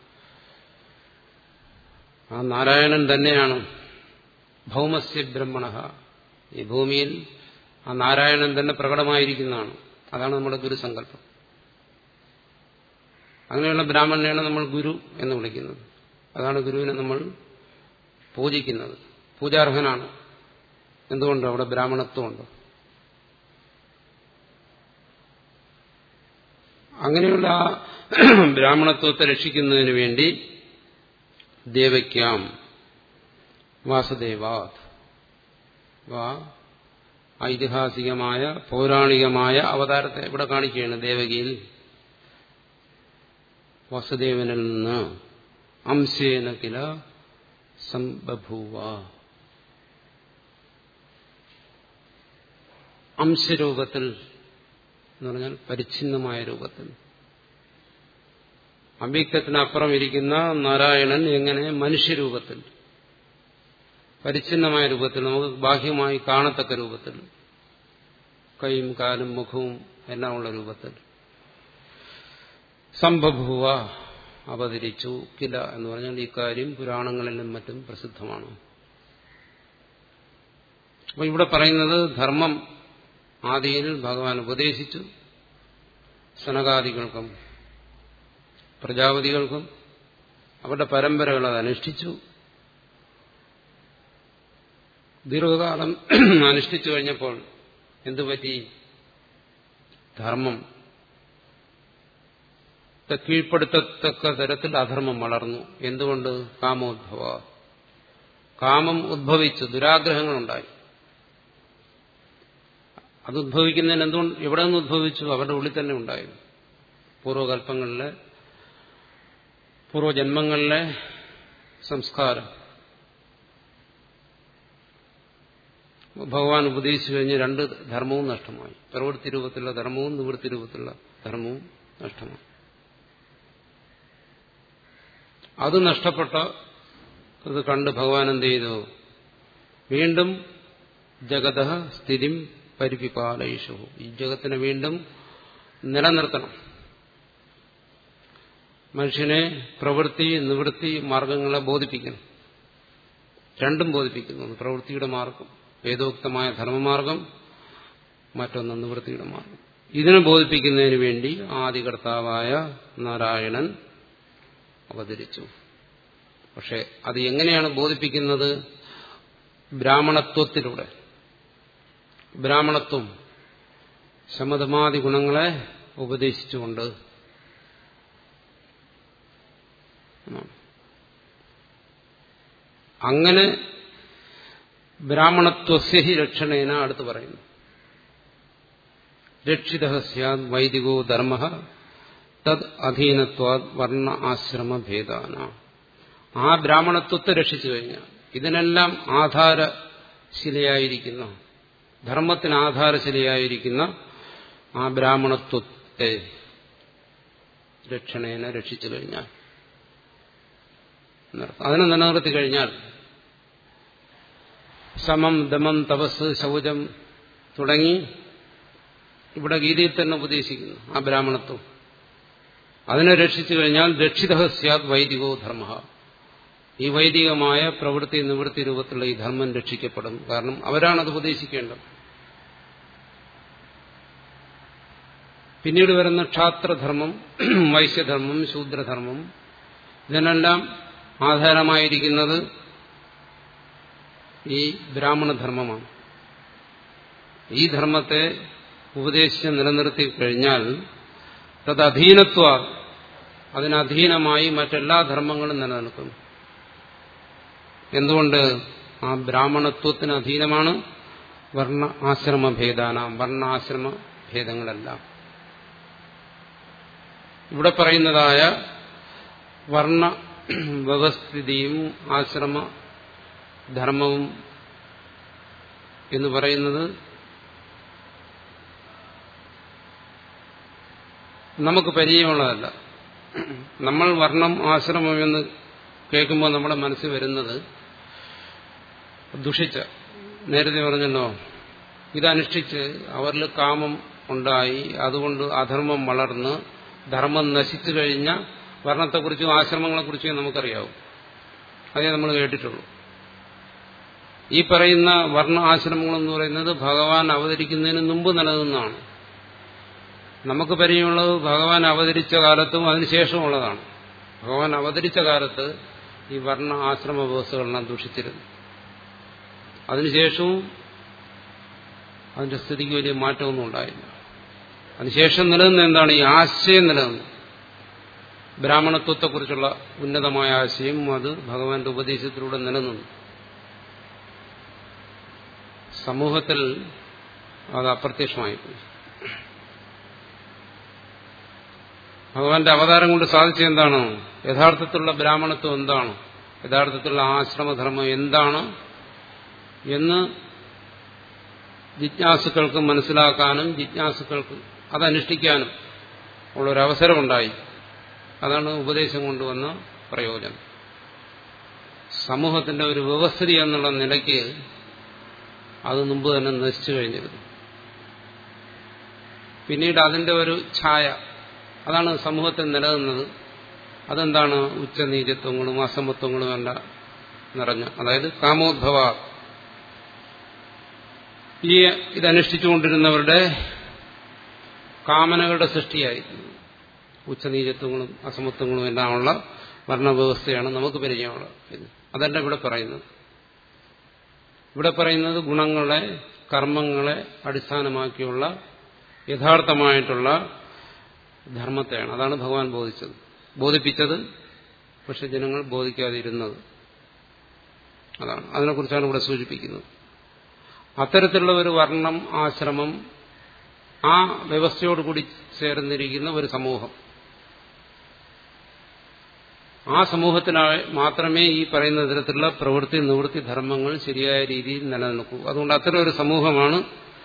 ആ നാരായണൻ തന്നെയാണ് ഭൗമസ്യ ബ്രഹ്മണ ഈ ഭൂമിയിൽ ആ നാരായണൻ തന്നെ പ്രകടമായിരിക്കുന്നതാണ് അതാണ് നമ്മുടെ ഗുരുസങ്കല്പം അങ്ങനെയുള്ള ബ്രാഹ്മണനെയാണ് നമ്മൾ ഗുരു എന്ന് വിളിക്കുന്നത് അതാണ് ഗുരുവിനെ നമ്മൾ പൂജിക്കുന്നത് പൂജാർഹനാണ് എന്തുകൊണ്ട് അവിടെ ബ്രാഹ്മണത്വമുണ്ട് അങ്ങനെയുള്ള ആ ബ്രാഹ്മണത്വത്തെ രക്ഷിക്കുന്നതിന് വേണ്ടി ദേവയ്ക്കാം വാസുദേവാത് വാ ഐതിഹാസികമായ പൗരാണികമായ അവതാരത്തെ ഇവിടെ കാണിക്കുകയാണ് ദേവകിയിൽ വസുദേവനിൽ നിന്ന് അംശേന കില സംബഭൂവ അംശരൂപത്തിൽ എന്ന് പറഞ്ഞാൽ പരിച്ഛിന്നമായ രൂപത്തിൽ അവ്യക്തത്തിനപ്പുറം ഇരിക്കുന്ന നാരായണൻ എങ്ങനെ മനുഷ്യരൂപത്തിൽ പരിച്ഛിന്നമായ രൂപത്തിൽ നമുക്ക് ബാഹ്യമായി കാണത്തക്ക രൂപത്തിൽ കൈയും കാലും മുഖവും എല്ലാം ഉള്ള രൂപത്തിൽ സംഭവ അവതരിച്ചു കില എന്ന് പറഞ്ഞാൽ ഈ കാര്യം പുരാണങ്ങളിലും മറ്റും പ്രസിദ്ധമാണ് അപ്പൊ ഇവിടെ പറയുന്നത് ധർമ്മം ആദിയിൽ ഭഗവാൻ ഉപദേശിച്ചു സനകാദികൾക്കും പ്രജാപതികൾക്കും അവരുടെ പരമ്പരകൾ അത് അനുഷ്ഠിച്ചു ദീർഘകാലം അനുഷ്ഠിച്ചു കഴിഞ്ഞപ്പോൾ എന്തുപറ്റി ധർമ്മം കീഴ്പ്പെടുത്തത്തക്ക തരത്തിൽ അധർമ്മം വളർന്നു എന്തുകൊണ്ട് കാമോദ്ഭവ കാമം ഉദ്ഭവിച്ചു ദുരാഗ്രഹങ്ങളുണ്ടായി അത് ഉദ്ഭവിക്കുന്നതിന് എന്തുകൊണ്ട് എവിടെ നിന്ന് ഉദ്ഭവിച്ചു അവരുടെ ഉള്ളിൽ തന്നെ ഉണ്ടായിരുന്നു പൂർവ്വകൽപ്പങ്ങളിലെ പൂർവ്വജന്മങ്ങളിലെ സംസ്കാരം ഭഗവാൻ ഉപദേശിച്ചു കഴിഞ്ഞ് രണ്ട് ധർമ്മവും നഷ്ടമായി പ്രവൃത്തി രൂപത്തിലുള്ള ധർമ്മവും നിവൃത്തി രൂപത്തിലുള്ള ധർമ്മവും നഷ്ടമായി അത് നഷ്ടപ്പെട്ട ഇത് കണ്ട് ഭഗവാൻ എന്ത് ചെയ്തു വീണ്ടും ജഗത സ്ഥിതിം പരിപിപാലയിഷു ഈ ജഗത്തിനെ വീണ്ടും നിലനിർത്തണം മനുഷ്യനെ പ്രവൃത്തി നിവൃത്തി മാർഗങ്ങളെ ബോധിപ്പിക്കണം രണ്ടും ബോധിപ്പിക്കുന്നു പ്രവൃത്തിയുടെ മാർഗം വേദോക്തമായ ധർമ്മമാർഗം മറ്റൊന്ന് നിവൃത്തിയുടെ മാർഗം ഇതിനെ ബോധിപ്പിക്കുന്നതിന് വേണ്ടി ആദികർത്താവായ നാരായണൻ അവതരിച്ചു പക്ഷെ അത് എങ്ങനെയാണ് ബോധിപ്പിക്കുന്നത് ബ്രാഹ്മണത്വത്തിലൂടെ ബ്രാഹ്മണത്വം ശമതമാതി ഗുണങ്ങളെ ഉപദേശിച്ചുകൊണ്ട് അങ്ങനെ ബ്രാഹ്മണത്വസ്യഹി രക്ഷണേന അടുത്ത് പറയുന്നു രക്ഷിത സ്യാദ് വൈദികോ ധർമ്മ തത് അധീനത്വാദ് വർണ്ണ ആശ്രമ ഭേദാന ആ ബ്രാഹ്മണത്വത്തെ രക്ഷിച്ചു കഴിഞ്ഞാൽ ഇതിനെല്ലാം ആധാരശിലയായിരിക്കുന്ന ധർമ്മത്തിന് ആധാരശിലയായിരിക്കുന്ന ആ ബ്രാഹ്മണത്വത്തെ രക്ഷണേന രക്ഷിച്ചു കഴിഞ്ഞാൽ അതിനെ നിലനിർത്തി കഴിഞ്ഞാൽ സമം ദമം തപസ് ശൗചം തുടങ്ങി ഇവിടെ ഗീതയിൽ തന്നെ ഉപദേശിക്കുന്നു ആ ബ്രാഹ്മണത്വം അതിനെ രക്ഷിച്ചു കഴിഞ്ഞാൽ രക്ഷിത സ്യാദ് വൈദികോ ധർമ്മ ഈ വൈദികമായ പ്രവൃത്തി നിവൃത്തി രൂപത്തിലുള്ള ഈ ധർമ്മം രക്ഷിക്കപ്പെടും കാരണം അവരാണത് ഉപദേശിക്കേണ്ടത് പിന്നീട് വരുന്ന ക്ഷാത്രധർമ്മം വൈശ്യധർമ്മം ശൂദ്രധർമ്മം ഇതിനെല്ലാം ആധാരമായിരിക്കുന്നത് ഈ ബ്രാഹ്മണധർമ്മമാണ് ഈ ധർമ്മത്തെ ഉപദേശിച്ച് നിലനിർത്തി കഴിഞ്ഞാൽ തത് അധീനത്വ അതിനധീനമായി മറ്റെല്ലാ ധർമ്മങ്ങളും നിലനിൽക്കുന്നു എന്തുകൊണ്ട് ആ ബ്രാഹ്മണത്വത്തിന് അധീനമാണ് വർണ്ണ ആശ്രമ ഭേദാനാം വർണ്ണ ആശ്രമ ഭേദങ്ങളെല്ലാം ഇവിടെ പറയുന്നതായ വർണ്ണ വ്യവസ്ഥിതിയും ആശ്രമ ധർമ്മവും എന്ന് പറയുന്നത് നമുക്ക് പരിചയമുള്ളതല്ല നമ്മൾ വർണ്ണം ആശ്രമം എന്ന് കേൾക്കുമ്പോൾ നമ്മുടെ മനസ്സിൽ വരുന്നത് ദുഷിച്ച നേരത്തെ പറഞ്ഞല്ലോ ഇതനുഷ്ഠിച്ച് അവരിൽ കാമം ഉണ്ടായി അതുകൊണ്ട് അധർമ്മം വളർന്ന് ധർമ്മം നശിച്ചു കഴിഞ്ഞ വർണ്ണത്തെക്കുറിച്ചും ആശ്രമങ്ങളെക്കുറിച്ചും നമുക്കറിയാവും അതേ നമ്മൾ കേട്ടിട്ടുള്ളൂ ഈ പറയുന്ന വർണ്ണ ആശ്രമങ്ങളെന്ന് പറയുന്നത് ഭഗവാൻ അവതരിക്കുന്നതിന് മുമ്പ് നിലനിന്നാണ് നമുക്ക് പരിചയമുള്ളത് ഭഗവാൻ അവതരിച്ച കാലത്തും അതിനുശേഷമുള്ളതാണ് ഭഗവാൻ അവതരിച്ച കാലത്ത് ഈ വർണ്ണ ആശ്രമ വ്യവസ്ഥകളെല്ലാം ദൂഷിച്ചിരുന്നു അതിനുശേഷവും അതിന്റെ സ്ഥിതിക്ക് വലിയ മാറ്റമൊന്നും ഉണ്ടായില്ല അതിനുശേഷം നിലനിന്ന എന്താണ് ഈ ആശയം നിലനിന്നു ബ്രാഹ്മണത്വത്തെക്കുറിച്ചുള്ള ഉന്നതമായ ആശയം അത് ഭഗവാന്റെ ഉപദേശത്തിലൂടെ നിലനിന്നു സമൂഹത്തിൽ അത് അപ്രത്യക്ഷമായിപ്പോയി ഭഗവാന്റെ അവതാരം കൊണ്ട് സാധിച്ചത് എന്താണ് യഥാർത്ഥത്തിലുള്ള ബ്രാഹ്മണത്വം എന്താണ് യഥാർത്ഥത്തിലുള്ള ആശ്രമധർമ്മം എന്താണ് എന്ന് ജിജ്ഞാസുക്കൾക്ക് മനസ്സിലാക്കാനും ജിജ്ഞാസുക്കൾക്ക് അതനുഷ്ഠിക്കാനും ഉള്ളൊരവസരമുണ്ടായി അതാണ് ഉപദേശം കൊണ്ടുവന്ന പ്രയോജനം സമൂഹത്തിന്റെ ഒരു വ്യവസ്ഥിതി എന്നുള്ള നിലയ്ക്ക് അത് മുമ്പ് തന്നെ നശിച്ചു കഴിഞ്ഞിരുന്നു പിന്നീട് അതിന്റെ ഒരു ഛായ അതാണ് സമൂഹത്തിൽ നിലനിന്നത് അതെന്താണ് ഉച്ചനീചത്വങ്ങളും അസമത്വങ്ങളും എല്ലാം നിറഞ്ഞ അതായത് കാമോദ്ഭവ ഈ ഇതനുഷ്ഠിച്ചുകൊണ്ടിരുന്നവരുടെ കാമനകളുടെ സൃഷ്ടിയായിരുന്നു ഉച്ചനീചത്വങ്ങളും അസമത്വങ്ങളും എല്ലാമുള്ള വർണ്ണവ്യവസ്ഥയാണ് നമുക്ക് പരിചയമുള്ളത് അതല്ല ഇവിടെ പറയുന്നത് ഇവിടെ പറയുന്നത് ഗുണങ്ങളെ കർമ്മങ്ങളെ അടിസ്ഥാനമാക്കിയുള്ള യഥാർത്ഥമായിട്ടുള്ള ധർമ്മത്തെയാണ് അതാണ് ഭഗവാൻ ബോധിച്ചത് ബോധിപ്പിച്ചത് പക്ഷെ ജനങ്ങൾ ബോധിക്കാതിരുന്നത് അതാണ് അതിനെക്കുറിച്ചാണ് ഇവിടെ സൂചിപ്പിക്കുന്നത് അത്തരത്തിലുള്ള ഒരു വർണ്ണം ആശ്രമം ആ വ്യവസ്ഥയോടുകൂടി ചേർന്നിരിക്കുന്ന ഒരു സമൂഹം ആ സമൂഹത്തിനായി മാത്രമേ ഈ പറയുന്ന തരത്തിലുള്ള പ്രവൃത്തി നിവൃത്തി ധർമ്മങ്ങൾ ശരിയായ രീതിയിൽ നിലനിൽക്കൂ അതുകൊണ്ട് അത്തരം ഒരു സമൂഹമാണ്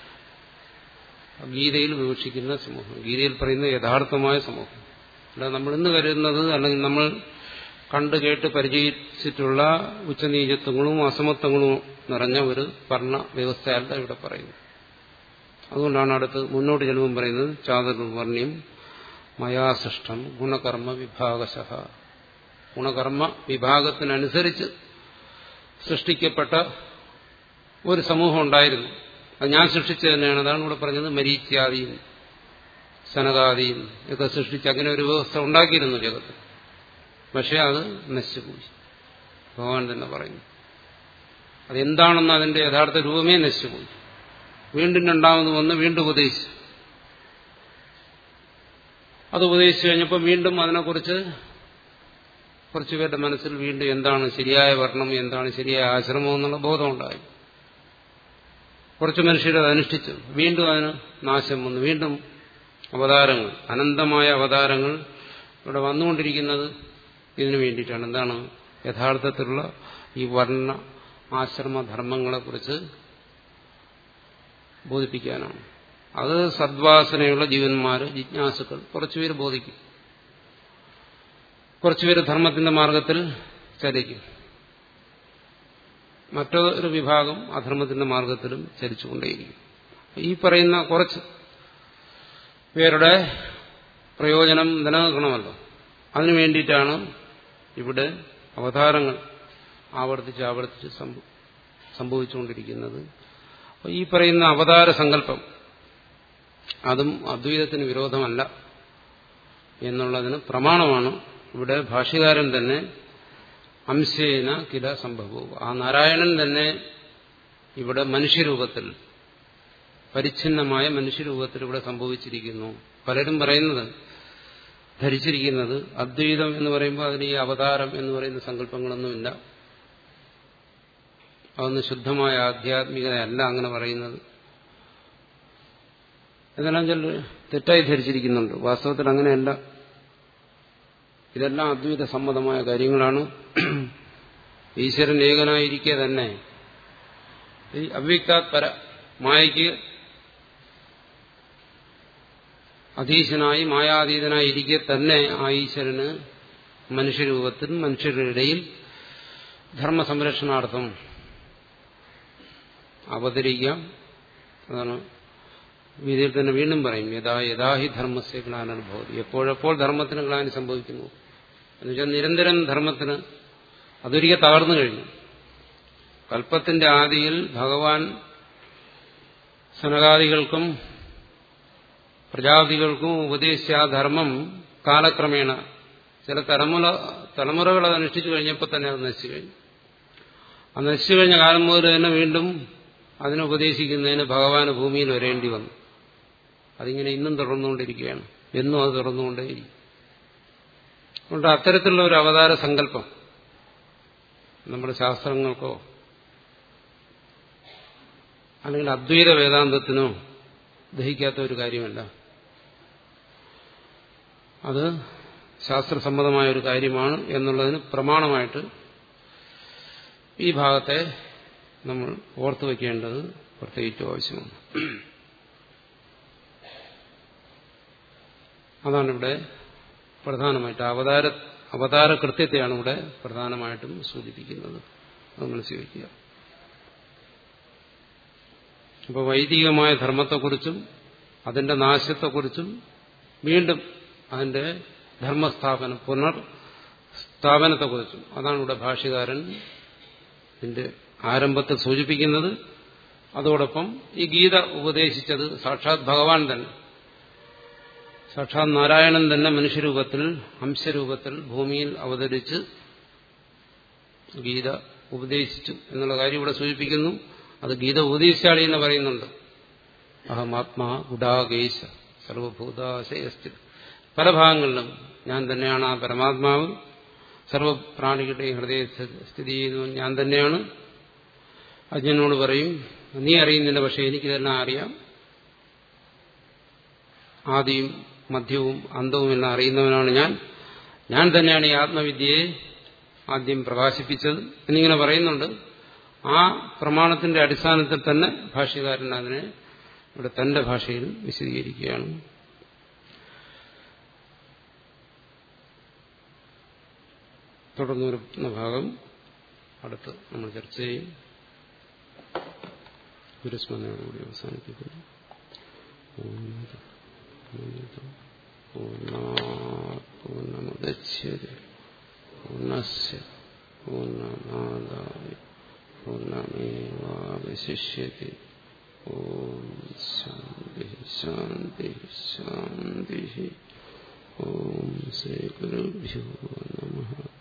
ഗീതയിൽ വിവക്ഷിക്കുന്ന സമൂഹം ഗീതയിൽ പറയുന്ന യഥാർത്ഥമായ സമൂഹം അല്ല നമ്മൾ ഇന്ന് കരുതുന്നത് അല്ലെങ്കിൽ നമ്മൾ കണ്ടു കേട്ട് പരിചയിച്ചിട്ടുള്ള ഉച്ചനീചത്വങ്ങളും അസമത്വങ്ങളും നിറഞ്ഞ ഒരു ഭരണ വ്യവസ്ഥയല്ല ഇവിടെ പറയുന്നത് അതുകൊണ്ടാണ് അടുത്ത് മുന്നോട്ട് ചെല്ലുമ്പം പറയുന്നത് ചാതുർവർണ്ണ്യം മയാസൃഷ്ടം ഗുണകർമ്മ വിഭാഗശ ഗുണകർമ്മ വിഭാഗത്തിനനുസരിച്ച് സൃഷ്ടിക്കപ്പെട്ട ഒരു സമൂഹം ഉണ്ടായിരുന്നു അത് ഞാൻ സൃഷ്ടിച്ചു തന്നെയാണ് അതാണ് ഇവിടെ പറഞ്ഞത് മരീച്യാദിയും സനകാദിയും ഒക്കെ സൃഷ്ടിച്ച് അങ്ങനെ ഒരു വ്യവസ്ഥ ഉണ്ടാക്കിയിരുന്നു ജഗത്ത് പക്ഷെ അത് നശിച്ചുപോയി ഭഗവാൻ തന്നെ പറയുന്നു അതെന്താണെന്ന് അതിന്റെ യഥാർത്ഥ രൂപമേ നശിച്ചുപോയി വീണ്ടും രണ്ടാമത് വന്ന് വീണ്ടും ഉപദേശിച്ചു അത് ഉപദേശിച്ചു കഴിഞ്ഞപ്പോൾ വീണ്ടും അതിനെക്കുറിച്ച് കുറച്ചുപേരുടെ മനസ്സിൽ വീണ്ടും എന്താണ് ശരിയായ വർണ്ണം എന്താണ് ശരിയായ ആശ്രമം എന്നുള്ള ബോധമുണ്ടായി കുറച്ച് മനുഷ്യർ അത് അനുഷ്ഠിച്ചു വീണ്ടും അതിന് നാശം വന്നു വീണ്ടും അവതാരങ്ങൾ അനന്തമായ അവതാരങ്ങൾ ഇവിടെ വന്നുകൊണ്ടിരിക്കുന്നത് ഇതിനു വേണ്ടിയിട്ടാണ് എന്താണ് യഥാർത്ഥത്തിലുള്ള ഈ വർണ്ണ ആശ്രമധർമ്മങ്ങളെക്കുറിച്ച് ബോധിപ്പിക്കാനാണ് അത് സദ്വാസനയുള്ള ജീവന്മാർ ജിജ്ഞാസുക്കൾ കുറച്ചുപേര് ബോധിക്കും കുറച്ചുപേര് ധർമ്മത്തിന്റെ മാർഗത്തിൽ ചലിക്കും മറ്റൊരു വിഭാഗം അധർമ്മത്തിന്റെ മാർഗത്തിലും ചലിച്ചുകൊണ്ടേയിരിക്കും ഈ പറയുന്ന കുറച്ച് പേരുടെ പ്രയോജനം നിലനിൽക്കണമല്ലോ അതിനു വേണ്ടിയിട്ടാണ് ഇവിടെ അവതാരങ്ങൾ ആവർത്തിച്ച് ആവർത്തിച്ച് സംഭവിച്ചുകൊണ്ടിരിക്കുന്നത് ഈ പറയുന്ന അവതാര സങ്കല്പം അതും അദ്വൈതത്തിന് വിരോധമല്ല എന്നുള്ളതിന് പ്രമാണമാണ് ഇവിടെ ഭാഷ്യകാരൻ തന്നെ അംശേന കില സംഭവവും ആ നാരായണൻ തന്നെ ഇവിടെ മനുഷ്യരൂപത്തിൽ പരിച്ഛിന്നമായ മനുഷ്യരൂപത്തിൽ ഇവിടെ സംഭവിച്ചിരിക്കുന്നു പലരും പറയുന്നത് ധരിച്ചിരിക്കുന്നത് അദ്വൈതം എന്ന് പറയുമ്പോൾ അതിന് ഈ അവതാരം എന്ന് പറയുന്ന സങ്കല്പങ്ങളൊന്നുമില്ല അതൊന്ന് ശുദ്ധമായ ആധ്യാത്മികതയല്ല അങ്ങനെ പറയുന്നത് എന്നെല്ലാം ചില തെറ്റായി ധരിച്ചിരിക്കുന്നുണ്ട് വാസ്തവത്തിൽ അങ്ങനെയല്ല ഇതെല്ലാം അദ്വൈത സമ്മതമായ കാര്യങ്ങളാണ് ഈശ്വരൻ ഏകനായിരിക്കെ തന്നെ ഈ അവ്യക്താത്പര മായയ്ക്ക് അധീശനായി മായാതീതനായി ഇരിക്കെ തന്നെ ആ ഈശ്വരന് മനുഷ്യരൂപത്തിൽ മനുഷ്യരുടെ ഇടയിൽ ധർമ്മസംരക്ഷണാർത്ഥം അവതരിക്കാം അതാണ് വീതിയിൽ തന്നെ വീണ്ടും പറയും യഥാ യഥാഹി ധർമ്മസ്യ ഗ്ലാനുഭവം എപ്പോഴെപ്പോൾ ധർമ്മത്തിന് ഗ്ലാനി സംഭവിക്കുന്നു എന്നുവെച്ചാൽ നിരന്തരം ധർമ്മത്തിന് അതൊരിക്കൽ തകർന്നു കഴിഞ്ഞു കൽപ്പത്തിന്റെ ആദിയിൽ ഭഗവാൻ സനകാദികൾക്കും പ്രജാതികൾക്കും ഉപദേശിച്ച ആ ധർമ്മം കാലക്രമേണ ചില തലമുറ തലമുറകൾ അത് അനുഷ്ഠിച്ചു കഴിഞ്ഞപ്പോൾ തന്നെ അത് നശിച്ചു കഴിഞ്ഞു ആ നശിച്ചു കഴിഞ്ഞ കാലം മുതൽ തന്നെ വീണ്ടും അതിനുപദേശിക്കുന്നതിന് ഭഗവാന് ഭൂമിയിൽ വരേണ്ടി വന്നു അതിങ്ങനെ ഇന്നും തുടർന്നുകൊണ്ടിരിക്കുകയാണ് എന്നും അത് തുടർന്നുകൊണ്ടേയിരിക്കും അതുകൊണ്ട് അത്തരത്തിലുള്ള ഒരു അവതാര സങ്കല്പം നമ്മുടെ ശാസ്ത്രങ്ങൾക്കോ അല്ലെങ്കിൽ അദ്വൈത വേദാന്തത്തിനോ ദഹിക്കാത്ത ഒരു കാര്യമല്ല അത് ശാസ്ത്രസമ്മതമായ ഒരു കാര്യമാണ് എന്നുള്ളതിന് പ്രമാണമായിട്ട് ഈ ഭാഗത്തെ നമ്മൾ ഓർത്തു വയ്ക്കേണ്ടത് പ്രത്യേകിച്ചും ആവശ്യമാണ് അതാണ് ഇവിടെ പ്രധാനമായിട്ട് അവതാര അവതാര കൃത്യത്തെയാണ് ഇവിടെ പ്രധാനമായിട്ടും സൂചിപ്പിക്കുന്നത് അത് മനസ്സിൽ വയ്ക്കുക അപ്പോൾ വൈദികമായ ധർമ്മത്തെക്കുറിച്ചും അതിന്റെ നാശത്തെക്കുറിച്ചും വീണ്ടും അതിന്റെ ധർമ്മസ്ഥാപനം പുനർ സ്ഥാപനത്തെക്കുറിച്ചും അതാണ് ഇവിടെ ഭാഷ്യകാരൻ ഇതിന്റെ ആരംഭത്തിൽ സൂചിപ്പിക്കുന്നത് അതോടൊപ്പം ഈ ഗീത ഉപദേശിച്ചത് സാക്ഷാത് ഭഗവാൻ തന്നെ സാക്ഷാത് നാരായണൻ തന്നെ മനുഷ്യരൂപത്തിൽ ഹംസരൂപത്തിൽ ഭൂമിയിൽ അവതരിച്ച് ഗീത ഉപദേശിച്ചു എന്നുള്ള കാര്യം ഇവിടെ സൂചിപ്പിക്കുന്നു അത് ഗീത ഉപദേശിച്ചാളി എന്ന് പറയുന്നുണ്ട് അഹമാത്മാ ഗുഡാകേശ സർവഭൂതാശയസ്ഥിതി പല ഭാഗങ്ങളിലും ഞാൻ തന്നെയാണ് ആ പരമാത്മാവ് സർവപ്രാണികളുടെയും ഹൃദയ സ്ഥിതി ചെയ്യുന്നു ഞാൻ തന്നെയാണ് അജ്ഞനോട് പറയും നീ അറിയുന്നില്ല പക്ഷെ എനിക്കിതെല്ലാം അറിയാം ആദിയും മധ്യവും അന്തവും എല്ലാം അറിയുന്നവനാണ് ഞാൻ ഞാൻ തന്നെയാണ് ഈ ആത്മവിദ്യയെ ആദ്യം പ്രകാശിപ്പിച്ചത് എന്നിങ്ങനെ പറയുന്നുണ്ട് ആ പ്രമാണത്തിന്റെ അടിസ്ഥാനത്തിൽ തന്നെ ഭാഷ്യകാരൻ അതിനെ ഇവിടെ തന്റെ ഭാഷയിൽ വിശദീകരിക്കുകയാണ് തുടർന്ന് വരുന്ന ഭാഗം അടുത്ത് നമ്മൾ ചർച്ച ചെയ്യും ഗുരുസ്മരണയോടുകൂടി അവസാനിപ്പിക്കുന്നു പൂർണ്ണമുദച്ഛതി പൂർണ്ണസ് പൂർണ്ണമാദായ പൂർണ്ണമേവാവശിഷ്യതി ഓം ശാന്തി ശാന്തി ശാന്തി ഓം ശ്രീ ഗുരുഭ്യോ നമ